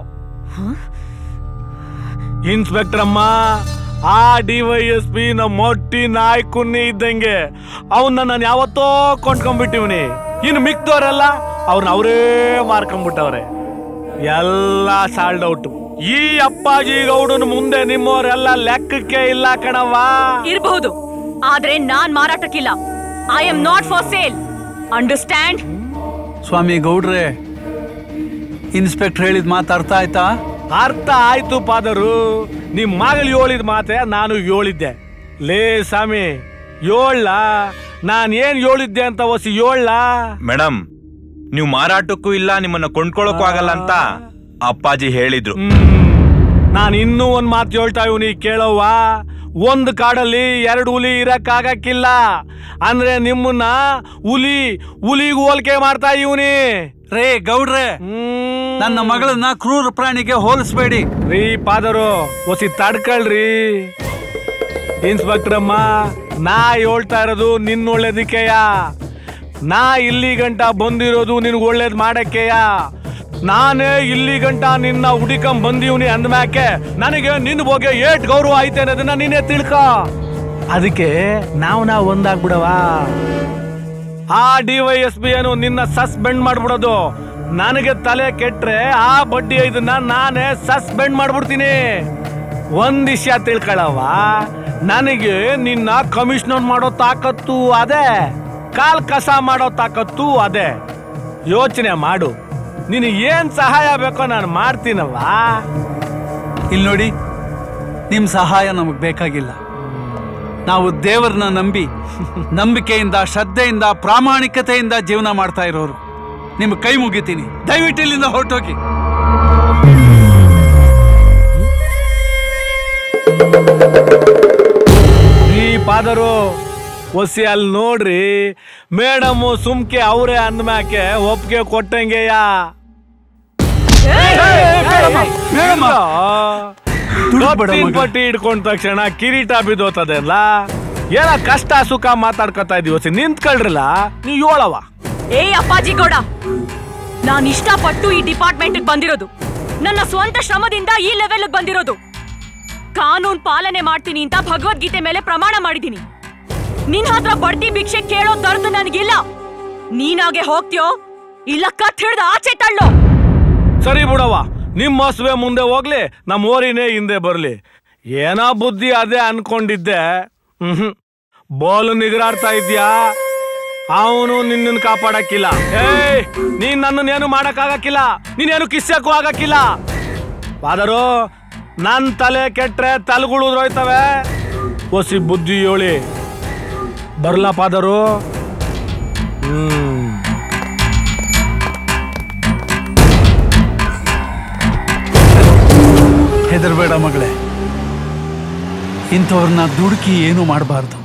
C: ಇನ್ಸ್ಪೆಕ್ಟರ್ ಅಮ್ಮ ಆ ಡಿ ವೈ ಎಸ್ ಪಿ ನಮ್ಮ ಮೊಟ್ಟಿ ನಾಯಿ ಕುನ್ನಿ ಇದ್ದಂಗೆ ಅವನ್ನ ನಾನು ಯಾವತ್ತೋ ಕೊಂಡ್ಕೊಂಡ್ಬಿಟ್ಟಿವ್ನಿ ಇನ್ನು ಮಿಕ್ದವ್ರೆಲ್ಲ ಅವ್ರನ್ನ ಅವರೇ ಮಾರ್ಕೊಂಡ್ಬಿಟ್ಟವ್ರೆ ಎಲ್ಲ ಸಾಲ್ಡ್ ಔಟ್ ಈ ಅಪ್ಪಾಜಿ ಗೌಡನ ಮುಂದೆ ನಿಮ್ಮವರೆಲ್ಲ ಲೆಕ್ಕಕ್ಕೆ ಇಲ್ಲ ಕಣವ್ವ
D: ಇರಬಹುದು ಆದ್ರೆ ನಾನ್ ಮಾರಾಟಕ್ಕಿಲ್ಲ I am not for sale understand
H: ಸ್ವಾಮಿ ಗೌಡ್ರೆ ಇನ್ಸ್ಪೆಕ್ಟರ್ ಹೇಳಿದ ಮಾತು ಅರ್ಥ ಆಯ್ತಾ
C: ಅರ್ಥ ಆಯ್ತು ಪಾದರು ನಿಮ್ ಮಗಳು ಹೇಳಿದ ಮಾತೆ ನಾನು ಹೇಳಿದ್ದೆ ಲೇ ಸ್ವಾಮಿ ಯೋಳ್ಳ ನಾನ್ ಏನ್ ಹೇಳಿದ್ದೆ ಅಂತ ಹೊಸಿ ಯೋಳ್ಳ
B: ಮೇಡಮ್ ನೀವು ಮಾರಾಟಕ್ಕೂ ಇಲ್ಲ ನಿಮ್ಮನ್ನ ಕೊಂಡ್ಕೊಳ್ಳೋಕ್ಕೂ ಆಗಲ್ಲ ಅಂತ ಅಪ್ಪಾಜಿ ಹೇಳಿದ್ರು
C: ನಾನು ಇನ್ನೂ ಒಂದ್ ಮಾತು ಹೇಳ್ತಾ ಇವ್ನಿ ಕೇಳವ್ವ ಒಂದ್ ಕಾಡಲ್ಲಿ ಎರಡು ಹುಲಿ ಇರಕ್ ಆಗಕ್ಕಿಲ್ಲ ಅಂದ್ರೆ ನಿಮ್ಮನ್ನ ಹುಲಿ ಹುಲಿಗೂ ಹೋಲಿಕೆ ಮಾಡ್ತಾ ಇವನಿ
H: ರೇ ಗೌಡ್ರೆ ನನ್ನ ಮಗಳನ್ನ ಕ್ರೂರ ಪ್ರಾಣಿಗೆ ಹೋಲಿಸ್ಬೇಡಿ
C: ರೀ ಪಾದರು ಒಸಿ ತಡ್ಕಳ್ರಿ ಇನ್ಸ್ಪೆಕ್ಟರ್ ಅಮ್ಮ ನಾ ಹೇಳ್ತಾ ಇರೋದು ನಿನ್ನ ಒಳ್ಳೇದಕ್ಕೆಯ ನಾ ಇಲ್ಲಿ ಗಂಟ ಬಂದಿರೋದು ನಿನ್ಗೆ ಒಳ್ಳೇದ್ ಮಾಡಕ್ಕೆಯ ನಾನೇ ಇಲ್ಲಿ ಗಂಟ ನಿನ್ನ ಹುಡಿಕಂಬ ಬಂದೀವ್ನಿ ಅಂದ್ಮ್ಯಾಕೆ ನನಗೆ ನಿನ್ನ ಬಗ್ಗೆ ಏಟ್ ಗೌರವ ಐತೆ ಅನ್ನೋದನ್ನ ನೀನೇ ತಿಳ್ಕ ಅದಕ್ಕೆ ನಾವು ನಾವು ಒಂದಾಗ್ಬಿಡವ ಆ ಡಿ ವೈ ಎಸ್ ಬಿ ಏನು ನಿನ್ನ ಸಸ್ಪೆಂಡ್ ಮಾಡ್ಬಿಡೋದು ನನಗೆ ತಲೆ ಕೆಟ್ರೆ ಆ ಬಡ್ಡಿ ಇದನ್ನ ನಾನೇ ಸಸ್ಪೆಂಡ್ ಮಾಡ್ಬಿಡ್ತೀನಿ ಒಂದ್ ವಿಷಯ ತಿಳ್ಕೊಳವ ನನಗೆ ನಿನ್ನ ಕಮಿಷನರ್ ಮಾಡೋ ತಾಕತ್ತು ಅದೇ ಕಾಲ್ ಕಸ ಮಾಡೋ ತಾಕತ್ತು ಅದೇ ಯೋಚನೆ ಮಾಡು ನಿನಗೆ ಏನ್ ಸಹಾಯ ಬೇಕೋ ನಾನು ಮಾಡ್ತೀನವ್ವ
H: ಇಲ್ಲಿ ನೋಡಿ ನಿಮ್ ಸಹಾಯ ನಮಗ್ ಬೇಕಾಗಿಲ್ಲ ನಾವು ದೇವರನ್ನ ನಂಬಿ ನಂಬಿಕೆಯಿಂದ ಶ್ರದ್ಧೆಯಿಂದ ಪ್ರಾಮಾಣಿಕತೆಯಿಂದ ಜೀವನ ಮಾಡ್ತಾ ಇರೋರು ನಿಮ್ ಕೈ ಮುಗಿತೀನಿ ದಯವಿಟ್ಟು ಇಲ್ಲಿಂದ ಹೊರಟೋಗಿ
C: ಈ ಪಾದರು ಒಸಿ ಅಲ್ಲಿ ನೋಡ್ರಿ ಮೇಡಮ್ ಸುಮ್ಕೆ ಅವರೇ ಅಂದ್ಮ್ಯಾಕೆ ಒಪ್ಪಿಗೆ ಕೊಟ್ಟಂಗೆಯ ಪಟ್ಟಿ ಹಿಡ್ಕೊಂಡ ತಕ್ಷಣ ಕಿರೀಟ ಬಿದ್ದೋತದೆಲ್ಲ ಏನ ಕಷ್ಟ ಸುಖ ಮಾತಾಡ್ಕೊತಾ ಇದೀವಿ ಒಸಿ ನಿಂತ್ಕೊಳ್ರಲ್ಲ ನೀವ್ ಏಳವ
D: ಏ ಅಪ್ಪಾಜಿ ಗೌಡ ನಾನ್ ಇಷ್ಟಪಟ್ಟು ಈ ಡಿಪಾರ್ಟ್ಮೆಂಟ್ ಬಂದಿರೋದು ನನ್ನ ಸ್ವಂತ ಶ್ರಮದಿಂದ ಈ ಲೆವೆಲ್ ಬಂದಿರೋದು ಕಾನೂನ್ ಪಾಲನೆ ಮಾಡ್ತೀನಿ ಅಂತ ಭಗವದ್ಗೀತೆ ಮೇಲೆ ಪ್ರಮಾಣ ಮಾಡಿದ್ದೀನಿ ನಿನ್ ಹತ್ರ ಬಡ್ತಿ ಭಿಕ್ಷೆ ಕೇಳೋ ದರ್ದು ನನಗಿಲ್ಲ ನೀನಾಗೆ ಹೋಗ್ತೀಯೋ ಇಲ್ಲ ಕತ್ ಹಿಡ್ದು ಆಚೆ ತಳ್ಳೋ
C: ಸರಿ ಬಿಡವ ನಿಮ್ಮ ಹಸುವೆ ಮುಂದೆ ಹೋಗ್ಲಿ ನಮ್ಮ ಓರಿನೇ ಹಿಂದೆ ಬರ್ಲಿ ಏನೋ ಬುದ್ಧಿ ಅದೇ ಅನ್ಕೊಂಡಿದ್ದೆ ಹ್ಮ್ ಬೋಲು ನಿಗರಾಡ್ತಾ ಇದ್ಯಾ ಅವನು ನಿನ್ನನ್ನು ಕಾಪಾಡಕ್ಕಿಲ್ಲ ಏಯ್ ನೀನ್ ನನ್ನನ್ನೇನು ಮಾಡಕ್ಕಾಗಕ್ಕಿಲ್ಲ ನೀನೇನು ಕಿಸ್ಸಕ್ಕೂ ಆಗಕ್ಕಿಲ್ಲ ಫಾದರು ನನ್ ತಲೆ ಕೆಟ್ರೆ ತಲೆಗುಳುದ್ರೋಯ್ತವೆ ಹೊಸಿ ಬುದ್ಧಿ ಹೇಳಿ ಬರ್ಲಾ ಫಾದರು ಹ್ಮ್
H: ಹೆದರ್ಬೇಡ ಮಗಳೇ ಇಂಥವ್ರನ್ನ ದುಡುಕಿ ಏನು ಮಾಡಬಾರ್ದು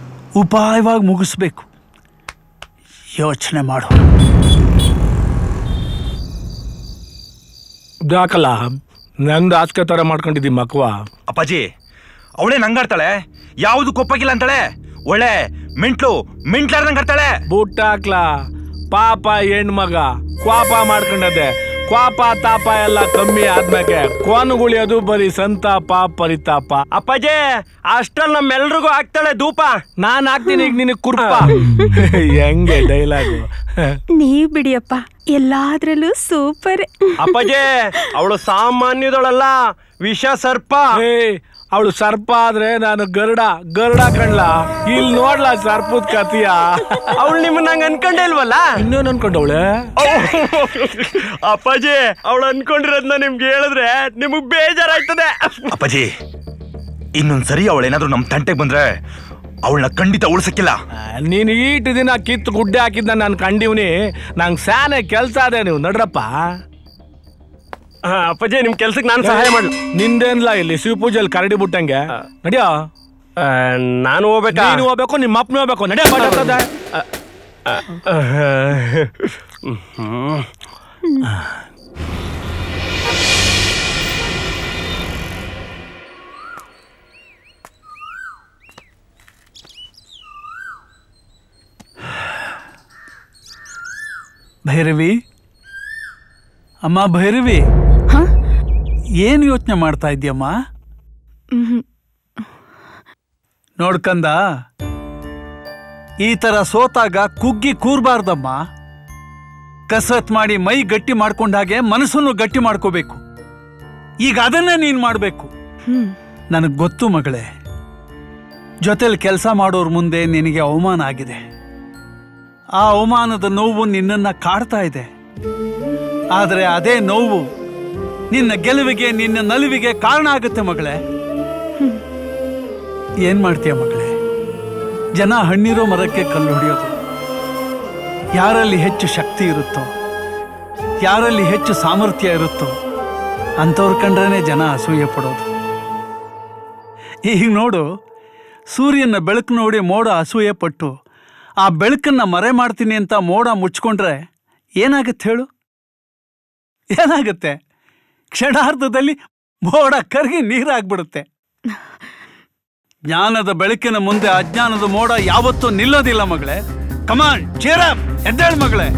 H: ಉಪಾಯವಾಗಿ ಮುಗಿಸ್ಬೇಕು ಯೋಚನೆ ಮಾಡು
C: ಯಾಕಲ್ಲ ನಂದು ಆಸ್ಕೆ ತರ ಮಾಡ್ಕೊಂಡಿದ್ದಿ ಮಕ್ವ
B: ಅಪ್ಪಾಜಿ ಅವಳೇ ನಂಗಾಡ್ತಾಳೆ ಯಾವುದು ಕೊಪ್ಪಗಿಲ್ಲ ಅಂತಾಳೆ ಒಳ್ಳೆ ಮೆಂಟ್ಲು ಮೆಂಟ್ಲಾರ್ದಂಗ್ ಆಡ್ತಾಳೆ
C: ಬುಟ್ಟ ಹಾಕ್ಲಾ ಪಾಪ ಹೆಣ್ಮಗ ಕ್ವಾಪ ಮಾಡ್ಕೊಂಡದೆ ಕ್ವಾಪ ತಾಪ ಎಲ್ಲ ಕಮ್ಮಿ ಆದ್ಮೇಲೆ ಕೊನುಗುಳಿಯೋದು ಬರೀ ಸಂತಾಪ ಪರಿತಾಪ
J: ಅಪ್ಪಾಜಿ ಅಷ್ಟ್ರಲ್ಲಿ ನಮ್ಮೆಲ್ರಿಗೂ ಹಾಕ್ತಾಳೆ ಧೂಪ
C: ನಾನ್ ಹಾಕ್ತೀನಿ ಈಗ ನಿನಗೆ ಕುರ್ಪ ಹೆಂಗೆ ಡೈಲಾಗು
L: ನೀವ್ ಬಿಡಿಯಪ್ಪ ಎಲ್ಲಾದ್ರಲ್ಲೂ ಸೂಪರ್
J: ಅಪ್ಪಾಜಿ ಅವಳು ಸಾಮಾನ್ಯದೊಳಲ್ಲ ವಿಷ ಸರ್ಪ
C: ಅವಳು ಸರ್ಪ ಆದ್ರೆ ನಾನು ಗರುಡ ಗರುಡ ಕಣ್ಲ ಇಲ್ಲಿ ನೋಡ್ಲಾ ಸರ್ಪದ ಕತಿಯ
J: ಅವಳು ನಿಮ್ಮನ್ನ ಹಂಗ ಅನ್ಕೊಂಡೇ ಇಲ್ವಲ್ಲ
C: ಇನ್ನೇನು ಅನ್ಕೊಂಡವಳೆ
J: ಅಪ್ಪಾಜಿ ಅವಳು ಅನ್ಕೊಂಡಿರೋದ್ನ ನಿಮ್ಗೆ ಹೇಳಿದ್ರೆ ನಿಮಗ್ ಬೇಜಾರಾಯ್ತದೆ
B: ಅಪ್ಪಾಜಿ ಇನ್ನೊಂದ್ಸರಿ ಅವಳೇನಾದ್ರೂ ನಮ್ ತಂಟೆಗೆ ಬಂದ್ರೆ ಅವಳನ್ನ ಖಂಡಿತ ಉಳ್ಸಕ್ಕಿಲ್ಲ
C: ನೀನು ಈಟ್ ದಿನ ಕಿತ್ತು ಗುಡ್ಡೆ ಹಾಕಿದ್ನ ನಾನು ಕಂಡಿವ್ನಿ ನಂಗೆ ಸ್ಯಾನೆ ಕೆಲ್ಸ ಅದೇ ನೀವು ನಡ್ರಪ್ಪ
J: ಅಪ್ಪಾಜಿ ನಿಮ್ ಕೆಲ್ಸಕ್ಕೆ ನಾನು ಸಹಾಯ ಮಾಡ್ಲ
C: ನಿಂದೇನ್ಲ ಇಲ್ಲಿ ಶಿವ ಪೂಜೆಯಲ್ಲಿ ಕರಡಿ ಬಿಟ್ಟಂಗೆ ನಡಿಯೋ
J: ನಾನು ಹೋಗ್ಬೇಕಾ
C: ನೀನು ಹೋಗ್ಬೇಕು ನಿಮ್ಮ ಅಪ್ಪನ ಹೋಗ್ಬೇಕು ನಡಿಯ
H: ಭೈರವಿ ಅಮ್ಮ ಭೈರವಿ ಏನು ಯೋಚನೆ ಮಾಡ್ತಾ ಇದ್ಯಮ್ಮ ನೋಡ್ಕಂದ ಈ ತರ ಸೋತಾಗ ಕುಗ್ಗಿ ಕೂರ್ಬಾರ್ದಮ್ಮ ಕಸರತ್ ಮಾಡಿ ಮೈ ಗಟ್ಟಿ ಮಾಡ್ಕೊಂಡಾಗೆ ಮನಸ್ಸನ್ನು ಗಟ್ಟಿ ಮಾಡ್ಕೋಬೇಕು ಈಗ ಅದನ್ನೇ ನೀನ್ ಮಾಡ್ಬೇಕು ನನಗ್ ಗೊತ್ತು ಮಗಳೇ ಜೊತೆಲಿ ಕೆಲಸ ಮಾಡೋರ್ ಮುಂದೆ ನಿನಗೆ ಅವಮಾನ ಆಗಿದೆ ಆ ಅವಮಾನದ ನೋವು ನಿನ್ನನ್ನ ಕಾಡ್ತಾ ಇದೆ ಆದರೆ ಅದೇ ನೋವು ನಿನ್ನ ಗೆಲುವಿಗೆ ನಿನ್ನ ನಲಿವಿಗೆ ಕಾರಣ ಆಗುತ್ತೆ ಮಗಳೇ ಏನ್ ಮಾಡ್ತೀಯ ಮಗಳೇ ಜನ ಹಣ್ಣಿರೋ ಮರಕ್ಕೆ ಕಲ್ಲು ಹೊಡೆಯೋದು ಯಾರಲ್ಲಿ ಹೆಚ್ಚು ಶಕ್ತಿ ಇರುತ್ತೋ ಯಾರಲ್ಲಿ ಹೆಚ್ಚು ಸಾಮರ್ಥ್ಯ ಇರುತ್ತೋ ಅಂಥವ್ರ ಕಂಡ್ರೇನೆ ಜನ ಅಸೂಯೆ ಪಡೋದು ಈಗ ನೋಡು ಸೂರ್ಯನ ಬೆಳಕು ನೋಡಿ ಮೋಡ ಅಸೂಯೆ ಪಟ್ಟು ಆ ಬೆಳಕನ್ನ ಮರೆ ಮಾಡ್ತೀನಿ ಅಂತ ಮೋಡ ಮುಚ್ಕೊಂಡ್ರೆ ಏನಾಗತ್ತೆ ಹೇಳು ಏನಾಗುತ್ತೆ ಕ್ಷಣಾರ್ಧದಲ್ಲಿ ಮೋಡ ಕರಗಿ ನೀರಾಗ್ಬಿಡುತ್ತೆ ಜ್ಞಾನದ ಬೆಳಕಿನ ಮುಂದೆ ಅಜ್ಞಾನದ ಮೋಡ ಯಾವತ್ತೂ ನಿಲ್ಲೋದಿಲ್ಲ ಮಗಳೇ ಕಮಾನ್ ಚೇರ ಎದ್ದೇಳು ಮಗಳೇ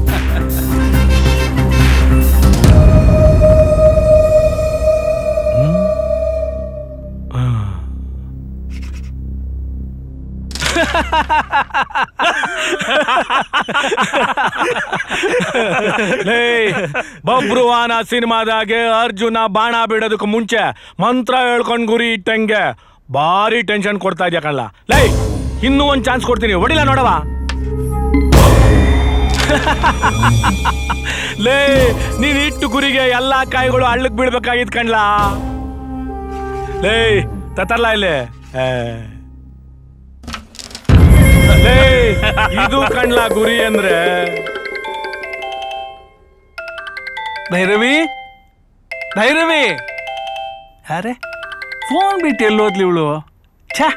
C: ಲೇ ಬಬ್ರುವಾನ ಸಿನಿಮಾದಾಗೆ ಅರ್ಜುನ ಬಾಣ ಬಿಡೋದಕ್ಕೆ ಮುಂಚೆ ಮಂತ್ರ ಹೇಳ್ಕೊಂಡ್ ಗುರಿ ಇಟ್ಟಂಗೆ ಭಾರಿ ಟೆನ್ಷನ್ ಕೊಡ್ತಾ ಇದೆಯಾ ಕಳ್ಳ ಲೇ ಇನ್ನೂ ಒಂದ್ ಚಾನ್ಸ್ ಕೊಡ್ತೀನಿ ಹೊಡಿಲ್ಲ ನೋಡವ ಲೇ ನೀನ್ ಇಟ್ಟು ಗುರಿಗೆ ಎಲ್ಲಾ ಕಾಯಿಗಳು ಹಳ್ಳಕ್ ಬೀಳ್ಬೇಕಾಗಿತ್ ಕಣ್ಲಾ ಲೇ ತತ್ತರ್ಲ ಇಲ್ಲಿ ಏ. ಲೇ ಇದು ಕಣ್ಲಾ ಗುರಿ ಅಂದ್ರೆ
H: ಭೈರವಿ ಭೈರವಿ ಯಾರೇ ಫೋನ್ ಬಿಟ್ಟು ಎಲ್ಲೋದ್ಲಿ ಇವಳು ಛೇ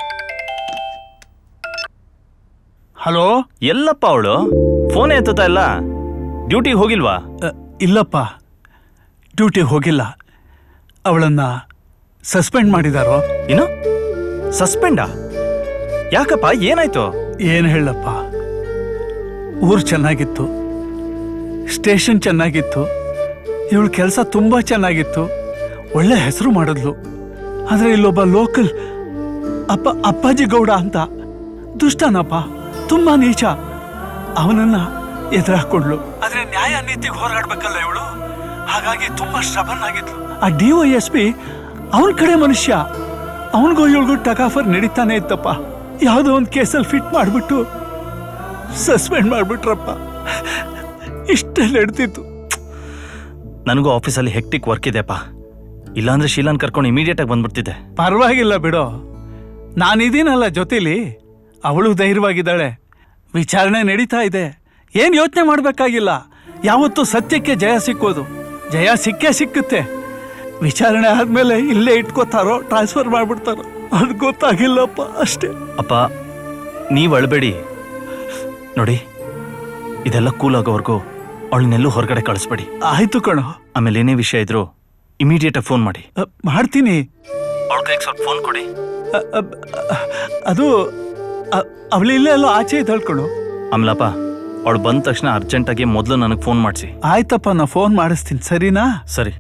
H: ಹಲೋ
E: ಎಲ್ಲಪ್ಪ ಅವಳು ಫೋನ್ ಎತ್ತುತ್ತಾ ಇಲ್ಲ ಡ್ಯೂಟಿಗೆ ಹೋಗಿಲ್ವಾ
H: ಇಲ್ಲಪ್ಪ ಡ್ಯೂಟಿಗೆ ಹೋಗಿಲ್ಲ ಅವಳನ್ನ ಸಸ್ಪೆಂಡ್ ಮಾಡಿದಾರೋ
E: ಏನು ಸಸ್ಪೆಂಡಾ ಯಾಕಪ್ಪ ಏನಾಯ್ತು
H: ಏನು ಹೇಳಪ್ಪ ಊರು ಚೆನ್ನಾಗಿತ್ತು ಸ್ಟೇಷನ್ ಚೆನ್ನಾಗಿತ್ತು ಇವಳ ಕೆಲಸ ತುಂಬ ಚೆನ್ನಾಗಿತ್ತು ಒಳ್ಳೆ ಹೆಸರು ಮಾಡಿದ್ಲು ಆದರೆ ಇಲ್ಲೊಬ್ಬ ಲೋಕಲ್ ಅಪ್ಪ ಅಪ್ಪಾಜಿ ಗೌಡ ಅಂತ ದುಷ್ಟನಪ್ಪ ತುಂಬಾ ನೀಚ ಅವನನ್ನ ಎದುರಾಕೊಂಡ್ಲು ಆದ್ರೆ ನ್ಯಾಯ ನೀತಿಗೆ ಹೋರಾಡ್ಬೇಕಲ್ಲ ಇವಳು ಹಾಗಾಗಿ ತುಂಬಾ ಸ್ಟಬನ್ ಆಗಿದ್ಲು ಆ ಡಿ ವೈ ಎಸ್ ಪಿ ಅವನ ಕಡೆ ಮನುಷ್ಯ ಅವನಿಗೂ ಇವಳಿಗೂ ಟಕಾಫರ್ ನಡೀತಾನೆ ಇತ್ತಪ್ಪ ಯಾವುದೋ ಒಂದು ಕೇಸಲ್ಲಿ ಫಿಟ್ ಮಾಡಿಬಿಟ್ಟು ಸಸ್ಪೆಂಡ್ ಮಾಡಿಬಿಟ್ರಪ್ಪ ಇಷ್ಟೇ ನಡೆದಿತ್ತು
E: ನನಗೂ ಆಫೀಸಲ್ಲಿ ಹೆಕ್ಟಿಕ್ ವರ್ಕ್ ಇದೆಪ್ಪ ಇಲ್ಲಾಂದ್ರೆ ಶೀಲಾನ್ ಕರ್ಕೊಂಡು ಇಮಿಡಿಯೇಟ್ ಆಗಿ ಬಂದ್ಬಿಡ್ತಿದ್ದೆ
H: ಪರವಾಗಿಲ್ಲ ಬಿಡೋ ನಾನಿದ್ದೀನಲ್ಲ ಜೊತೆಲಿ ಅವಳು ಧೈರ್ಯವಾಗಿದ್ದಾಳೆ ವಿಚಾರಣೆ ನಡೀತಾ ಇದೆ ಏನ್ ಯೋಚನೆ ಮಾಡ್ಬೇಕಾಗಿಲ್ಲ ಯಾವತ್ತೂ ಸತ್ಯಕ್ಕೆ ಜಯ ಸಿಕ್ಕೋದು ಜಯ ಸಿಕ್ಕೇ ಸಿಕ್ಕುತ್ತೆ ವಿಚಾರಣೆ ಆದ್ಮೇಲೆ ಇಲ್ಲೇ ಇಟ್ಕೋತಾರೋ ಟ್ರಾನ್ಸ್ಫರ್ ಮಾಡ್ಬಿಡ್ತಾರೋ ಅದು ಗೊತ್ತಾಗಿಲ್ಲಪ್ಪ ಅಷ್ಟೇ
E: ಅಪ್ಪ ನೀವು ಅಳಬೇಡಿ ನೋಡಿ ಇದೆಲ್ಲ ಕೂಲ್ ಆಗೋವರೆಗೂ ಅವಳನ್ನೆಲ್ಲೂ ಹೊರಗಡೆ ಕಳಿಸ್ಬೇಡಿ
H: ಆಯ್ತು ಕಣೋ
E: ಆಮೇಲೆ ಏನೇ ವಿಷಯ ಇದ್ರು ಇಮಿಡಿಯೇಟ್ ಆಗಿ ಫೋನ್ ಮಾಡಿ
H: ಅ, ಮಾಡ್ತೀನಿ
E: ಅವಳ ಕೈಗೆ ಸ್ವಲ್ಪ ಫೋನ್ ಕೊಡಿ
H: ಅ, ಅ, ಅದು ಅವಳು ಇಲ್ಲೇ ಎಲ್ಲೋ ಆಚೆ ಇದ್ದಾಳ್ ಕಣೋ
E: ಅಮ್ಲಪ್ಪ ಅವಳು ಬಂದ ತಕ್ಷಣ ಅರ್ಜೆಂಟಾಗಿ ಮೊದಲು ನನಗೆ ಫೋನ್ ಮಾಡಿಸಿ
H: ಆಯ್ತಪ್ಪ ನಾ ಫೋನ್ ಮಾಡಿಸ್ತೀನಿ ಸರಿನಾ
E: ಸರಿ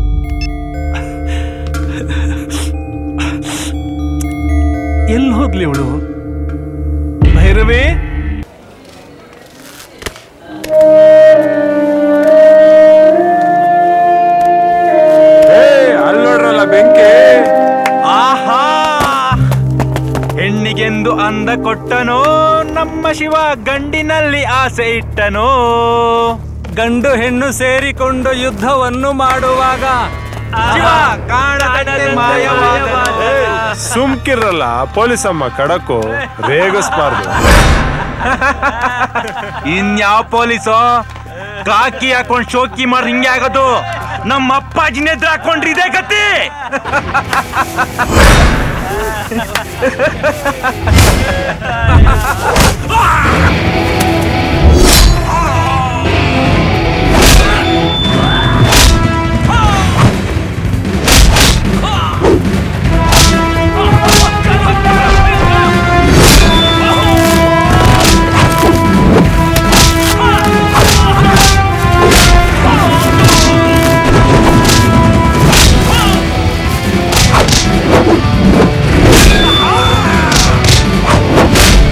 H: ಎಲ್ಲಿ ಹೋಗ್ಲಿ ಇವಳು ಭೈರವಿ
O: ಅಲ್ಲಿ ನೋಡ್ರಲ್ಲ ಬೆಂಕಿ
B: ಆಹಾ ಹೆಣ್ಣಿಗೆಂದು ಅಂದ ಕೊಟ್ಟನೋ ನಮ್ಮ ಶಿವ ಗಂಡಿನಲ್ಲಿ ಆಸೆ ಇಟ್ಟನೋ
C: ಗಂಡು ಹೆಣ್ಣು ಸೇರಿಕೊಂಡು ಯುದ್ಧವನ್ನು ಮಾಡುವಾಗ
B: ಶಿವ ಕಾಣದಂತೆ ಮಾಯವಾದ
O: ಸುಮ್ಕಿರಲ್ಲ ಪೊಲೀಸ್ ಅಮ್ಮ ಕಡಕು ರೇಗಿಸ್ಬಾರ್ದು
B: ಇನ್ಯಾವ ಪೊಲೀಸು ಕಾಕಿ ಹಾಕೊಂಡ್ ಶೋಕಿ ಮಾಡಿ ಹಿಂಗೆ ಆಗೋದು ನಮ್ಮ ಅಪ್ಪಾಜಿನ ಎದುರು ಹಾಕೊಂಡ್ರೆ ಇದೇ ಗತಿ
R: ಆ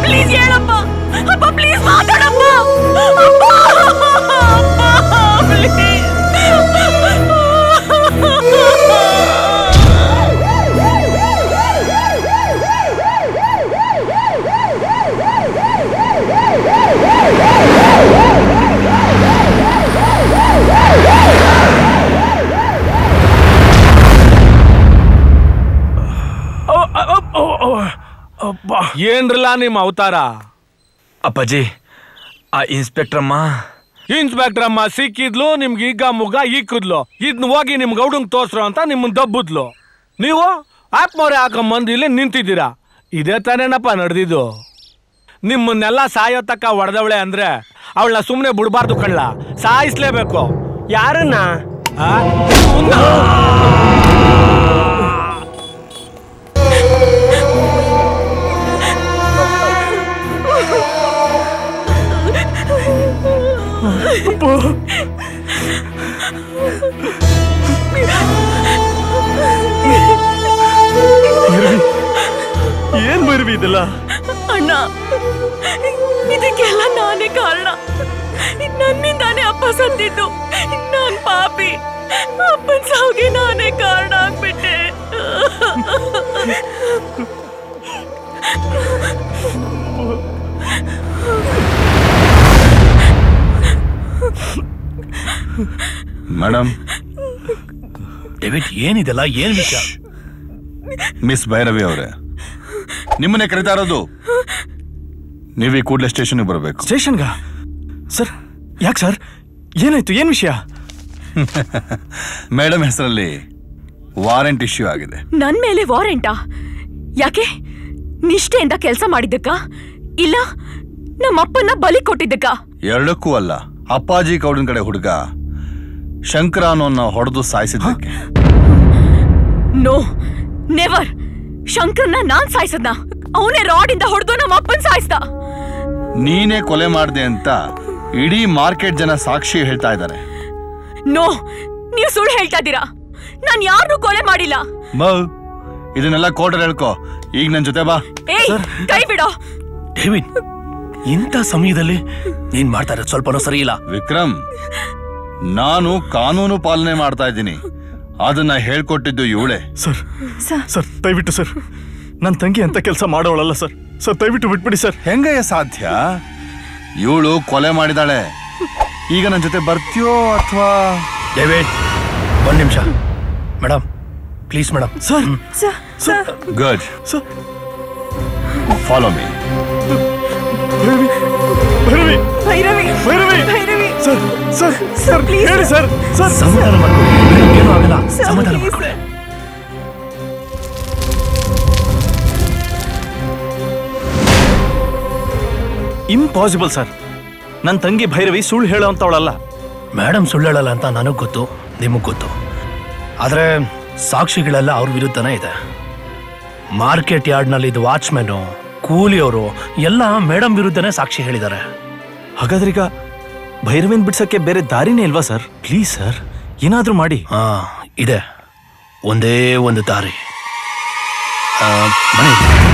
D: ಪ್ಲೀಸ್ ಹೇಳಪ್ಪ ಅಪ್ಪ ಪ್ಲೀಸ್ ಮಾತಾಡಪ್ಪ ಅಪ್ಪ ಅಪ್ಪ ಪ್ಲೀಸ್
C: ಏನ್ರಲ್ಲ ನಿಮ್ಮ ಅವತಾರ
B: ಅಪ್ಪಾಜಿ ಆ ಇನ್ಸ್ಪೆಕ್ಟರ್ ಅಮ್ಮ
C: ಇನ್ಸ್ಪೆಕ್ಟರ್ ಅಮ್ಮ ಸಿಕ್ಕಿದ್ಲು ನಿಮ್ಗೆ ಈಗ ಮುಗ ಇಕ್ಕಿದ್ಲು ಇದ್ನ ಹೋಗಿ ನಿಮ್ ಗೌಡಂಗ್ ತೋರ್ಸ್ರು ಅಂತ ನಿಮ್ಮನ್ ದಬ್ಬುದ್ಲು ನೀವು ಆತ್ಮವ್ರೆ ಹಾಕೊಂಬಂದು ಇಲ್ಲಿ ನಿಂತಿದ್ದೀರಾ ಇದೇ ತಾನೇನಪ್ಪ ನಡೆದಿದ್ದು ನಿಮ್ಮನ್ನೆಲ್ಲ ಸಾಯೋ ತಕ್ಕ ಹೊಡೆದವಳೆ ಅಂದ್ರೆ ಅವಳನ್ನ ಸುಮ್ಮನೆ ಬಿಡಬಾರ್ದು ಕಳ್ಳ ಸಾಯಿಸ್ಲೇಬೇಕು
J: ಯಾರನ್ನ
C: ಆ?
B: ಏನ್ ಬೈರವಿ ಇದೆಲ್ಲ
D: ಅಣ್ಣ ಇದಕ್ಕೆಲ್ಲ ನಾನೇ ಕಾರಣ ನನ್ನಿಂದಾನೇ ಅಪ್ಪ ಸತ್ತಿದ್ದು ನಾನ್ ಪಾಪಿ ಅಪ್ಪನ ಸಾವಿಗೆ ನಾನೇ ಕಾರಣ ಆಗ್ಬಿಟ್ಟೆ
G: ಮೇಡಮ್
M: ಡೇವಿಡ್ ಏನಿದೆಲ್ಲ ಏನ್ ವಿಷಯ
G: ಮಿಸ್ ಭೈರವಿ ಅವರೇ ನಿಮ್ಮನ್ನೇ ಕರಿತಾ ಇರೋದು ನೀವು ಈ ಕೂಡಲೇ ಸ್ಟೇಷನ್ಗೆ ಬರಬೇಕು
B: ಸ್ಟೇಷನ್ಗ ಸರ್ ಯಾಕೆ ಸರ್ ಏನಾಯ್ತು ಏನ್ ವಿಷಯ
G: ಮೇಡಮ್ ಹೆಸರಲ್ಲಿ ವಾರೆಂಟ್ ಇಶ್ಯೂ ಆಗಿದೆ
D: ನನ್ ಮೇಲೆ ವಾರೆಂಟಾ ಯಾಕೆ ನಿಷ್ಠೆಯಿಂದ ಕೆಲಸ ಮಾಡಿದ್ದಕ್ಕ ಇಲ್ಲ ನಮ್ಮಪ್ಪನ್ನ ಬಲಿ ಕೊಟ್ಟಿದ್ದಕ್ಕ
G: ಎರಡಕ್ಕೂ ಅಲ್ಲ ಅಪ್ಪಾಜಿ ಗೌಡನ್ ಕಡೆ ಹುಡುಗ ಶಂಕರ ಅನ್ನೋನ್ನ ಹೊಡೆದು ಸಾಯಿಸಿದ್ದಕ್ಕೆ
D: ನೋ ನೆವರ್ ಶಂಕರ್ನ ನಾನ್ ಸಾಯಿಸದ್ನ ಅವನೇ ರಾಡಿಂದ ಹೊಡೆದು ನಮ್ಮ ಅಪ್ಪನ್ ಸಾಯಿಸ್ದ
G: ನೀನೇ ಕೊಲೆ ಮಾಡ್ದೆ ಅಂತ ಇಡೀ ಮಾರ್ಕೆಟ್ ಜನ ಸಾಕ್ಷಿ ಹೇಳ್ತಾ ಇದ್ದಾರೆ
D: ನೋ ನೀವು ಸುಳ್ಳು ಹೇಳ್ತಾ ಇದ್ದೀರಾ ನಾನ್ ಯಾರನ್ನೂ ಕೊಲೆ ಮಾಡಿಲ್ಲ
G: ಮೌ ಇದನ್ನೆಲ್ಲ ಕೋರ್ಟರ್ ಹೇಳ್ಕೊ ಈಗ ನನ್ ಜೊತೆ ಬಾ
D: ಏಯ್ ಕೈ ಬಿಡೋ
M: ಡೇವಿಡ್ ಇಂಥ ಸಮಯದಲ್ಲಿ ನೀನ್ ಮಾಡ್ತಾ ಇರೋದು ಸ್ವಲ್ಪನೂ ಸರಿ ಇಲ್ಲ
G: ವಿಕ್ರಮ್ ನಾನು ಕಾನೂನು ಪಾಲನೆ ಮಾಡ್ತಾ ಇದ್ದೀನಿ ಅದನ್ನ ಹೇಳ್ಕೊಟ್ಟಿದ್ದು ಇವಳೆ
B: ಸರ್ ಸರ್ ದಯವಿಟ್ಟು ಸರ್ ನನ್ನ ತಂಗಿ ಅಂತ ಕೆಲಸ ಮಾಡೋಳಲ್ಲ ಸರ್ ಸರ್ ದಯವಿಟ್ಟು ಬಿಟ್ಬಿಡಿ ಸರ್
G: ಹೆಂಗಯ್ಯ ಸಾಧ್ಯ ಇವಳು ಕೊಲೆ ಮಾಡಿದಾಳೆ ಈಗ ನನ್ನ ಜೊತೆ ಬರ್ತೀಯೋ ಅಥವಾ
M: ಡೇವಿಡ್ ಒಂದ್ ನಿಮಿಷ madam please madam
I: sir
G: good follow me
B: Bhairavi
I: Bhairavi
B: Bhairavi
I: Bhairavi
B: sir sir
I: sir please
B: ಹೇಳಿ ಸರ್ ಸರ್
M: ಸಮಾಧಾನ ಮಾಡ್ಕೊಳ್ಳಿ ಏನೂ ಆಗಲ್ಲ
I: ಸರ್,
M: ಸಮಾಧಾನ
I: please.
M: ಮಾಡ್ಕೊಳ್ಳಿ
B: ಇಂಪಾಸಿಬಲ್ ಸರ್ ನನ್ನ ತಂಗಿ ಭೈರವಿ ಸುಳ್ಳು ಹೇಳೋ ಅಂತವಳಲ್ಲ
M: ಮೇಡಮ್ ಸುಳ್ಳು ಹೇಳಲ್ಲ ಅಂತ ನನಗೆ ಗೊತ್ತು ನಿಮಗೆ ಗೊತ್ತು ಆದರೆ ಸಾಕ್ಷಿಗಳೆಲ್ಲ ಅವ್ರ ವಿರುದ್ಧನೇ ಇದೆ ಮಾರ್ಕೆಟ್ ಯಾರ್ಡ್ನಲ್ಲಿ ಇದು ವಾಚ್ಮೆನು ಕೂಲಿಯವರು ಎಲ್ಲ ಮೇಡಮ್ ವಿರುದ್ಧನೇ ಸಾಕ್ಷಿ ಹೇಳಿದ್ದಾರೆ
B: ಹಾಗಾದ್ರೆ ಈಗ ಭೈರವಿನ್ ಬಿಡ್ಸಕ್ಕೆ ಬೇರೆ ದಾರಿನೇ ಇಲ್ವಾ ಸರ್ ಪ್ಲೀಸ್ ಸರ್ ಏನಾದ್ರೂ ಮಾಡಿ
M: ಹಾ ಇದೆ ಒಂದೇ ಒಂದು ದಾರಿ ಆ, ಬನ್ನಿ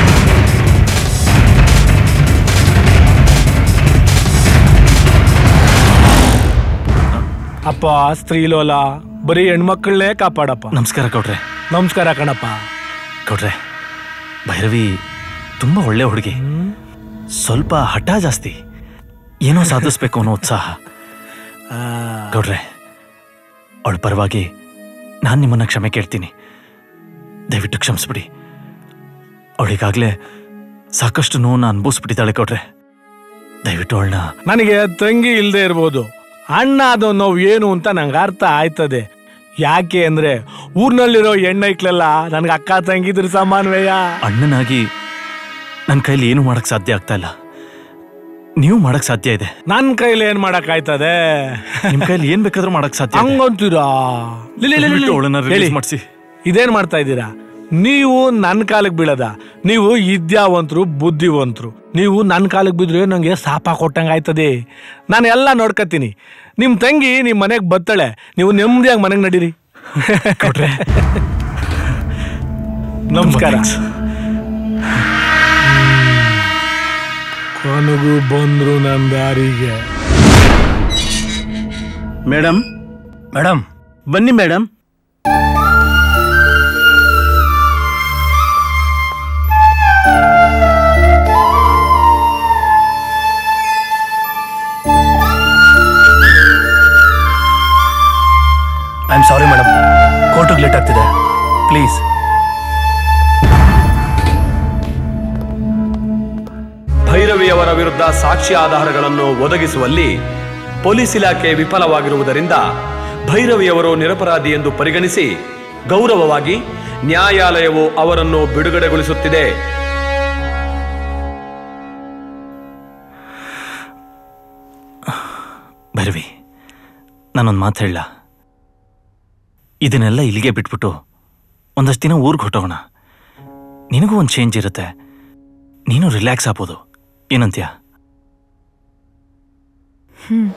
C: ಅಪ್ಪ ಸ್ತ್ರೀಲೋಲ ಬರೀ ಹೆಣ್ಮಕ್ಳನ್ನೇ ಕಾಪಾಡಪ್ಪ
B: ನಮಸ್ಕಾರ ಗೌಡ್ರೆ
C: ನಮಸ್ಕಾರ ಕಣಪ್ಪ
B: ಗೌಡ್ರೆ ಭೈರವಿ ತುಂಬಾ ಒಳ್ಳೆ ಹುಡುಗಿ ಸ್ವಲ್ಪ ಹಠ ಜಾಸ್ತಿ ಏನೋ ಸಾಧಿಸ್ಬೇಕು ಅನ್ನೋ ಉತ್ಸಾಹ ಗೌಡ್ರೆ ಅವಳ ಪರವಾಗಿ ನಾನು ನಿಮ್ಮನ್ನ ಕ್ಷಮೆ ಕೇಳ್ತೀನಿ ದಯವಿಟ್ಟು ಕ್ಷಮಿಸ್ಬಿಡಿ ಅವಳಿಗಾಗ್ಲೇ ಸಾಕಷ್ಟು ನೋವನ್ನ ಅನುಭವಿಸ್ಬಿಟ್ಟಿದ್ದಾಳೆ ಗೌಡ್ರೆ ದಯವಿಟ್ಟು ಅವಳನ್ನ
C: ನನಗೆ ತಂಗಿ ಇಲ್ಲದೆ ಇರ್ಬೋದು ಅಣ್ಣ ಅದು ನೋವು ಏನು ಅಂತ ನಂಗೆ ಅರ್ಥ ಆಯ್ತದೆ ಯಾಕೆ ಅಂದ್ರೆ ಊರ್ನಲ್ಲಿರೋ ಹೆಣ್ಣೈಕ್ಲೆಲ್ಲ ನನ್ಗೆ ಅಕ್ಕ ತಂಗಿದ್ರ ಸಮಾನವೇಯ
B: ಅಣ್ಣನಾಗಿ ನನ್ನ ಕೈಲಿ ಏನು ಮಾಡಕ್ ಸಾಧ್ಯ ಆಗ್ತಾ ಇಲ್ಲ ನೀವು ಮಾಡಕ್ ಸಾಧ್ಯ ಇದೆ
C: ನನ್ ಕೈಲಿ ಏನ್ ಮಾಡಕ್ ಆಯ್ತದೆ
B: ನಿಮ್ ಕೈಲಿ ಏನ್ ಬೇಕಾದ್ರೂ ಮಾಡಕ್ ಸಾಧ್ಯ ಇದೆ.
C: ಹಂಗಂತೀರಾ ಲಿ, ಲಿ, ಲಿ, ಲಿ, ಲಿ.
B: ದಯವಿಟ್ಟು ಅವಳನ್ನ release
C: ಹೇಳಿ.
B: ಮಾಡ್ಸಿ.
C: ಇದೇನ್ ಮಾಡ್ತಾ ಇದ್ದೀರಾ ನೀವು ನನ್ನ ಕಾಲಕ್ಕೆ ಬೀಳದ ನೀವು ವಿದ್ಯಾವಂತರು ಬುದ್ಧಿವಂತರು ನೀವು ನನ್ನ ಕಾಲಕ್ಕೆ ಬಿದ್ರೆ ನಂಗೆ ಸಾಪ ಕೊಟ್ಟಂಗೆ ಆಯ್ತದೆ ನಾನು ಎಲ್ಲ ನೋಡ್ಕತೀನಿ ನಿಮ್ಮ ತಂಗಿ ನಿಮ್ಮ ಮನೆಗೆ ಬತ್ತಾಳೆ ನೀವು ನೆಮ್ಮದಿಯಾಗಿ ಮನೆಗೆ ನಡೀರಿ ನಮಸ್ಕಾರ
M: ನನಗೂ ಬಂದ್ರು ನನ್ನ ದಾರಿಗೆ
F: ಮೇಡಮ್
M: ಮೇಡಮ್
F: ಬನ್ನಿ madam
M: I am sorry madam ಕೋರ್ಟಿಗೆ ಲೇಟ್ ಆಗ್ತಿದೆ ಪ್ಲೀಸ್
C: ಭೈರವಿಯವರ ವಿರುದ್ಧ ಸಾಕ್ಷ್ಯ ಆಧಾರಗಳನ್ನು ಒದಗಿಸುವಲ್ಲಿ ಪೊಲೀಸ್ ಇಲಾಖೆ ವಿಫಲವಾಗಿರುವುದರಿಂದ ಭೈರವಿಯವರು ನಿರಪರಾಧಿ ಎಂದು ಪರಿಗಣಿಸಿ ಗೌರವವಾಗಿ ನ್ಯಾಯಾಲಯವು ಅವರನ್ನು ಬಿಡುಗಡೆಗೊಳಿಸುತ್ತಿದೆ
E: ಭೈರವಿ ನಾನೊಂದು ಮಾತು ಹೇಳ ಇದನ್ನೆಲ್ಲ ಇಲ್ಲಿಗೆ ಬಿಟ್ಬಿಟ್ಟು ಒಂದಷ್ಟು ದಿನ ಊರಿಗೆ ಹೊಟ್ಟೋಗೋಣ ನಿನಗೂ ಒಂದು ಚೇಂಜ್ ಇರುತ್ತೆ ನೀನು ರಿಲ್ಯಾಕ್ಸ್ ಆಗ್ಬೋದು ಏನಂತ್ಯಾ
D: ಹ್ಮ್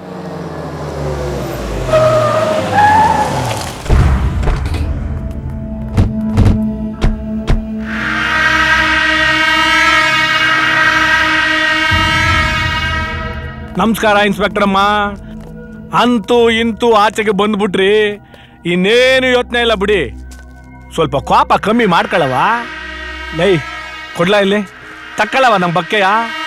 C: ನಮಸ್ಕಾರ ಇನ್ಸ್ಪೆಕ್ಟರ್ ಅಮ್ಮ ಅಂತೂ ಇಂತೂ ಆಚೆಗೆ ಬಂದ್ಬಿಟ್ರಿ ಇನ್ನೇನು ಯೋಚನೆ ಇಲ್ಲ ಬಿಡಿ ಸ್ವಲ್ಪ ಕೋಪ ಕಮ್ಮಿ ಮಾಡ್ಕೊಳ್ಳವ ಲೈ ಕೊಡ್ಲಾ ಇಲ್ಲಿ ತಕ್ಕಳವ ನಮ್ಮ ಬಕ್ಕೆಯ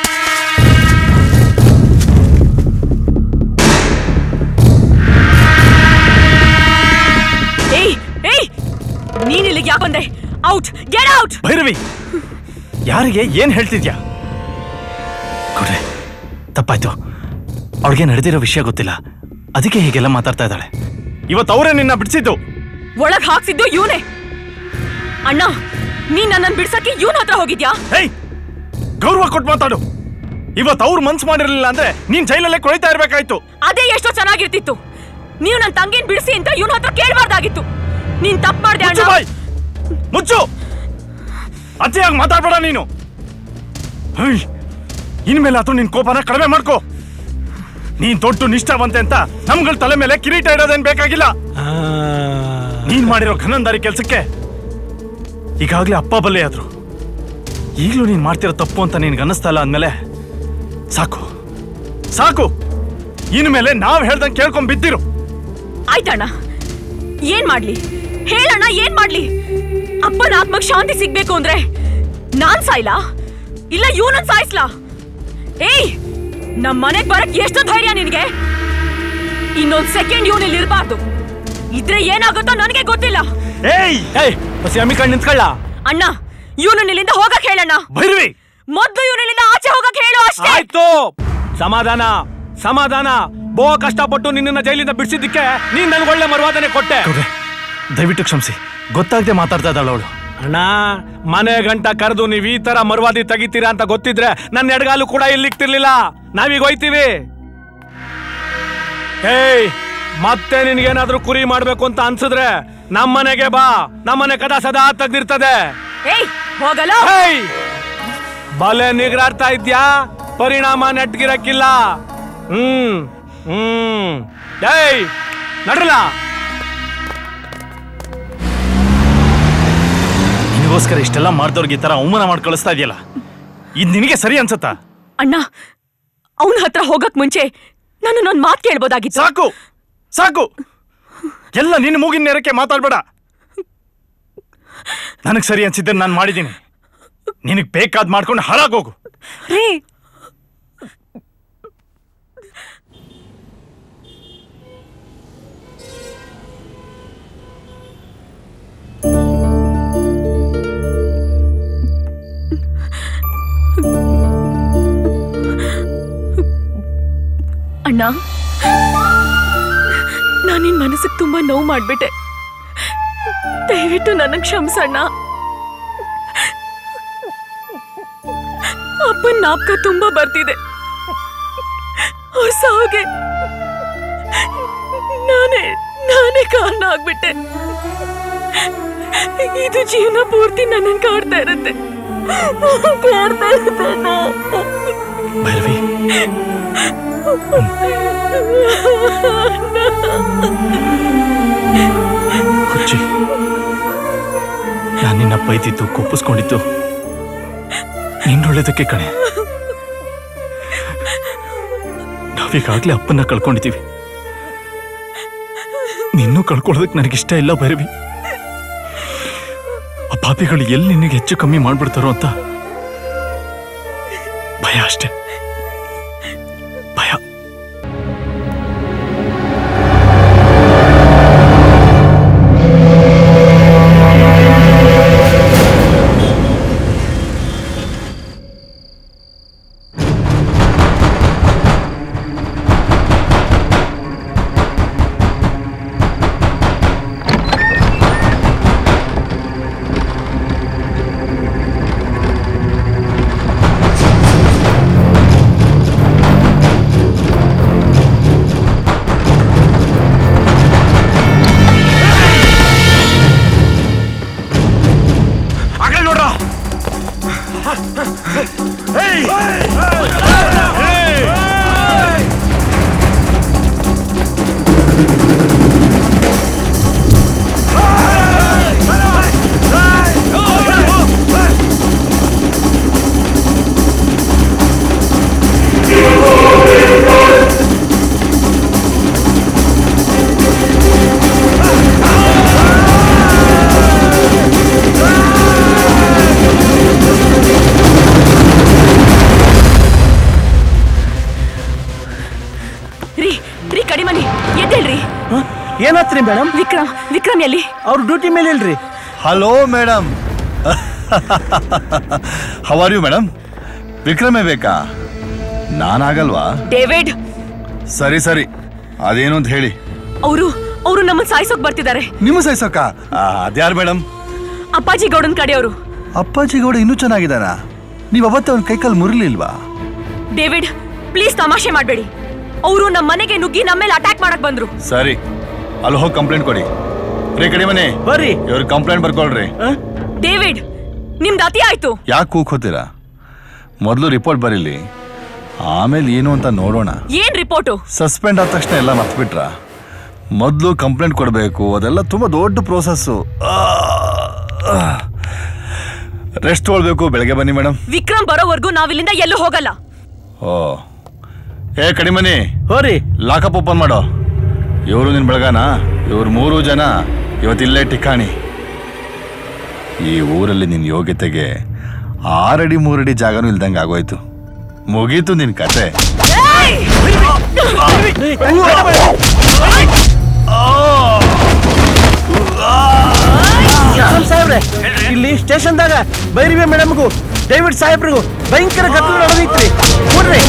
D: ಏಯ್ ಏಯ್ ನೀನ್ ಇಲ್ಲಿಗೆ ಯಾಕೆ ಬಂದೆ ಔಟ್ ಗೆಟ್ ಔಟ್
E: ಭೈರವಿ ಯಾರಿಗೆ ಏನ್ ಹೇಳ್ತಿದ್ಯಾ ಕೊಡ್ರೆ ತಪ್ಪಾಯ್ತು ಅವಳಿಗೆ ನಡೆದಿರೋ ವಿಷಯ ಗೊತ್ತಿಲ್ಲ ಅದಕ್ಕೆ ಹೀಗೆಲ್ಲ ಮಾತಾಡ್ತಾ ಇದ್ದಾಳೆ ಇವತ್ತು ಅವರೇ ನಿನ್ನ ಬಿಡಿಸಿದ್ದು
D: ಒಳಗ್ ಹಾಕ್ಸಿದ್ದು ಇವನೇ ಅಣ್ಣ ನೀನ್ ನನ್ನನ್ ಬಿಡ್ಸಕ್ಕೆ ಇವನ್ ಹತ್ರ ಹೋಗಿದ್ಯಾ
E: ಹೇಯ್ ಗೌರವ ಕೊಟ್ಟು ಮಾತಾಡು ಇವತ್ತು ಅವ್ರು ಮನ್ಸು ಮಾಡಿರ್ಲಿಲ್ಲ ಅಂದ್ರೆ ನೀನ್ ಜೈಲಲ್ಲೇ ಕೊಳಿತಾ ಇರ್ಬೇಕಾಯ್ತು
D: ಅದೇ ಎಷ್ಟೋ ಚೆನ್ನಾಗಿರ್ತಿತ್ತು ನೀವು ನನ್ ತಂಗಿನ ಬಿಡಿಸಿ ಅಂತ ಇವನ್ ಹತ್ರ ಕೇಳ್ಬಾರ್ದಾಗಿತ್ತು ನೀನ್ ತಪ್ಪು ಮಾಡ್ದೆ
E: ಮುಚ್ಚು
D: ಅಣ್ಣ
E: ಬಾಯ್ ಮುಚ್ಚು ಅತಿಯಾಗಿ ಮಾತಾಡ್ಬೇಡ ನೀನು ಹೈ, ಇನ್ಮೇಲೆ ಅದು ನಿನ್ ಕೋಪನ ಕಡಿಮೆ ಮಾಡ್ಕೋ ನೀನ್ ದೊಡ್ಡ ನಿಷ್ಠಾವಂತೆ ಅಂತ ನಮ್ಗಳ ತಲೆ ಮೇಲೆ ಕಿರೀಟ ಇಡೋದೇನ್ ಬೇಕಾಗಿಲ್ಲ ನೀನ್ ಮಾಡಿರೋ ಘನಂದಾರಿ ಕೆಲ್ಸಕ್ಕೆ ಈಗಾಗ್ಲೇ ಅಪ್ಪ ಬಲ್ಲೆ ಆದ್ರು ಈಗಲೂ ನೀನ್ ಮಾಡ್ತಿರೋ ತಪ್ಪು ಅಂತ ನಿನ್ಗೆ ಅನ್ನಿಸ್ತಾ ಇಲ್ಲ ಅಂದ್ಮೇಲೆ ಸಾಕು ಸಾಕು ಇನ್ಮೇಲೆ ನಾವ್ ಹೇಳ್ದಂಗೆ ಕೇಳ್ಕೊಂಡ್ ಬಿದ್ದಿರು
D: ಆಯ್ತಣ್ಣ ಏನ್ ಮಾಡ್ಲಿ ಹೇಳಣ್ಣ ಏನ್ ಮಾಡ್ಲಿ ಅಪ್ಪನ ಆತ್ಮಕ್ ಶಾಂತಿ ಸಿಗ್ಬೇಕು ಅಂದ್ರೆ ನಾನ್ ಸಾಯ್ಲಾ ಇಲ್ಲ ಇವನನ್ ಸಾಯಿಸ್ಲಾ ಏಯ್ ನಮ್ ಮನೆಗ್ ಬರಕ್ ಎಷ್ಟು ಧೈರ್ಯ ನಿನ್ಗೆ ಇನ್ನೊಂದ್ ಸೆಕೆಂಡ್ ಇವನ್ ಇಲ್ಲಿ ಇರ್ಬಾರ್ದು ಇದ್ರೆ ಏನಾಗುತ್ತೋ ನನಗೆ ಗೊತ್ತಿಲ್ಲ
E: ಏಯ್
C: ಏಯ್ ಬಸ್ ಅಮ್ಮಿ ಕಣ್ ನಿಂತ್ಕೊಳ್ಳ
D: ಅಣ್ಣ ಇವನು ಇಲ್ಲಿಂದ ಹೋಗಕ್ ಹೇಳಣ್ಣ
C: ಭೈರವಿ
D: ಮೊದ್ಲು ಇವನು ಇಲ್ಲಿಂದ ಆಚೆ ಹೋಗಕ್ ಹೇಳು ಅಷ್ಟೇ
C: ಆಯ್ತು ಸಮಾಧಾನ ಸಮಾಧಾನ ಬೋ ಕಷ್ಟಪಟ್ಟು ನಿನ್ನನ್ನ ಜೈಲಿಂದ ಬಿಡಿಸಿದ್ದಕ್ಕೆ ನೀನ್ ನನ್ಗೆ ಒಳ್ಳೆ ಮರ್ವಾದನೆ ಕೊಟ್ಟೆ
E: ದಯವಿಟ್ಟು ಕ್ಷಮಿಸಿ ಗೊತ್ತಾಗದೆ ಮಾತಾಡ್ತಾ ಇದ್ದಾಳೆ ಅವಳು
C: ಅಣ್ಣ ಮನೆ ಗಂಟ ಕರೆದು ನೀವ್ ಈ ತರ ಮರ್ವಾದಿ ತೆಗಿತೀರಾ ಅಂತ ಗೊತ್ತಿದ್ರೆ ನನ್ನ ಎಡಗಾಲು ಕೂಡ ಇಲ್ಲಿಕ್ತಿರ್ಲಿಲ್ಲ ನಾವೀಗ ಹೋಯ್ತೀವಿ ಏಯ್ ಮತ್ತೆ ನಿನ್ಗೇನಾದ್ರೂ ಕುರಿ ಮಾಡ್ಬೇಕು ಅಂತ ಅನ್ಸಿದ್ರೆ ನಮ್ಮನೆಗೆ ಬಾ ನಮ್ಮನೆ ಕದ ಸದಾ ತೆಗ್ದಿರ್ತದೆ
D: ಏಯ್ ಹೋಗಲ್ಲ
C: ಏಯ್ ಬಲೆ ನಿಗ್ರಾಡ್ತಾ ಇದ್ಯಾ ಪರಿಣಾಮ ನೆಟ್ಗಿರಕ್ಕಿಲ್ಲ ಹ್ಮ್ ಹ್ಮ್ ಏಯ್ ನಡ್ರಲ್ಲ
E: ನಿನಗೋಸ್ಕರ ಇಷ್ಟೆಲ್ಲ ಮಾಡ್ದವ್ರಿಗೆ ಈ ತರ ಅವಮಾನ ಮಾಡಿ ಕಳಿಸ್ತಾ ಇದೆಯಲ್ಲ ಇದು ನಿನಗೆ ಸರಿ ಅನ್ಸತ್ತಾ
D: ಅಣ್ಣ ಅವನ ಹತ್ರ ಹೋಗಕ್ ಮುಂಚೆ ನಾನು ನನ್ ಮಾತ್ ಕೇಳ್ಬೋದಾಗಿತ್ತು
E: ಸಾಕು ಸಾಕು ಎಲ್ಲ ನಿನ್ನ ಮೂಗಿನ ನೇರಕ್ಕೆ ಮಾತಾಡ್ಬೇಡ ನನಗ್ ಸರಿ ಅನ್ಸಿದ್ದೆ ನಾನು ಮಾಡಿದ್ದೀನಿ ನಿನಗ್ ಬೇಕಾದ್ ಮಾಡ್ಕೊಂಡು ಹಾಳಾಗೋಗು
D: ರೇ ಅಣ್ಣ ನಾನು ನಿನ್ ಮನಸ್ಸಿಗೆ ತುಂಬಾ ನೋವು ಮಾಡ್ಬಿಟ್ಟೆ ದಯವಿಟ್ಟು ನನ್ನ ಕ್ಷಮಿಸಣ್ಣ ಅಪ್ಪನ ನಾಪ್ಕ ತುಂಬಾ ಬರ್ತಿದೆ ಅವ್ರ ಸಾವಿಗೆ ನಾನೇ ನಾನೇ ಕಾರಣ ಆಗ್ಬಿಟ್ಟೆ ಇದು ಜೀವನ ಪೂರ್ತಿ ನನ್ನನ್ನು ಕಾಡ್ತಾ ಇರುತ್ತೆ ಕಾಡ್ತಾ ಇರುತ್ತೆ ಅಣ್ಣ.
E: ಭೈರವಿ ಹುಚ್ಚಿ ನಾನು ನಿನ್ನ ಬೈದಿದ್ದು ಕುಪ್ಪಿಸ್ಕೊಂಡಿದ್ದು ನಿನ್ನೊಳ್ಳೇದಕ್ಕೆ ಕಣೆ ನಾವೀಗಾಗ್ಲೇ ಅಪ್ಪನ್ನ ಕಳ್ಕೊಂಡಿದ್ದೀವಿ ನಿನ್ನೂ ಕಳ್ಕೊಳ್ಳೋದಕ್ಕೆ ನನಗಿಷ್ಟ ಇಲ್ಲ ಭೈರವಿ ಆ ಪಾಪಿಗಳು ಎಲ್ಲಿ ನಿನಗೆ ಹೆಚ್ಚು ಕಮ್ಮಿ ಮಾಡ್ಬಿಡ್ತಾರೋ ಅಂತ ಭಯ ಅಷ್ಟೇ ಭಯ
B: ಆಗಲೇ ನೋಡ್ರ
D: ರೀ ರೀ ಕಡಿಮನಿ ಎದ್ದೇಳ್ರಿ
F: ಏನಾತ್ರಿ ಮೇಡಮ್
D: ವಿಕ್ರಮ್ ವಿಕ್ರಮ್ ಎಲ್ಲಿ
F: ಅವ್ರು ಡ್ಯೂಟಿ ಮೇಲೆ ಇಲ್ರಿ
G: hello madam how are you madam ವಿಕ್ರಮೇ ಬೇಕಾ ನಾನಾಗಲ್ವಾ
D: ಡೇವಿಡ್
G: ಸರಿ ಸರಿ ಅದೇನು ಅಂತ ಹೇಳಿ
D: ಅವರು ಅವರು ನಮ್ಮನ್ನ ಸಾಯಿಸೋಕ್ ಬರ್ತಿದ್ದಾರೆ
G: ನಿಮ್ಮ ಸೈಸಕ್ಕ ಅದ್ಯಾರು ಮೇಡಮ್
D: ಅಪ್ಪಾಜಿ ಗೌಡನ್ ಕಡೆಯವರು
G: ಅಪ್ಪಾಜಿ ಗೌಡ ಇನ್ನೂ ಚೆನ್ನಾಗಿದ್ದಾನ ನೀವು ಅವತ್ತು ಅವ್ನ ಕೈಕಾಲು ಮುರಿಲಿಲ್ವಾ
D: ಡೇವಿಡ್ ಪ್ಲೀಸ್ ತಮಾಷೆ ಮಾಡಬೇಡಿ ಅವರು ನಮ್ಮ ಮನೆಗೆ ನುಗ್ಗಿ ನಮ್ಮ ಮೇಲೆ ಅಟ್ಯಾಕ್ ಮಾಡಕ್ ಬಂದ್ರು
G: ಸರಿ ಅಲ್ಲಿ ಹೋಗಿ ಕಂಪ್ಲೇಂಟ್ ಕೊಡಿ ರೇ ಕಡಿ ಮನೆ
F: ಬರ್ರಿ
G: ಇವ್ರಿಗೆ ಕಂಪ್ಲೇಂಟ್ ಬರ್ಕೊಳ್ರಿ
D: ಡೇವಿಡ್ ನಿಮ್ದು ಅತಿ ಆಯ್ತು
G: ಯಾಕೆ ಕೂಗ್ಕೋತೀರಾ ಮೊದಲು ರಿಪೋರ್ಟ್ ಬರೀಲಿ ಆಮೇಲೆ ಏನು ಅಂತ ನೋಡೋಣ
D: ಏನ್ ರಿಪೋರ್ಟು
G: ಸಸ್ಪೆಂಡ್ ಆದ ತಕ್ಷಣ ಎಲ್ಲ ಮರ್ತ್ಬಿಟ್ರ ಮೊದಲು ಕಂಪ್ಲೇಂಟ್ ಕೊಡಬೇಕು ಅದೆಲ್ಲ ತುಂಬ ದೊಡ್ಡ ಪ್ರೋಸೆಸ್ಸು ರೆಸ್ಟ್ ತೊಗೊಳ್ಬೇಕು ಬೆಳಗ್ಗೆ ಬನ್ನಿ ಮೇಡಮ್
D: ವಿಕ್ರಮ್ ಬರೋವರೆಗೂ ನಾವಿಲ್ಲಿಂದ ಎಲ್ಲೂ ಹೋಗಲ್ಲ
G: ಓ ಏ ಕಡಿಮನಿ
F: ಹೋರಿ
G: ಲಾಕಪ್ ಓಪನ್ ಮಾಡೋ ಇವರು ನಿನ್ ಬೆಳಗಾನ ಇವ್ರು ಮೂರು ಜನ ಇವತ್ತಿಲ್ಲೇ ಠಿಕಾಣಿ ಈ ಊರಲ್ಲಿ ನಿನ್ ಯೋಗ್ಯತೆಗೆ ಆರಡಿ ಮೂರಡಿ ಜಾಗನೂ ಇಲ್ದಂಗೆ ಆಗೋಯ್ತು ಮುಗೀತು ನಿನ್ ಕತೆ
F: ವಿಕ್ರಮ್ ಸಾಹೇಬ್ರೆ ಇಲ್ಲಿ ಸ್ಟೇಷನ್ದಾಗ ಬೈರಿವೆ ಮೇಡಮ್ಗೂ ಡೇವಿಡ್ ಸಾಹೇಬ್ರಿಗೂ ಭಯಂಕರ ಗದ್ದಲ ನಡೆದೈತ್ರಿ ನೋಡ್ರಿ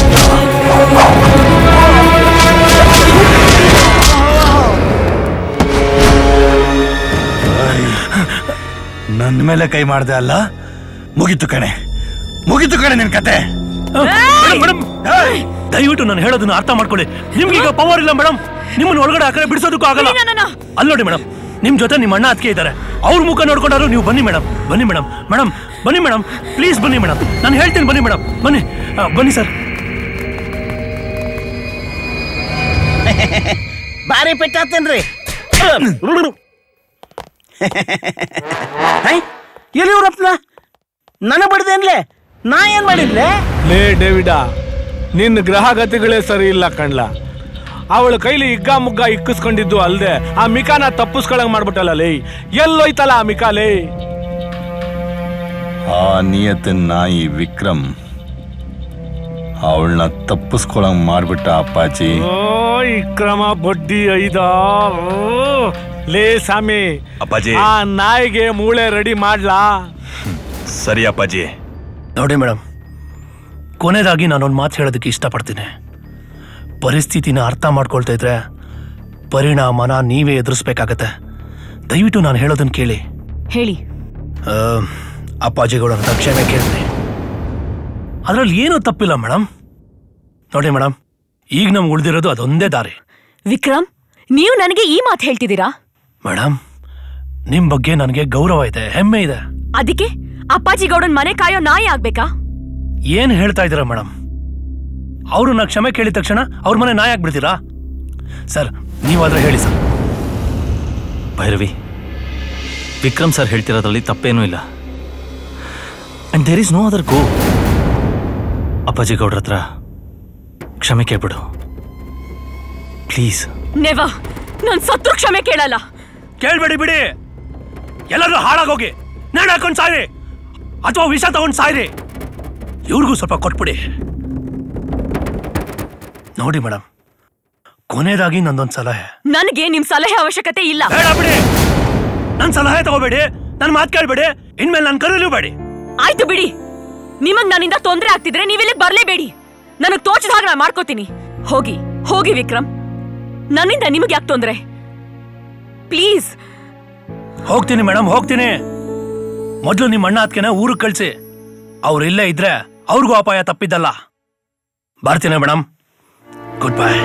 G: ನನ್ನ ಮೇಲೆ ಕೈ ಮಾಡ್ದೆ ಅಲ್ಲ ಮುಗೀತು ಕಣೆ ಮುಗೀತು ಕಣೆ ನಿನ್ ಕತೆ
M: ಮೇಡಮ್ ದಯವಿಟ್ಟು ನಾನು ಹೇಳೋದನ್ನ ಅರ್ಥ ಮಾಡ್ಕೊಳ್ಳಿ ನಿಮ್ಗೆ ಈಗ ಪವರ್ ಇಲ್ಲ ಮೇಡಮ್ ನಿಮ್ಮನ್ನ ಒಳಗಡೆ ಆ ಕಡೆ ಬಿಡಿಸೋದಕ್ಕೂ ಆಗಲ್ಲ ಅಲ್ಲಿ ನೋಡಿ ಮೇಡಮ್ ನಿಮ್ ಜೊತೆ ನಿಮ್ಮ ಅಣ್ಣ ಅದಕ್ಕೆ ಇದ್ದಾರೆ ಅವ್ರ ಮುಖ ನೋಡ್ಕೊಂಡಾರು ನೀವು ಬನ್ನಿ ಮೇಡಮ್ ಬನ್ನಿ ಮೇಡಮ್ ಮೇಡಮ್ ಬನ್ನಿ ಮೇಡಮ್ ಪ್ಲೀಸ್ ಬನ್ನಿ ಮೇಡಮ್ ನಾನು ಹೇಳ್ತೀನಿ ಬನ್ನಿ ಮೇಡಮ್ ಬನ್ನಿ ಆ, ಬನ್ನಿ ಸರ್
F: ಬಾರಿ ಪೆಟ್ಟಾತೇನ್ರಿ ಎಲ್ಲಿ ಇವ್ರಪ್ಪನ ನನಗೆ ಬಡ್ದೇನ್ಲೆ ನಾ ಏನ್ ಮಾಡಿದ್ಲೆ
C: ಲೇ ಡೇವಿಡ ನಿನ್ನ ಗ್ರಹಗತಿಗಳೇ ಸರಿ ಇಲ್ಲ ಕಣ್ಲ ಅವಳ ಕೈಲಿ ಇಗ್ಗ ಮುಗ್ಗ ಇಕ್ಕಿಸ್ಕೊಂಡಿದ್ದು ಅಲ್ದೆ ಆ ಮಿಕಾನ ತಪ್ಪಿಸ್ಕೊಳಂಗ್ ಮಾಡ್ಬಿಟ್ಟಲ್ಲ ಲೇ ಎಲ್ಲೋಯ್ತಲ್ಲ ಆ ಮಿಕಾ ಲೇ
G: ಆ ನಿಯತ್ತಿನ ನಾಯಿ ವಿಕ್ರಮ್ ಅವಳನ್ನ ತಪ್ಪಿಸ್ಕೊಳಂಗ್ ಮಾಡ್ಬಿಟ್ಟ ಅಪ್ಪಾಜಿ
C: ಓ ಇಕ್ರಮ ಬಡ್ಡಿ ಐದ ಓ, ಲೇ ಸ್ವಾಮಿ
B: ಅಪ್ಪಾಜಿ
C: ಆ ನಾಯಿಗೆ ಮೂಳೆ ರೆಡಿ ಮಾಡ್ಲಾ
B: ಸರಿ ಅಪ್ಪಾಜಿ
M: ನೋಡಿ ಮೇಡಮ್ ಕೊನೆಯದಾಗಿ ನಾನೊಂದು ಮಾತು ಹೇಳೋದಕ್ಕೆ ಇಷ್ಟಪಡ್ತೀನಿ ಪರಿಸ್ಥಿತಿನ ಅರ್ಥ ಮಾಡ್ಕೊಳ್ತಾ ಇದ್ರೆ ಪರಿಣಾಮನ ನೀವೇ ಎದುರಿಸ್ಬೇಕಾಗತ್ತೆ ದಯವಿಟ್ಟು ನಾನು ಹೇಳೋದನ್ನ ಕೇಳಿ
D: ಹೇಳಿ
M: ಆ, ಅಪ್ಪಾಜಿಗಳ ಕ್ಷಮೆ ಕೇಳಿದ್ರಿ ಅದರಲ್ಲಿ ಏನೂ ತಪ್ಪಿಲ್ಲ ಮೇಡಮ್ ನೋಡಿ ಮೇಡಮ್ ಈಗ ನಮ್ಗೆ ಉಳಿದಿರೋದು ಅದೊಂದೇ ದಾರಿ
D: ವಿಕ್ರಮ್ ನೀವು ನನಗೆ ಈ ಮಾತು ಹೇಳ್ತಿದ್ದೀರಾ
M: ಮೇಡಮ್ ನಿಮ್ ಬಗ್ಗೆ ನನಗೆ ಗೌರವ ಇದೆ ಹೆಮ್ಮೆ ಇದೆ
D: ಅದಕ್ಕೆ ಅಪ್ಪಾಜಿ ಗೌಡನ್ ಮನೆ ಕಾಯೋ ನಾಯಿ ಆಗ್ಬೇಕಾ
M: ಏನ್ ಹೇಳ್ತಾ ಇದ್ದೀರಾ ಮೇಡಮ್ ಅವರು ನಾ ಕ್ಷಮೆ ಕೇಳಿದ ತಕ್ಷಣ ಅವ್ರ ಮನೆ ನಾಯಿ ಆಗ್ಬಿಡ್ತೀರಾ ಸರ್ ನೀವಾದ್ರೆ ಹೇಳಿ ಸರ್
E: ಭೈರವಿ ವಿಕ್ರಮ್ ಸರ್ ಹೇಳ್ತಿರೋದ್ರಲ್ಲಿ ತಪ್ಪೇನೂ ಇಲ್ಲ and there is no other go ಅಪ್ಪಾಜಿ ಗೌಡ್ರ ಹತ್ರ ಕ್ಷಮೆ ಕೇಳ್ಬಿಡು
M: ಪ್ಲೀಸ್
D: ನೆವ ನಾನ್ ಸತ್ರು ಕ್ಷಮೆ ಕೇಳಲ್ಲ
M: ಕೇಳ್ಬೇಡಿ ಬಿಡಿ ಎಲ್ಲರೂ ಹಾಳಾಗೋಗಿ ನೇಣು ಹಾಕೊಂಡು ಸಾಯ್ರಿ ಅಥವಾ ವಿಷ ತಗೊಂಡು ಸಾಯ್ರಿ ಇವ್ರಿಗೂ ಸ್ವಲ್ಪ ಕೊಟ್ಬಿಡಿ ನೋಡಿ ಮೇಡಮ್ ಕೊನೆಯದಾಗಿ ನಂದೊಂದು ಸಲಹೆ
D: ನನಗೆ ನಿಮ್ ಸಲಹೆ ಅವಶ್ಯಕತೆ ಇಲ್ಲ
M: ಬೇಡ ಬಿಡಿ ನನ್ನ ಸಲಹೆ ತಗೋಬೇಡಿ ನನ್ನ ಮಾತು ಕೇಳ್ಬೇಡಿ ಇನ್ಮೇಲೆ ನಾನು ಕರೀಲೂ ಬೇಡಿ
D: ಆಯ್ತು ಬಿಡಿ ನಿಮಗ್ ನನ್ನಿಂದ ತೊಂದ್ರೆ ಆಗ್ತಿದ್ರೆ ನೀವಿಲ್ಲಿ ಬರ್ಲೇಬೇಡಿ ನನಗ್ ತೋಚದ ಹಾಗೆ ನಾನು ಮಾಡ್ಕೋತೀನಿ ಹೋಗಿ ಹೋಗಿ ವಿಕ್ರಮ್ ನನ್ನಿಂದ ನಿಮಗೆ ಯಾಕೆ ತೊಂದ್ರೆ ಪ್ಲೀಸ್
M: ಹೋಗ್ತೀನಿ ಮೇಡಮ್ ಹೋಗ್ತೀನಿ ಮೊದಲು ನಿಮ್ಮ ಅಣ್ಣ ಅದಕ್ಕೆ ಊರಿಗೆ ಕಳಿಸಿ ಅವ್ರು ಇಲ್ಲೇ ಇದ್ರೆ ಅವ್ರಿಗೂ ಅಪಾಯ ತಪ್ಪಿದ್ದಲ್ಲ ಬರ್ತೀನಿ ಮೇಡಮ್ ಗುಡ್ ಬೈ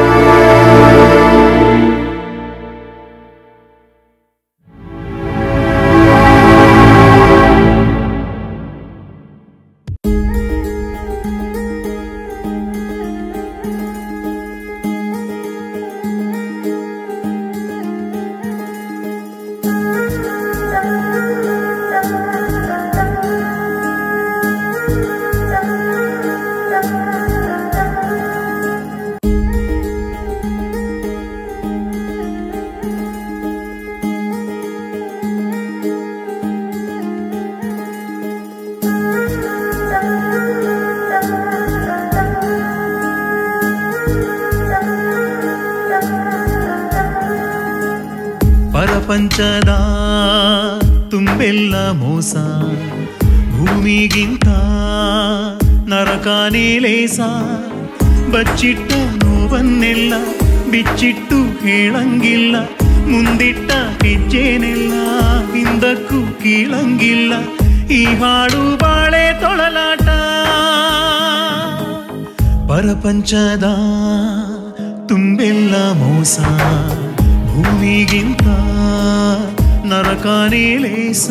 A: ಪರಪಂಚದ ತುಂಬೆಲ್ಲ ಮೋಸ ಭೂಮಿಗಿಂತ ನರಕಾನೇ ಲೇಸ ಬಚ್ಚಿಟ್ಟ ನೋವನ್ನೆಲ್ಲ ಬಿಚ್ಚಿಟ್ಟು ಹೇಳಂಗಿಲ್ಲ ಮುಂದಿಟ್ಟ ಹೆಜ್ಜೆನೆಲ್ಲ ಹಿಂದಕ್ಕೂ ಕೀಳಂಗಿಲ್ಲ ಈ ಹಾಡು ಬಾಳೆ ತೊಳಲಾಟ ಪರಪಂಚದ ತುಂಬೆಲ್ಲ ಮೋಸ ಭೂಮಿಗಿಂತ ನರಕಾನೇ ಲೇಸ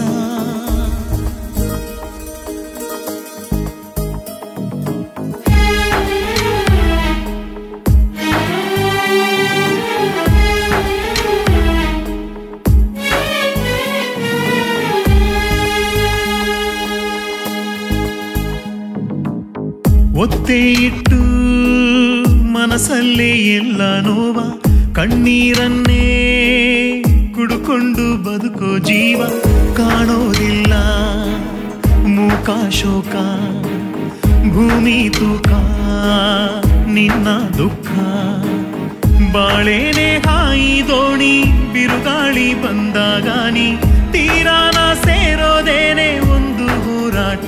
A: ಒತ್ತೆ ಇಟ್ಟು ಮನಸ್ಸಲ್ಲೇ ಎಲ್ಲ ನೋವ ಕಣ್ಣೀರನ್ನೇ ಕುಡುಕೊಂಡು ಬದುಕೋ ಜೀವ ಕಾಣೋದಿಲ್ಲ ಮೂಕ ಶೋಕ ಭೂಮಿ ತೂಕ ನಿನ್ನ ದುಃಖ ಬಾಳೇನೆ ಹಾಯಿ ದೋಣಿ ಬಿರುಗಾಳಿ ಬಂದಾಗಾನಿ ತೀರಾನ ಸೇರೋದೇನೆ ಒಂದು ಹೋರಾಟ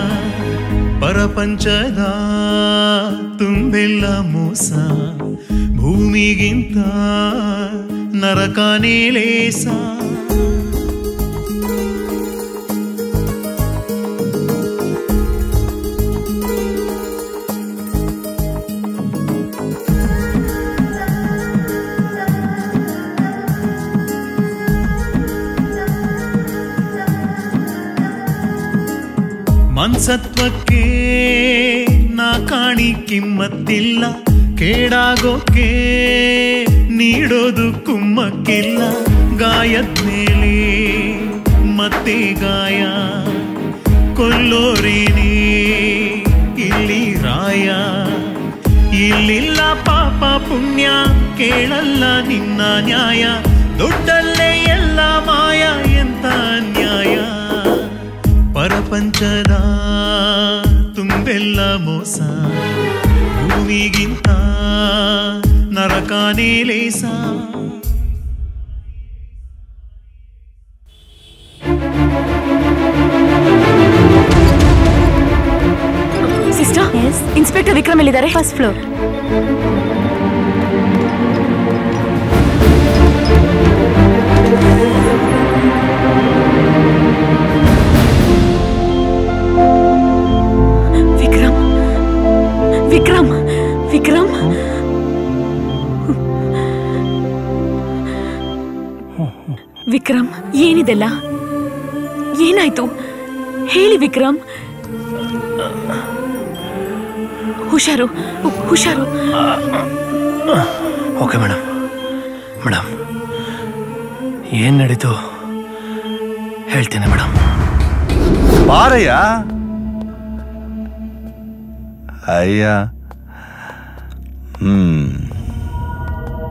A: ಪರಪಂಚದ ತುಂಬೆಲ್ಲ ಮೋಸ ಭೂಮಿಗಿಂತ ನರಕಾನೇ ಲೇಸ ಮನ್ಸತ್ವಕ್ಕೆ ನಾ ಕಾಣಿ ಕಿಮ್ಮತ್ತಿಲ್ಲ ಕೇಡಾಗೋಕೆ ನೀಡೋದು ಕುಮ್ಮಕ್ಕಿಲ್ಲ ಗಾಯದ ಮೇಲೆ ಮತ್ತೆ ಗಾಯ ಕೊಲ್ಲೋರೇನೇ ಇಲ್ಲಿ ರಾಯ ಇಲ್ಲಿಲ್ಲ ಪಾಪ ಪುಣ್ಯ ಕೇಳಲ್ಲ ನಿನ್ನ ನ್ಯಾಯ ದುಡ್ಡಲ್ಲೇ ಎಲ್ಲ ಮಾಯ ಎಂತ ನ್ಯಾಯ ಪರಪಂಚದ ತುಂಬೆಲ್ಲ ಮೋಸ ಭೂಮಿಗಿಂತ ನರಕಾನೇ ಲೇಸ
D: ಸಿಸ್ಟರ್ ಇನ್ಸ್ಪೆಕ್ಟರ್ ವಿಕ್ರಮ್ ಎಲ್ಲಿದ್ದಾರೆ ಫಸ್ಟ್ ಫ್ಲೋರ್ ವಿಕ್ರಮ್ ವಿಕ್ರಮ್ ವಿಕ್ರಮ್ ವಿಕ್ರಮ್ ಏನಿದೆಲ್ಲ ಏನಾಯ್ತು ಹೇಳಿ ವಿಕ್ರಮ್ ಹುಷಾರು ಹು- ಹುಷಾರು
M: ಓಕೆ ಮೇಡಮ್ ಮೇಡಮ್ ಏನು ನಡೀತು ಹೇಳ್ತೀನಿ ಮೇಡಮ್
G: ಬಾರಯ್ಯ ಅಯ್ಯ ಹ್ಮ್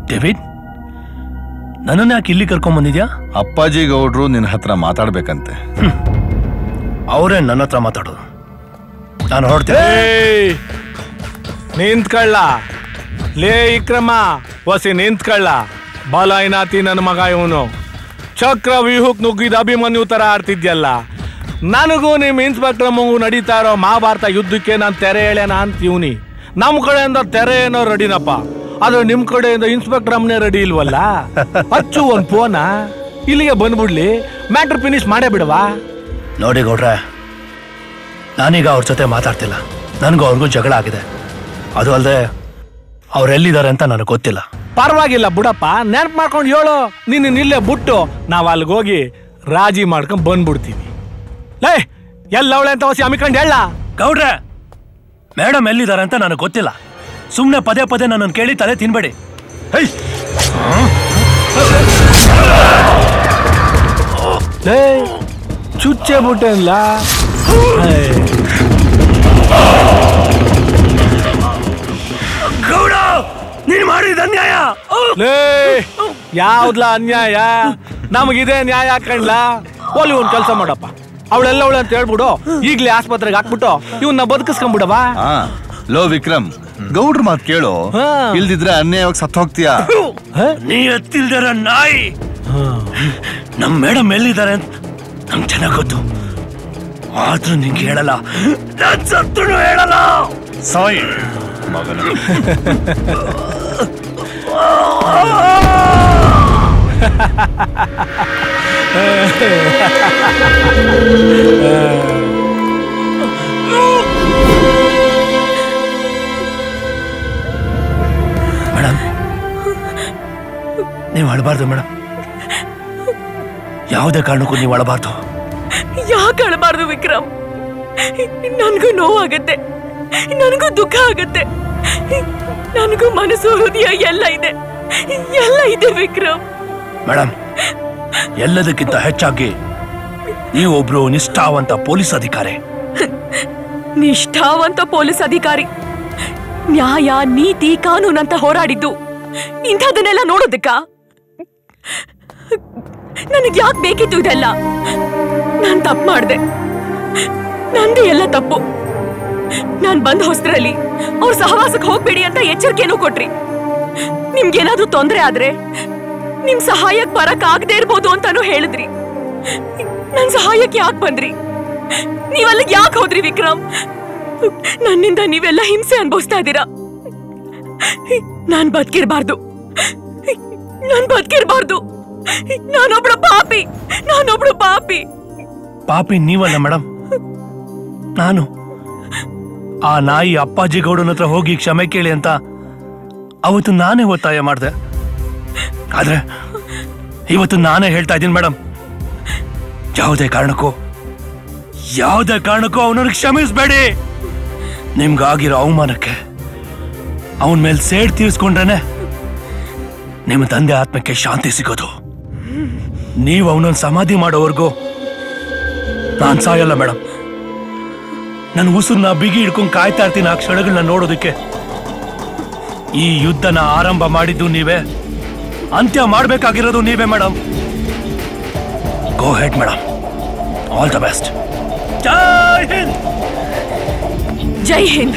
M: ಡೇವಿಡ್ ನನ್ನನ್ನ ಯಾಕೆ ಇಲ್ಲಿ ಕರ್ಕೊಂಡ್ ಬಂದಿದ್ಯಾ
G: ಅಪ್ಪಾಜಿ ಗೌಡ್ರು ನಿನ್ನ ಹತ್ರ ಮಾತಾಡ್ಬೇಕಂತೆ
M: ಅವರೇ ನನ್ನ ಹತ್ರ ಮಾತಾಡೋದು ನಾನು ಹೊರಡ್ತೀನಿ
C: ಏಯ್! ನಿಂತ್ಕೊಳ್ಳ ಲೇ ಇಕ್ರಮ ವಸಿ ನಿಂತ್ಕೊಳ್ಳ ಬಾಲಾಯ್ನಾತಿ ನನ್ನ ಮಗ ಇವನು ಚಕ್ರ ವ್ಯೂಹಕ್ ನುಗ್ಗಿದ ಅಭಿಮನ್ಯು ತರ ಆಡ್ತಿದ್ಯಲ್ಲ ನನಗೂ ನಿಮ್ ಇನ್ಸ್ಪೆಕ್ಟರ್ ಮಗು ನಡೀತಾ ಇರೋ ಮಹಾಭಾರತ ಯುದ್ಧಕ್ಕೆ ನಾನು ತೆರೆ ಎಳೆನ ಅಂತೀವ್ನಿ ನಮ್ ಕಡೆಯಿಂದ ತೆರೆ ಏನೋ ರೆಡಿನಪ್ಪ ಆದ್ರೆ ನಿಮ್ ಕಡೆಯಿಂದ ಇನ್ಸ್ಪೆಕ್ಟರ್ ಅಮ್ಮನೆ ರೆಡಿ ಇಲ್ವಲ್ಲ ಹಚ್ಚು ಒಂದ್ ಫೋನ ಇಲ್ಲಿಗೆ ಬಂದ್ಬಿಡ್ಲಿ ಮ್ಯಾಟ್ರ್ ಫಿನಿಶ್ ಮಾಡೇ ಬಿಡವಾ
M: ನೋಡಿ ಗೌಡ್ರೆ ನಾನೀಗ ಅವ್ರ ಜೊತೆ ಮಾತಾಡ್ತಿಲ್ಲ ನನಗೂ ಅವ್ರಿಗೂ ಜಗಳ ಆಗಿದೆ ಅದು ಅಲ್ಲದೆ ಅವ್ರೆಲ್ಲಿದ್ದಾರೆ ಅಂತ ನನಗೆ ಗೊತ್ತಿಲ್ಲ
C: ಪರವಾಗಿಲ್ಲ ಬುಡಪ್ಪ ನೆನಪು ಮಾಡ್ಕೊಂಡು ಹೇಳು ನಿನ್ನ ಇಲ್ಲೇ ಬಿಟ್ಟು ನಾವ್ ಅಲ್ಲಿಗೆ ಹೋಗಿ ರಾಜಿ ಮಾಡ್ಕೊಂಡ್ ಬಂದ್ಬಿಡ್ತೀವಿ ಲೇ ಎಲ್ಲವಳೆ ಅಂತ ಹೊಸಿ ಅಮಿಕೊಂಡು ಹೇಳ
M: ಗೌಡ್ರೆ ಮೇಡಮ್ ಎಲ್ಲಿದ್ದಾರೆ ಅಂತ ನನಗೆ ಗೊತ್ತಿಲ್ಲ ಸುಮ್ಮನೆ ಪದೇ ಪದೇ ನನ್ನನ್ನು ಕೇಳಿ ತಲೆ ತಿನ್ಬೇಡಿ ಹೈ
C: ಲೇ ಚುಚ್ಚೆ ಬಿಟ್ಟೆನ್ಲ
M: ಗೌಡ ನೀನ್ ಮಾಡಿದ ಅನ್ಯಾಯ
C: ಲೇ ಯಾವ್ದ್ಲ ಅನ್ಯಾಯ ನಮಗಿದೆ ನ್ಯಾಯ ಕಣ್ಲ ಓಲಿ ಒಂದ್ ಕೆಲಸ ಮಾಡಪ್ಪ ಅವಳೆಲ್ಲವಳೆ ಅಂತ ಹೇಳ್ಬಿಡು ಈಗ್ಲೇ ಆಸ್ಪತ್ರೆಗೆ ಹಾಕ್ಬಿಟ್ಟು ಇವನ್ನ ಬದುಕಿಸ್ಕೊಂಡ್ಬಿಡವಾ
G: ಹಾ ಲೋ ವಿಕ್ರಮ್ ಗೌಡ್ರ ಮಾತ್ ಕೇಳು ಇಲ್ದಿದ್ರೆ ಅನ್ಯಾಯವಾಗಿ ಸತ್ತು ಹೋಗ್ತೀಯಾ
M: ನೀ ಎತ್ತಿಲ್ದರ ನಾಯಿ ನಮ್ ಮೇಡಮ್ ಎಲ್ಲಿದ್ದಾರೆ ಅಂತ ನಂಗೆ ಚೆನ್ನಾಗ್ ಗೊತ್ತು ಆದ್ರೂ ನಿಂಗೆ ಹೇಳಲ್ಲ ನಾನ್ ಸತ್ರು ಹೇಳಲ್ಲ
G: ಸಾಯಿ ಮಗನ
M: ಮೇಡಮ್ ನೀವು ಅಳಬಾರ್ದು ಮೇಡಮ್ ಯಾವುದೇ ಕಾರಣಕ್ಕೂ ನೀವು ಅಳಬಾರ್ದು
D: ಯಾಕೆ ಅಳಬಾರ್ದು ವಿಕ್ರಮ್ ನನಗೂ ನೋವಾಗತ್ತೆ ನನಗೂ ದುಃಖ ಆಗತ್ತೆ ನನಗೂ ಮನಸ್ಸು ಹೃದಯ ಎಲ್ಲ ಇದೆ ಎಲ್ಲ ಇದೆ ವಿಕ್ರಮ್
M: ಮೇಡಮ್ ಎಲ್ಲದಕ್ಕಿಂತ ಹೆಚ್ಚಾಗಿ ನೀವೊಬ್ರು ನಿಷ್ಠಾವಂತ ಪೊಲೀಸ್ ಅಧಿಕಾರಿ
D: ನಿಷ್ಠಾವಂತ ಪೊಲೀಸ್ ಅಧಿಕಾರಿ ನ್ಯಾಯ ನೀತಿ ಕಾನೂನು ಅಂತ ಹೋರಾಡಿದ್ದು ಇಂಥದನ್ನೆಲ್ಲ ನೋಡೋದಕ್ಕ ನನಗೆ ಯಾಕೆ ಬೇಕಿತ್ತು ಇದೆಲ್ಲ ನಾನ್ ತಪ್ಪು ಮಾಡ್ದೆ ನಂದು ಎಲ್ಲ ತಪ್ಪು ನಾನ್ ಬಂದ ಹೊಸ್ತ್ರಲ್ಲಿ ಅವ್ರ ಸಹವಾಸಕ್ಕೆ ಹೋಗ್ಬೇಡಿ ಅಂತ ಎಚ್ಚರಿಕೆನೂ ಕೊಟ್ರಿ ನಿಮ್ಗೇನಾದ್ರೂ ತೊಂದರೆ ಆದ್ರೆ ನಿಮ್ ಸಹಾಯಕ್ ಬರಕ್ ಆಗದೆ ಇರ್ಬೋದು ಅಂತಾನು ಹೇಳಿದ್ರಿ ನನ್ ಸಹಾಯಕ್ಕೆ ಯಾಕೆ ಬಂದ್ರಿ ನೀವಲ್ಲಿಗೆ ಯಾಕೆ ಹೋದ್ರಿ ವಿಕ್ರಮ್ ನನ್ನಿಂದ ನೀವೆಲ್ಲ ಹಿಂಸೆ ಅನುಭವಿಸ್ತಾ ಇದ್ದೀರಾ ನಾನ್ ಬದುಕಿರ್ಬಾರ್ದು ನಾನ್ ಬದುಕಿರ್ಬಾರ್ದು ನಾನೊಬ್ಳು ಪಾಪಿ ನಾನೊಬ್ಳು ಪಾಪಿ
M: ಪಾಪಿ ನೀವಲ್ಲ ಮೇಡಮ್ ನಾನು ಆ ನಾಯಿ ಅಪ್ಪಾಜಿ ಗೌಡನ ಹತ್ರ ಹೋಗಿ ಕ್ಷಮೆ ಕೇಳಿ ಅಂತ ಅವತ್ತು ನಾನೇ ಒತ್ತಾಯ ಮಾಡಿದೆ ಆದ್ರೆ ಇವತ್ತು ನಾನೇ ಹೇಳ್ತಾ ಇದ್ದೀನಿ ಮೇಡಮ್ ಯಾವುದೇ ಕಾರಣಕ್ಕೂ ಯಾವುದೇ ಕಾರಣಕ್ಕೂ ಅವನನ್ನು ಕ್ಷಮಿಸ್ಬೇಡಿ ನಿಮ್ಗಾಗಿರೋ ಅವಮಾನಕ್ಕೆ ಅವನ ಮೇಲೆ ಸೇಡ್ ತೀರಿಸ್ಕೊಂಡ್ರೇನೆ ನಿಮ್ಮ ತಂದೆ ಆತ್ಮಕ್ಕೆ ಶಾಂತಿ ಸಿಗೋದು ನೀವು ಅವನನ್ನು ಸಮಾಧಿ ಮಾಡೋವರೆಗೂ ನಾನು ಸಾಯಲ್ಲ ಮೇಡಮ್ ನನ್ನ ಉಸಿರನ್ನ ಬಿಗಿ ಹಿಡ್ಕೊಂಡು ಕಾಯ್ತಾ ಇರ್ತೀನಿ ಆ ಕ್ಷಣಗಳನ್ನ ನೋಡೋದಕ್ಕೆ ಈ ಯುದ್ಧನ ಆರಂಭ ಮಾಡಿದ್ದು ನೀವೇ ಅಂತ್ಯ ಮಾಡಬೇಕಾಗಿರೋದು ನೀವೇ madam go head madam all the best ಜೈ ಹಿಂದ್
D: ಜೈ ಹಿಂದ್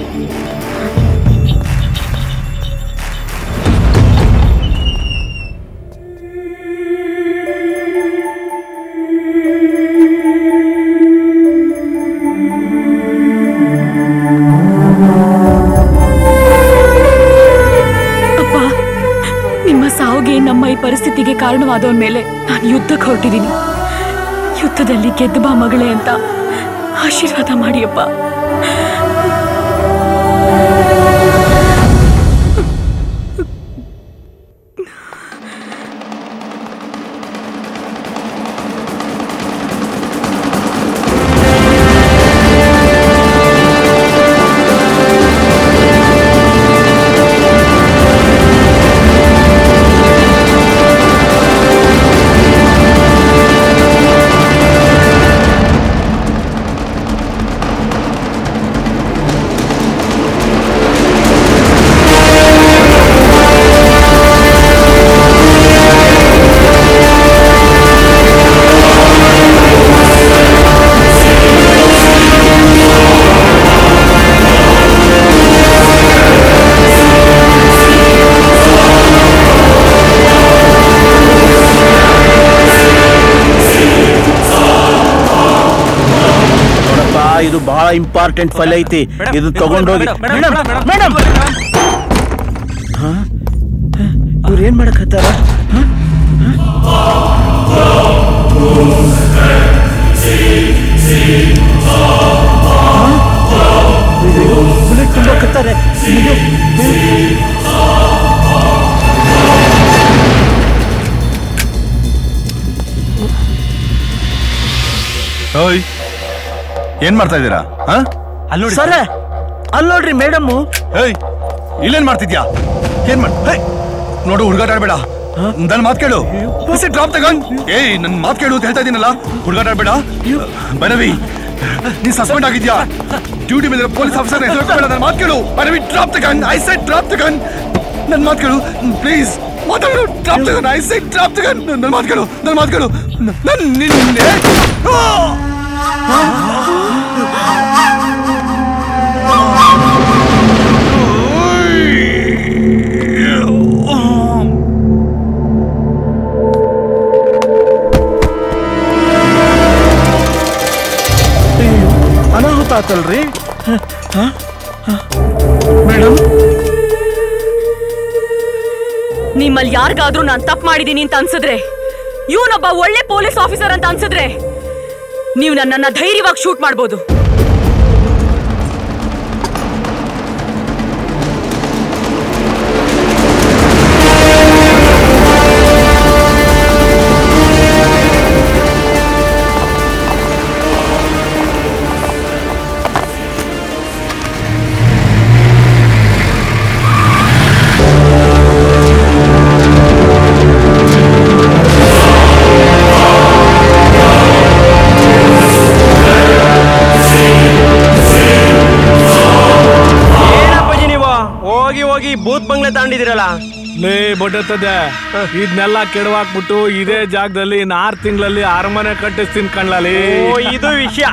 D: ಅಪ್ಪ ನಿಮ್ಮ ಸಾವಿಗೆ ನಮ್ಮ ಈ ಪರಿಸ್ಥಿತಿಗೆ ಕಾರಣವಾದವನ ಮೇಲೆ ನಾನು ಯುದ್ಧಕ್ಕೆ ಹೊರಟಿದ್ದೀನಿ ಯುದ್ಧದಲ್ಲಿ ಗೆದ್ದು ಬಾ ಮಗಳೇ ಅಂತ ಆಶೀರ್ವಾದ ಮಾಡಿಯಪ್ಪ
F: ಇದು ಬಹಳ ಇಂಪಾರ್ಟೆಂಟ್ ಫೈಲ್ ಐತಿ ಇದು ತಗೊಂಡೋಗಿ ಮೇಡಮ್ ಮೇಡಮ್ ಇವ್ರು ಏನ್ ಮಾಡಕತ್ತಾರ ಬುಲೆಟ್ ತುಂಬಕತ್ತಾರೆ
G: ಓಯ್ ಏನ್ ಮಾಡ್ತಾ ಇದ್ದೀರಾ ಹಾ
F: ಸರ ಅಲ್ಲಿ ನೋಡ್ರಿ ಮೇಡಮ್
G: ಏಯ್ ಇಲ್ಲೇನ್ ಮಾಡ್ತಿದ್ಯಾ ಏನ್ ಮಾಡ್ ಹೇ, ನೋಡು ಹುಡುಗಾಟ ಆಡ್ಬೇಡ ನನ್ ಮಾತ್ ಕೇಳು ಡ್ರಾಪ್ ತಗೊಂಡ್ ಏಯ್ ನನ್ ಮಾತ್ ಕೇಳು ಅಂತ ಹೇಳ್ತಾ ಇದೀನಲ್ಲ ಹುಡುಗಾಟ ಆಡ್ಬೇಡ ಬರವಿ ನೀ ಸಸ್ಪೆಂಡ್ ಆಗಿದ್ಯಾ ಡ್ಯೂಟಿ ಮೇಲೆ ಪೊಲೀಸ್ ಆಫೀಸರ್ ಹೆಸರು ನನ್ ಮಾತ್ ಕೇಳು ಬರವಿ ಡ್ರಾಪ್ ತಗೊಂಡ್ ಐ ಸೆಟ್ ಡ್ರಾಪ್ ತಗೊಂಡ್ ನನ್ ಮಾತ್ ಕೇಳು ಪ್ಲೀಸ್ ಮಾತಾಡು ಡ್ರಾಪ್ ತಗೊಂಡ್ ಐ ಸೆಟ್ ಡ್ರಾಪ್ ತಗೊಂಡ್ ನನ್ ಮಾತ್ ಕೇಳು ನನ್ ಮಾತ್ ಕೇಳು ನನ್ ನಿನ್ನೆ
F: ಅನಾಹುತ ಆತಲ್ರಿ
D: ಮೇಡಮ್ ನಿಮ್ಮಲ್ಲಿ ಯಾರಿಗಾದ್ರೂ ನಾನು ತಪ್ಪು ಮಾಡಿದೀನಿ ಅಂತ ಅನ್ಸಿದ್ರೆ ಇವನೊಬ್ಬ ಒಳ್ಳೆ ಪೊಲೀಸ್ ಆಫೀಸರ್ ಅಂತ ಅನ್ಸಿದ್ರೆ ನೀವು ನನ್ನನ್ನ ಧೈರ್ಯವಾಗಿ ಶೂಟ್ ಮಾಡ್ಬೋದು
J: ಏನಪ್ಪಾಜಿ ನೀವು ಹೋಗಿ ಹೋಗಿ ಬೂತ್ ಬಂಗ್ಲೆ ತಾಂಡಿದಿರಲ್ಲ
C: ಲೇ ಬೊಟ್ಟತ್ತದೆ ಇದನ್ನೆಲ್ಲ ಕೆಡವಾಕ್ಬಿಟ್ಟು ಇದೇ ಜಾಗದಲ್ಲಿ ಇನ್ನು ಆರು ತಿಂಗಳಲ್ಲಿ ಅರಮನೆ ಕಟ್ಟಿಸ್ತೀನಿ ಕಣ್ಲಲ್ಲಿ
J: ಓ ಇದು ವಿಷಯ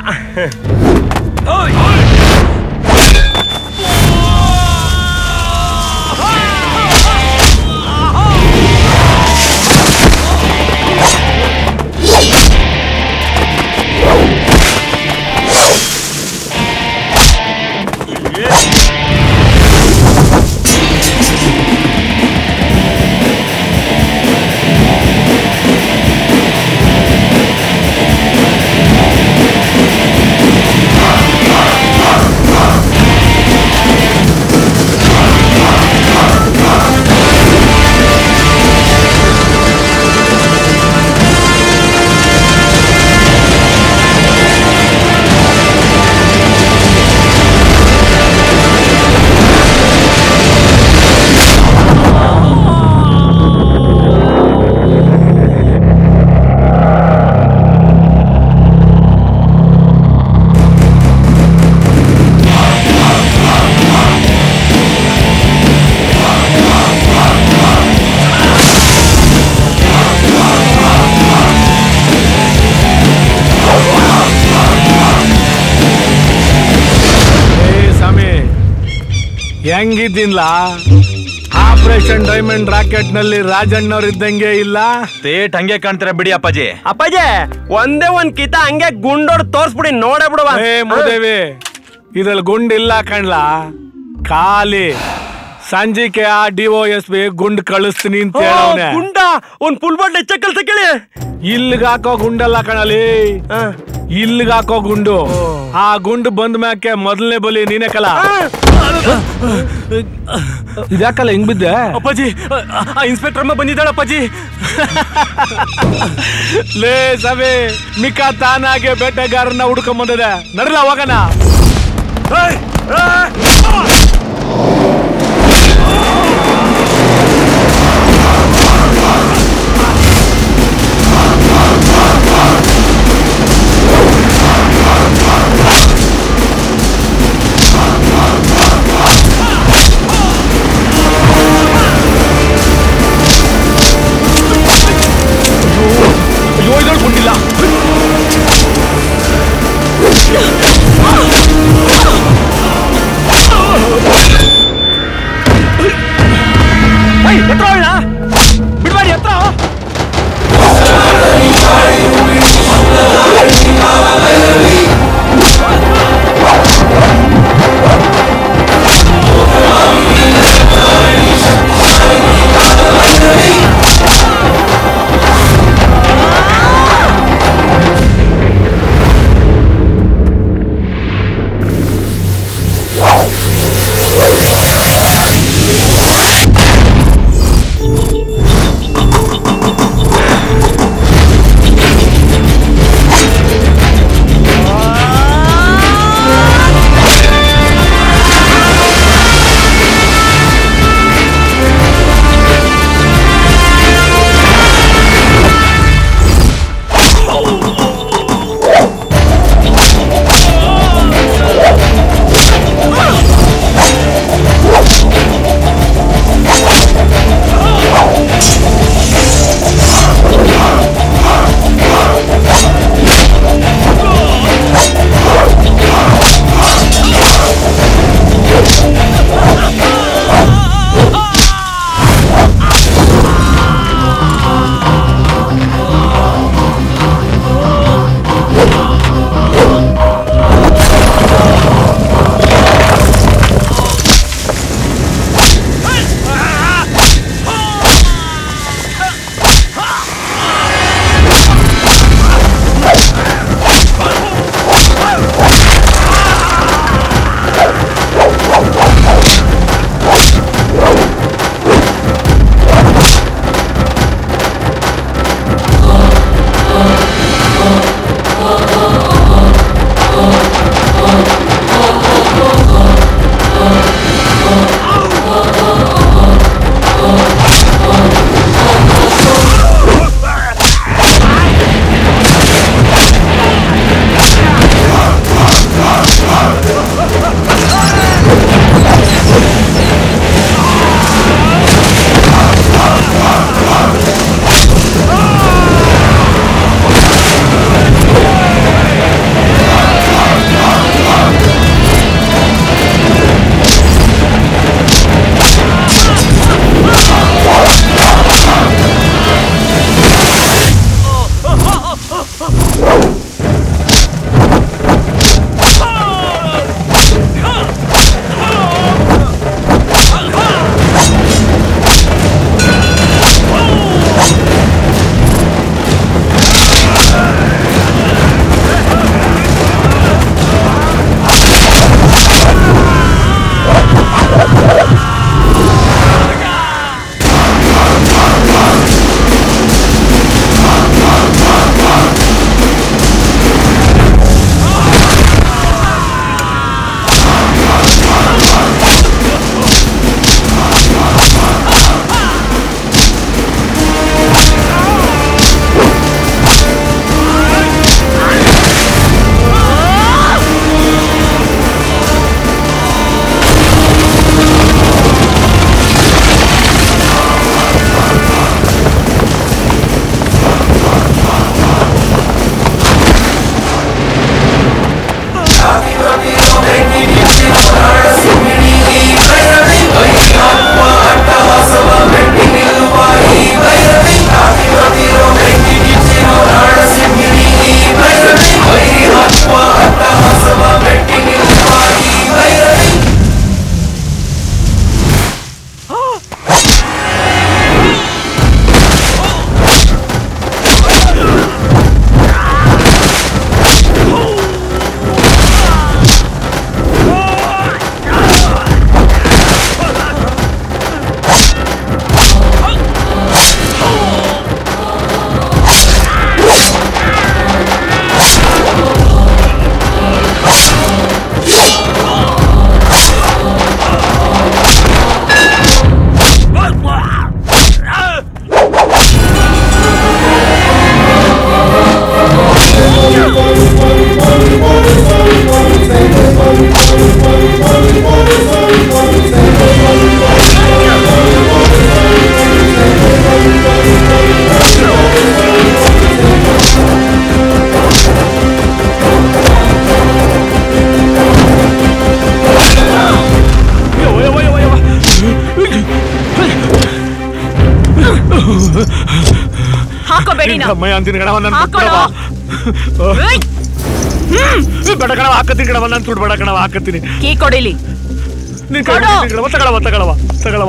C: ಏ ಸ್ವಾಮಿ ಹೆಂಗಿದ್ದೀನ್ಲ ಆಪರೇಷನ್ ಡೈಮಂಡ್ ರಾಕೆಟ್ ನಲ್ಲಿ ರಾಜಣ್ಣವ್ರ ಇದ್ದಂಗೆ ಇಲ್ಲ
B: ತೇಟ್ ಹಂಗೆ ಕಾಣ್ತೀರಾ ಬಿಡಿ ಅಪ್ಪಾಜಿ
J: ಅಪ್ಪಾಜಿ ಒಂದೇ ಒಂದ್ ಕಿತ ಹಂಗೆ ಗುಂಡೋಡ್ ತೋರ್ಸ್ಬಿಡಿ ನೋಡೇ ಬಿಡುವ
C: ಏ ಮೂದೇವಿ ಇದ್ರಲ್ಲಿ ಗುಂಡಿಲ್ಲ ಕಣ್ಲ ಖಾಲಿ ಸಂಜಿಕೆ ಆ ಡಿ ಒ ಎಸ್ ಬಿ ಗುಂಡ್ ಕಳಿಸ್ತೀನಿ ಅಂತ ಹೇಳವ್ನೆ
J: ಗುಂಡ ಒಂದ್ ಫುಲ್ ಬಾಟ್ಲ್ ಹೆಚ್ಚ ಕಲ್ಸ ಕೇಳಿ
C: ಇಲ್ಲಿಗೆ ಹಾಕೋ ಗುಂಡಲ್ಲ ಕಣಲಿ ಇಲ್ಲಿಗೆ ಹಾಕೋ ಗುಂಡು ಆ ಗುಂಡು ಬಂದ ಮ್ಯಾಕೆ ಮೊದಲನೇ ಬಲಿ ನೀನೇ ಕಲ ಇದ್ಯಾಕಲ್ಲ ಹಿಂಗ್ ಬಿದ್ದೆ
B: ಅಪ್ಪಾಜಿ ಇನ್ಸ್ಪೆಕ್ಟರ್ ಅಮ್ಮ ಬಂದಿದ್ದಾಳೆ ಅಪ್ಪಾಜಿ
C: ಲೇ ಸಭೆ ಮಿಕ್ಕ ತಾನಾಗೆ ಬೇಟೆಗಾರನ್ನ ಹುಡ್ಕೊಂಡ್ ಬಂದಿದೆ ನಡಲ ಹೋಗಣ ಅಯ್ಯೋ ಇದ್ರಲ್ಲಿ ಗುಂಡಿಲ್ಲ
D: ಕೀನ
C: ಅಮ್ಮಯ್ಯ ಅಂತೀನಿ ಕಣವ ನನ್
D: ಹಾಕೊಳ್ಳೋ. ಏಯ್!
C: ಬೇಡ ಕಣವ ಹಾಕತ್ತೀನಿ ಕಣವ ನನ್ ಸುಡ್ ಬೇಡ ಕಣವ ಹಾಕತ್ತೀನಿ
D: ಕೀ ಕೊಡಿಲಿ
C: ನೀನ್ ಕೈ ಬಿಡ್ತೀನಿ ಕಣವ ತಗೊಳವ ತಗೊಳವ ತಗೊಳವ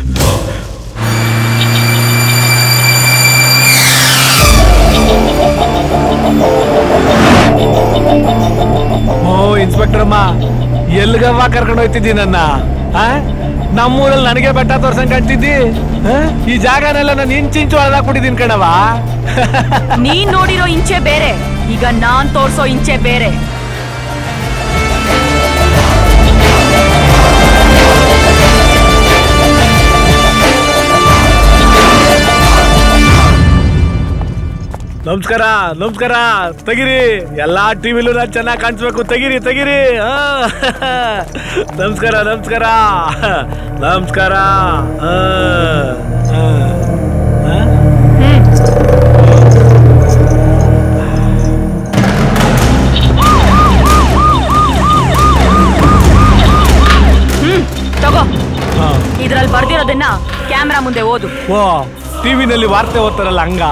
C: ಓ ಇನ್ಸ್ಪೆಕ್ಟರ್ ಅಮ್ಮ ಎಲ್ಗವ್ವ ಕರ್ಕೊಂಡು ಹೋಯ್ತಿದ್ದಿ ನನ್ನ ಆ? ನಮ್ಮೂರಲ್ಲಿ ನನಗೆ ಬೆಟ್ಟ ತೋರ್ಸಂಗ್ ಕಾಣ್ತಿದ್ದಿ ಆ? ಈ ಜಾಗನೆಲ್ಲ ನಾನು ಇಂಚಿಂಚು ಹೊಡೆದಾಕ್ಬಿಟ್ಟಿದ್ದೀನಿ ಕಣವ
D: ನೀನ್ ನೋಡಿರೋ ಇಂಚೆ ಬೇರೆ ಈಗ ನಾನ್ ತೋರ್ಸೋ ಇಂಚೆ ಬೇರೆ
C: ನಮಸ್ಕಾರ ನಮಸ್ಕಾರ ತೆಗಿರಿ ಎಲ್ಲಾ ಟಿವಿಲೂ ನಾನು ಚೆನ್ನಾಗಿ ಕಾಣಿಸ್ಬೇಕು ತೆಗಿರಿ ತೆಗಿರಿ ಆ. ನಮಸ್ಕಾರ ನಮಸ್ಕಾರ ನಮಸ್ಕಾರ ಆ. ಆ. ಆ?
D: ಹ್ಮ್ ತಗೋ ಇದ್ರಲ್ಲಿ ಬರ್ದಿರೋದನ್ನ ಕ್ಯಾಮ್ರಾ ಮುಂದೆ ಓದು
C: ಓ ಟಿವಿನಲ್ಲಿ ವಾರ್ತೆ ಓದ್ತಾರಲ್ಲ ಹಂಗ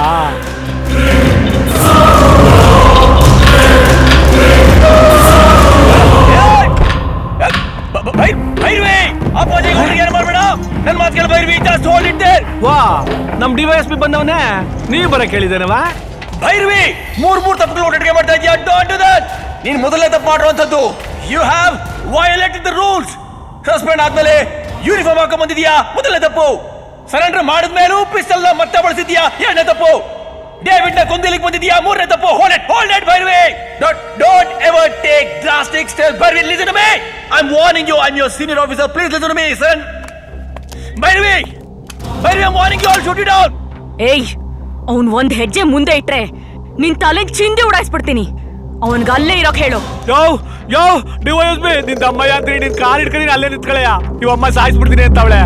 C: ವಾ ನಮ್ ಡಿವೈಎಸ್ ಪಿ ಬಂದವನೇ ನೀ ಬರ ಕೇಳಿದೇನವಾ
N: ಭೈರವಿ ಮೂರ್ ಮೂರ್ ತಪ್ಪುಗಳು ಒಟ್ಟಿಗೆ ಮಾಡ್ತಾ ಇದೀಯ ಡೋಂಟ್ ಡು ದಟ್ ನೀನ್ ಮೊದಲನೇ ತಪ್ಪು ಮಾಡಿರುವಂತದ್ದು you have ವಯೋಲೇಟೆಡ್ the rules suspend ಆದ್ಮೇಲೆ ಯೂನಿಫಾರ್ಮ್ ಹಾಕೊಂಡ್ ಬಂದಿದ್ಯಾ ಮೊದಲನೇ ತಪ್ಪು ಸರೆಂಡರ್ ಮಾಡಿದ್ಮೇಲೂ ಪಿಸ್ತಲ್ ಮತ್ತೆ ಬಳಸಿದ್ಯಾ ಎರಡನೇ ತಪ್ಪು ಡೇವಿಡ್ ನ ಕೊಂದಿಲಿಕ್ಕೆ ಬಂದಿದ್ಯಾ ಮೂರನೇ ತಪ್ಪು hold it hold it Bhairavi don't don't ever take drastic step Bhairavi listen to me I am warning you I am your senior officer please listen to me sun Bhairavi Bhairavi I am warning you all shoot it out
D: ಏಯ್ ಅವನ್ ಒಂದ್ ಹೆಜ್ಜೆ ಮುಂದೆ ಇಟ್ರೆ ನಿನ್ ತಲೆ ಚಿಂದಿ ಉಡಾಯಿಸ್ಬಿಡ್ತೀನಿ ಅವನ್ಗ ಅಲ್ಲೇ ಇರೋಕ್ ಹೇಳು
C: ಯೋ ಯೋ ಡಿವೈಎಸ್ ಬಿ ನಿನ್ ಅಮ್ಮಯ್ಯ ಅಂತ ನಿನ್ ಕಾರ್ ಇಟ್ಕೊಂಡು ಅಲ್ಲೇ ನಿಂತ್ಕೊಳ್ಳಯ್ಯ ಇವ್ ಅಮ್ಮ ಸಾಯಿಸ್ಬಿಡ್ತೀನಿ ಅಂತ ಅವಳೆ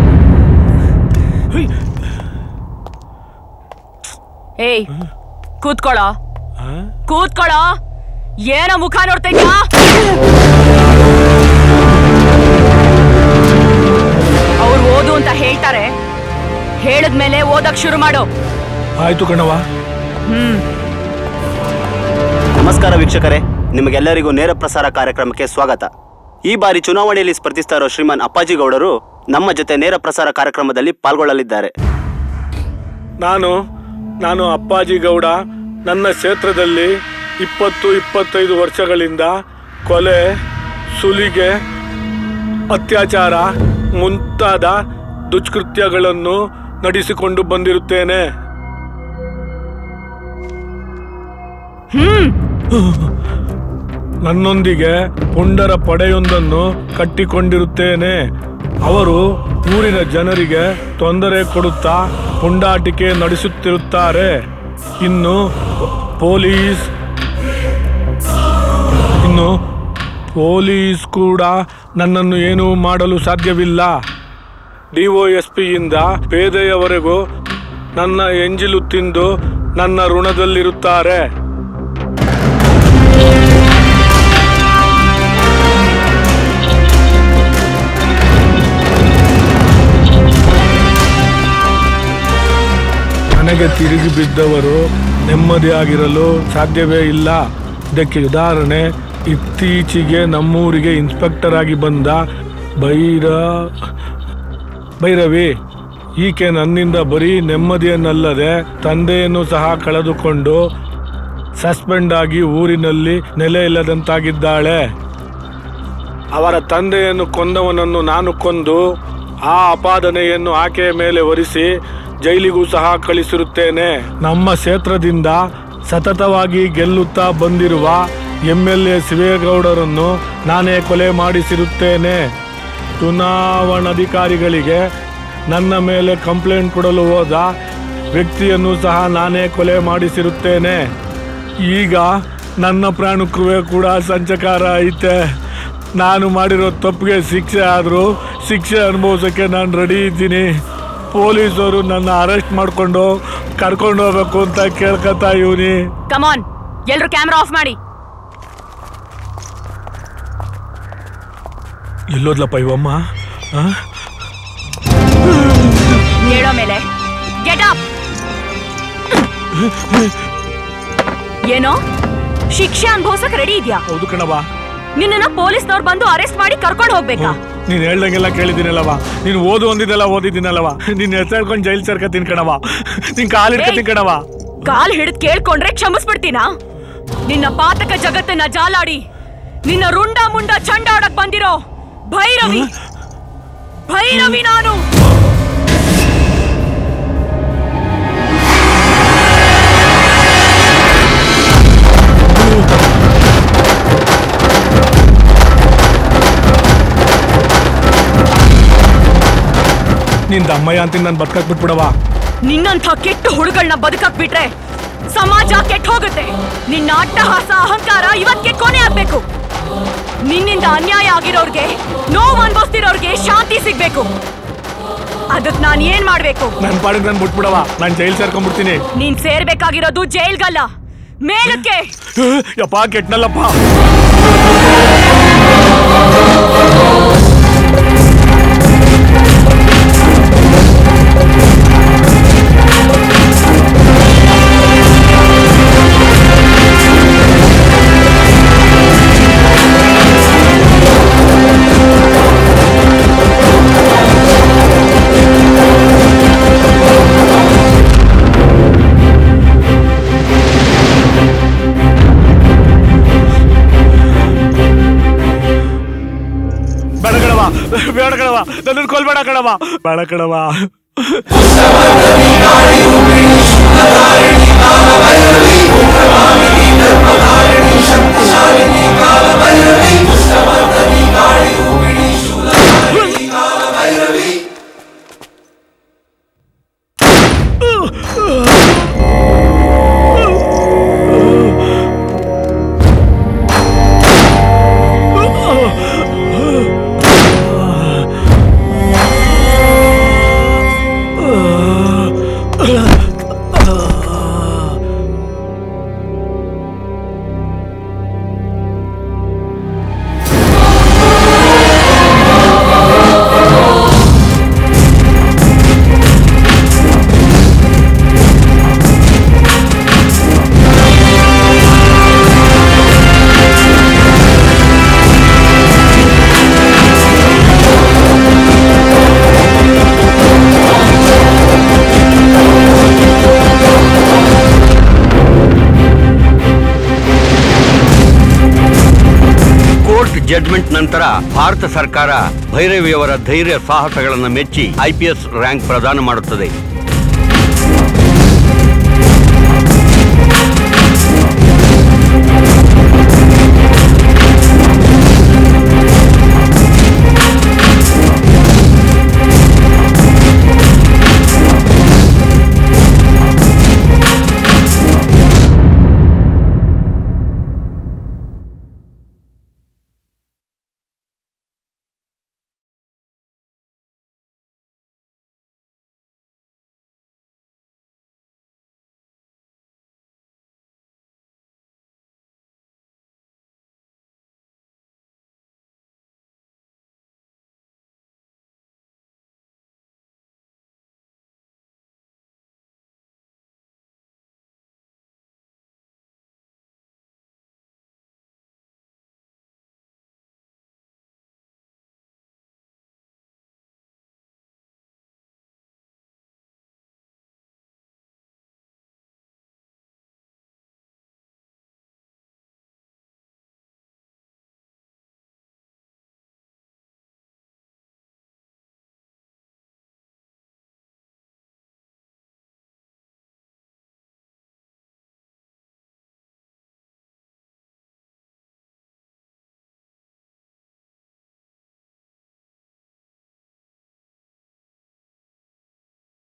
D: ಏಯ್ ಕೂತ್ಕೊಳ್ಳೋ ಕೂತ್ಕೊಳ್ಳೋ ಏನೋ ಮುಖ ನೋಡ್ತಾ ಇದ್ಯಾ ಅವ್ರು ಓದು ಅಂತ ಹೇಳ್ತಾರೆ ಹೇಳದ್ಮೇಲೆ ಓದಕ್ ಶುರು ಮಾಡು
C: ಆಯ್ತು ಕಣವ
D: ಹ್ಮ್
U: ನಮಸ್ಕಾರ ವೀಕ್ಷಕರೇ ನಿಮಗೆಲ್ಲರಿಗೂ ನೇರ ಪ್ರಸಾರ ಕಾರ್ಯಕ್ರಮಕ್ಕೆ ಸ್ವಾಗತ ಈ ಬಾರಿ ಚುನಾವಣೆಯಲ್ಲಿ ಸ್ಪರ್ಧಿಸ್ತಾ ಇರೋ ಶ್ರೀಮಾನ್ ಅಪ್ಪಾಜಿ ಗೌಡರು ನಮ್ಮ ಜೊತೆ ನೇರ ಪ್ರಸಾರ ಕಾರ್ಯಕ್ರಮದಲ್ಲಿ ಪಾಲ್ಗೊಳ್ಳಲಿದ್ದಾರೆ
C: ನಾನು ನಾನು ಅಪ್ಪಾಜಿ ಗೌಡ ನನ್ನ ಕ್ಷೇತ್ರದಲ್ಲಿ ಇಪ್ಪತ್ತು ಇಪ್ಪತ್ತೈದು ವರ್ಷಗಳಿಂದ ಕೊಲೆ ಸುಲಿಗೆ ಅತ್ಯಾಚಾರ ಮುಂತಾದ ದುಷ್ಕೃತ್ಯಗಳನ್ನು ನಡೆಸಿಕೊಂಡು ಬಂದಿರುತ್ತೇನೆ ನನ್ನೊಂದಿಗೆ ಪುಂಡರ ಪಡೆಯೊಂದನ್ನು ಕಟ್ಟಿಕೊಂಡಿರುತ್ತೇನೆ ಅವರು ಊರಿನ ಜನರಿಗೆ ತೊಂದರೆ ಕೊಡುತ್ತಾ ಪುಂಡಾಟಿಕೆ ನಡೆಸುತ್ತಿರುತ್ತಾರೆ ಇನ್ನು ಪೊಲೀಸ್ ಇನ್ನು ಪೊಲೀಸ್ ಕೂಡ ನನ್ನನ್ನು ಏನೂ ಮಾಡಲು ಸಾಧ್ಯವಿಲ್ಲ ಡಿಒಎಸ್ ಪಿಯಿಂದ ಪೇದೆಯವರೆಗೂ ನನ್ನ ಎಂಜಿಲು ತಿಂದು ನನ್ನ ಋಣದಲ್ಲಿರುತ್ತಾರೆ ನನಗೆ ತಿರುಗಿ ಬಿದ್ದವರು ನೆಮ್ಮದಿಯಾಗಿರಲು ಸಾಧ್ಯವೇ ಇಲ್ಲ ಇದಕ್ಕೆ ಉದಾಹರಣೆ ಇತ್ತೀಚೆಗೆ ನಮ್ಮೂರಿಗೆ ಇನ್ಸ್ಪೆಕ್ಟರ್ ಆಗಿ ಬಂದ ಬೈರ ಭೈರವಿ ಈಕೆ ನನ್ನಿಂದ ಬರೀ ನೆಮ್ಮದಿಯನ್ನಲ್ಲದೆ ತಂದೆಯನ್ನು ಸಹ ಕಳೆದುಕೊಂಡು ಸಸ್ಪೆಂಡ್ ಆಗಿ ಊರಿನಲ್ಲಿ ನೆಲೆ ಇಲ್ಲದಂತಾಗಿದ್ದಾಳೆ ಅವರ ತಂದೆಯನ್ನು ಕೊಂದವನನ್ನು ನಾನು ಕೊಂದು ಆ ಅಪಾದನೆಯನ್ನು ಆಕೆಯ ಮೇಲೆ ಹೊರಿಸಿ ಜೈಲಿಗೂ ಸಹ ಕಳಿಸಿರುತ್ತೇನೆ ನಮ್ಮ ಕ್ಷೇತ್ರದಿಂದ ಸತತವಾಗಿ ಗೆಲ್ಲುತ್ತಾ ಬಂದಿರುವ ಎಂ ಎಲ್ ಎ ಶಿವೇಗೌಡರನ್ನು ನಾನೇ ಕೊಲೆ ಮಾಡಿಸಿರುತ್ತೇನೆ ಚುನಾವಣಾಧಿಕಾರಿಗಳಿಗೆ ನನ್ನ ಮೇಲೆ ಕಂಪ್ಲೇಂಟ್ ಕೊಡಲು ಹೋದ ವ್ಯಕ್ತಿಯನ್ನು ಸಹ ನಾನೇ ಕೊಲೆ ಮಾಡಿಸಿರುತ್ತೇನೆ ಈಗ ನನ್ನ ಪ್ರಾಣಕ್ಕೂ ಕೂಡ ಸಂಚಕಾರ ಐತೆ ನಾನು ಮಾಡಿರೋ ತಪ್ಪಿಗೆ ಶಿಕ್ಷೆ ಆದರೂ ಶಿಕ್ಷೆ ಅನುಭವಿಸೋಕ್ಕೆ ನಾನು ರೆಡಿ ಇದ್ದೀನಿ ಪೊಲೀಸರು ನನ್ನ ಅರೆಸ್ಟ್ ಮಾಡಿಕೊಂಡು ಕರ್ಕೊಂಡು ಹೋಗ್ಬೇಕು ಅಂತ ಕೇಳ್ಕೊತಾ ಇವನಿ
D: ಕಮಾನ್ ಎಲ್ರು ಕ್ಯಾಮ್ರಾ ಆಫ್ ಮಾಡಿ
C: ಎಲ್ಲೋದ್ಲಪ್ಪ ಇವಮ್ಮ ಆ?
D: ಹೇಳೋ ಮೇಲೆ ಗೆಟ್ ಅಪ್ ಏನೋ ಶಿಕ್ಷೆ ಅನುಭವಿಸಕ್ ರೆಡಿ ಇದ್ಯಾ
C: ಹೌದು ಕಣವ
D: ನಿನ್ನ ಪೊಲೀಸ್ನವ್ರು ಬಂದು ಅರೆಸ್ಟ್ ಮಾಡಿ ಕರ್ಕೊಂಡು ಹೋಗ್ಬೇಕಾ
C: ನೀನ್ ಹೇಳ್ದಂಗೆಲ್ಲ ಕೇಳಿದ್ದೀನಲ್ಲವ ನೀನು ಓದು ಒಂದಿದ್ದೆಲ್ಲ ಓದಿದ್ದೀನಲ್ಲವ ನೀನ್ ಎತ್ತಾಡ್ಕೊಂಡು ಜೈಲ್ ಸೇರ್ಕತ್ತೀನಿ ಕಣವ ನಿನ್ ಕಾಲ್ ಇಡ್ಕತ್ತೀನಿ ಕಣವ
D: ಕಾಲ್ ಹಿಡಿದ್ ಕೇಳ್ಕೊಂಡ್ರೆ ಕ್ಷಮಿಸ್ಬಿಡ್ತೀನಾ ನಿನ್ನ ಪಾತಕ ಜಗತ್ತನ್ನ ಜಾಲಾಡಿ ನಿನ್ನ ರುಂಡ ಮುಂಡ ಚಂಡಾಡಕ್ ಬಂದಿರೋ ಭೈರವಿ ಭೈರವಿ ನಾನು
C: ನಿನ್ ದಮ್ಮಯ್ಯ ಅಂತೀನಿ ನಾನು ಬದುಕಕ್ ಬಿಟ್ಬಿಡವ
D: ನಿನ್ನಂಥ ಕೆಟ್ಟ ಹುಡುಗಳನ್ನ ಬದುಕಕ್ ಬಿಟ್ರೆ ಸಮಾಜ ಕೆಟ್ಟ ಹೋಗುತ್ತೆ ನಿನ್ನ ಅಟ್ಟಹಾಸ ಅಹಂಕಾರ ಇವತ್ತಿಗೆ ಕೊನೆ ಆಗ್ಬೇಕು ನಿನ್ನಿಂದ ಅನ್ಯಾಯ ಆಗಿರೋರ್ಗೆ ನೋವು ಅನ್ಭವಿಸ್ತಿರೋರ್ಗೆ ಶಾಂತಿ ಸಿಗ್ಬೇಕು ಅದಕ್ ನಾನ್ ಏನ್ ಮಾಡ್ಬೇಕು
C: ನನ್ ಪಾಡಿಗೆ ನಾನು ಬಿಟ್ಬಿಡವ ನಾನು ಜೈಲ್ ಸೇರ್ಕೊಂಡ್ಬಿಡ್ತೀನಿ
D: ನೀನ್ ಸೇರ್ಬೇಕಾಗಿರೋದು ಜೈಲ್ಗಲ್ಲ ಮೇಲಕ್ಕೆ
C: ಯಪ್ಪ ಕೆಟ್ನಲ್ಲಪ್ಪ ಬೇಡ ಕಣವ ಬೇಡ ಕಣವ ನನ್ನನ್ನು ಕೊಲ್ಬೇಡ ಕಣವ ಬೇಡ ಕಣವ
K: ಕೋರ್ಟ್ ಜಡ್ಜ್ಮೆಂಟ್ ನಂತರ ಭಾರತ ಸರ್ಕಾರ ಭೈರವಿಯವರ ಧೈರ್ಯ ಸಾಹಸಗಳನ್ನು ಮೆಚ್ಚಿ ಐಪಿಎಸ್ ರ್ಯಾಂಕ್ ಪ್ರದಾನ ಮಾಡುತ್ತದೆ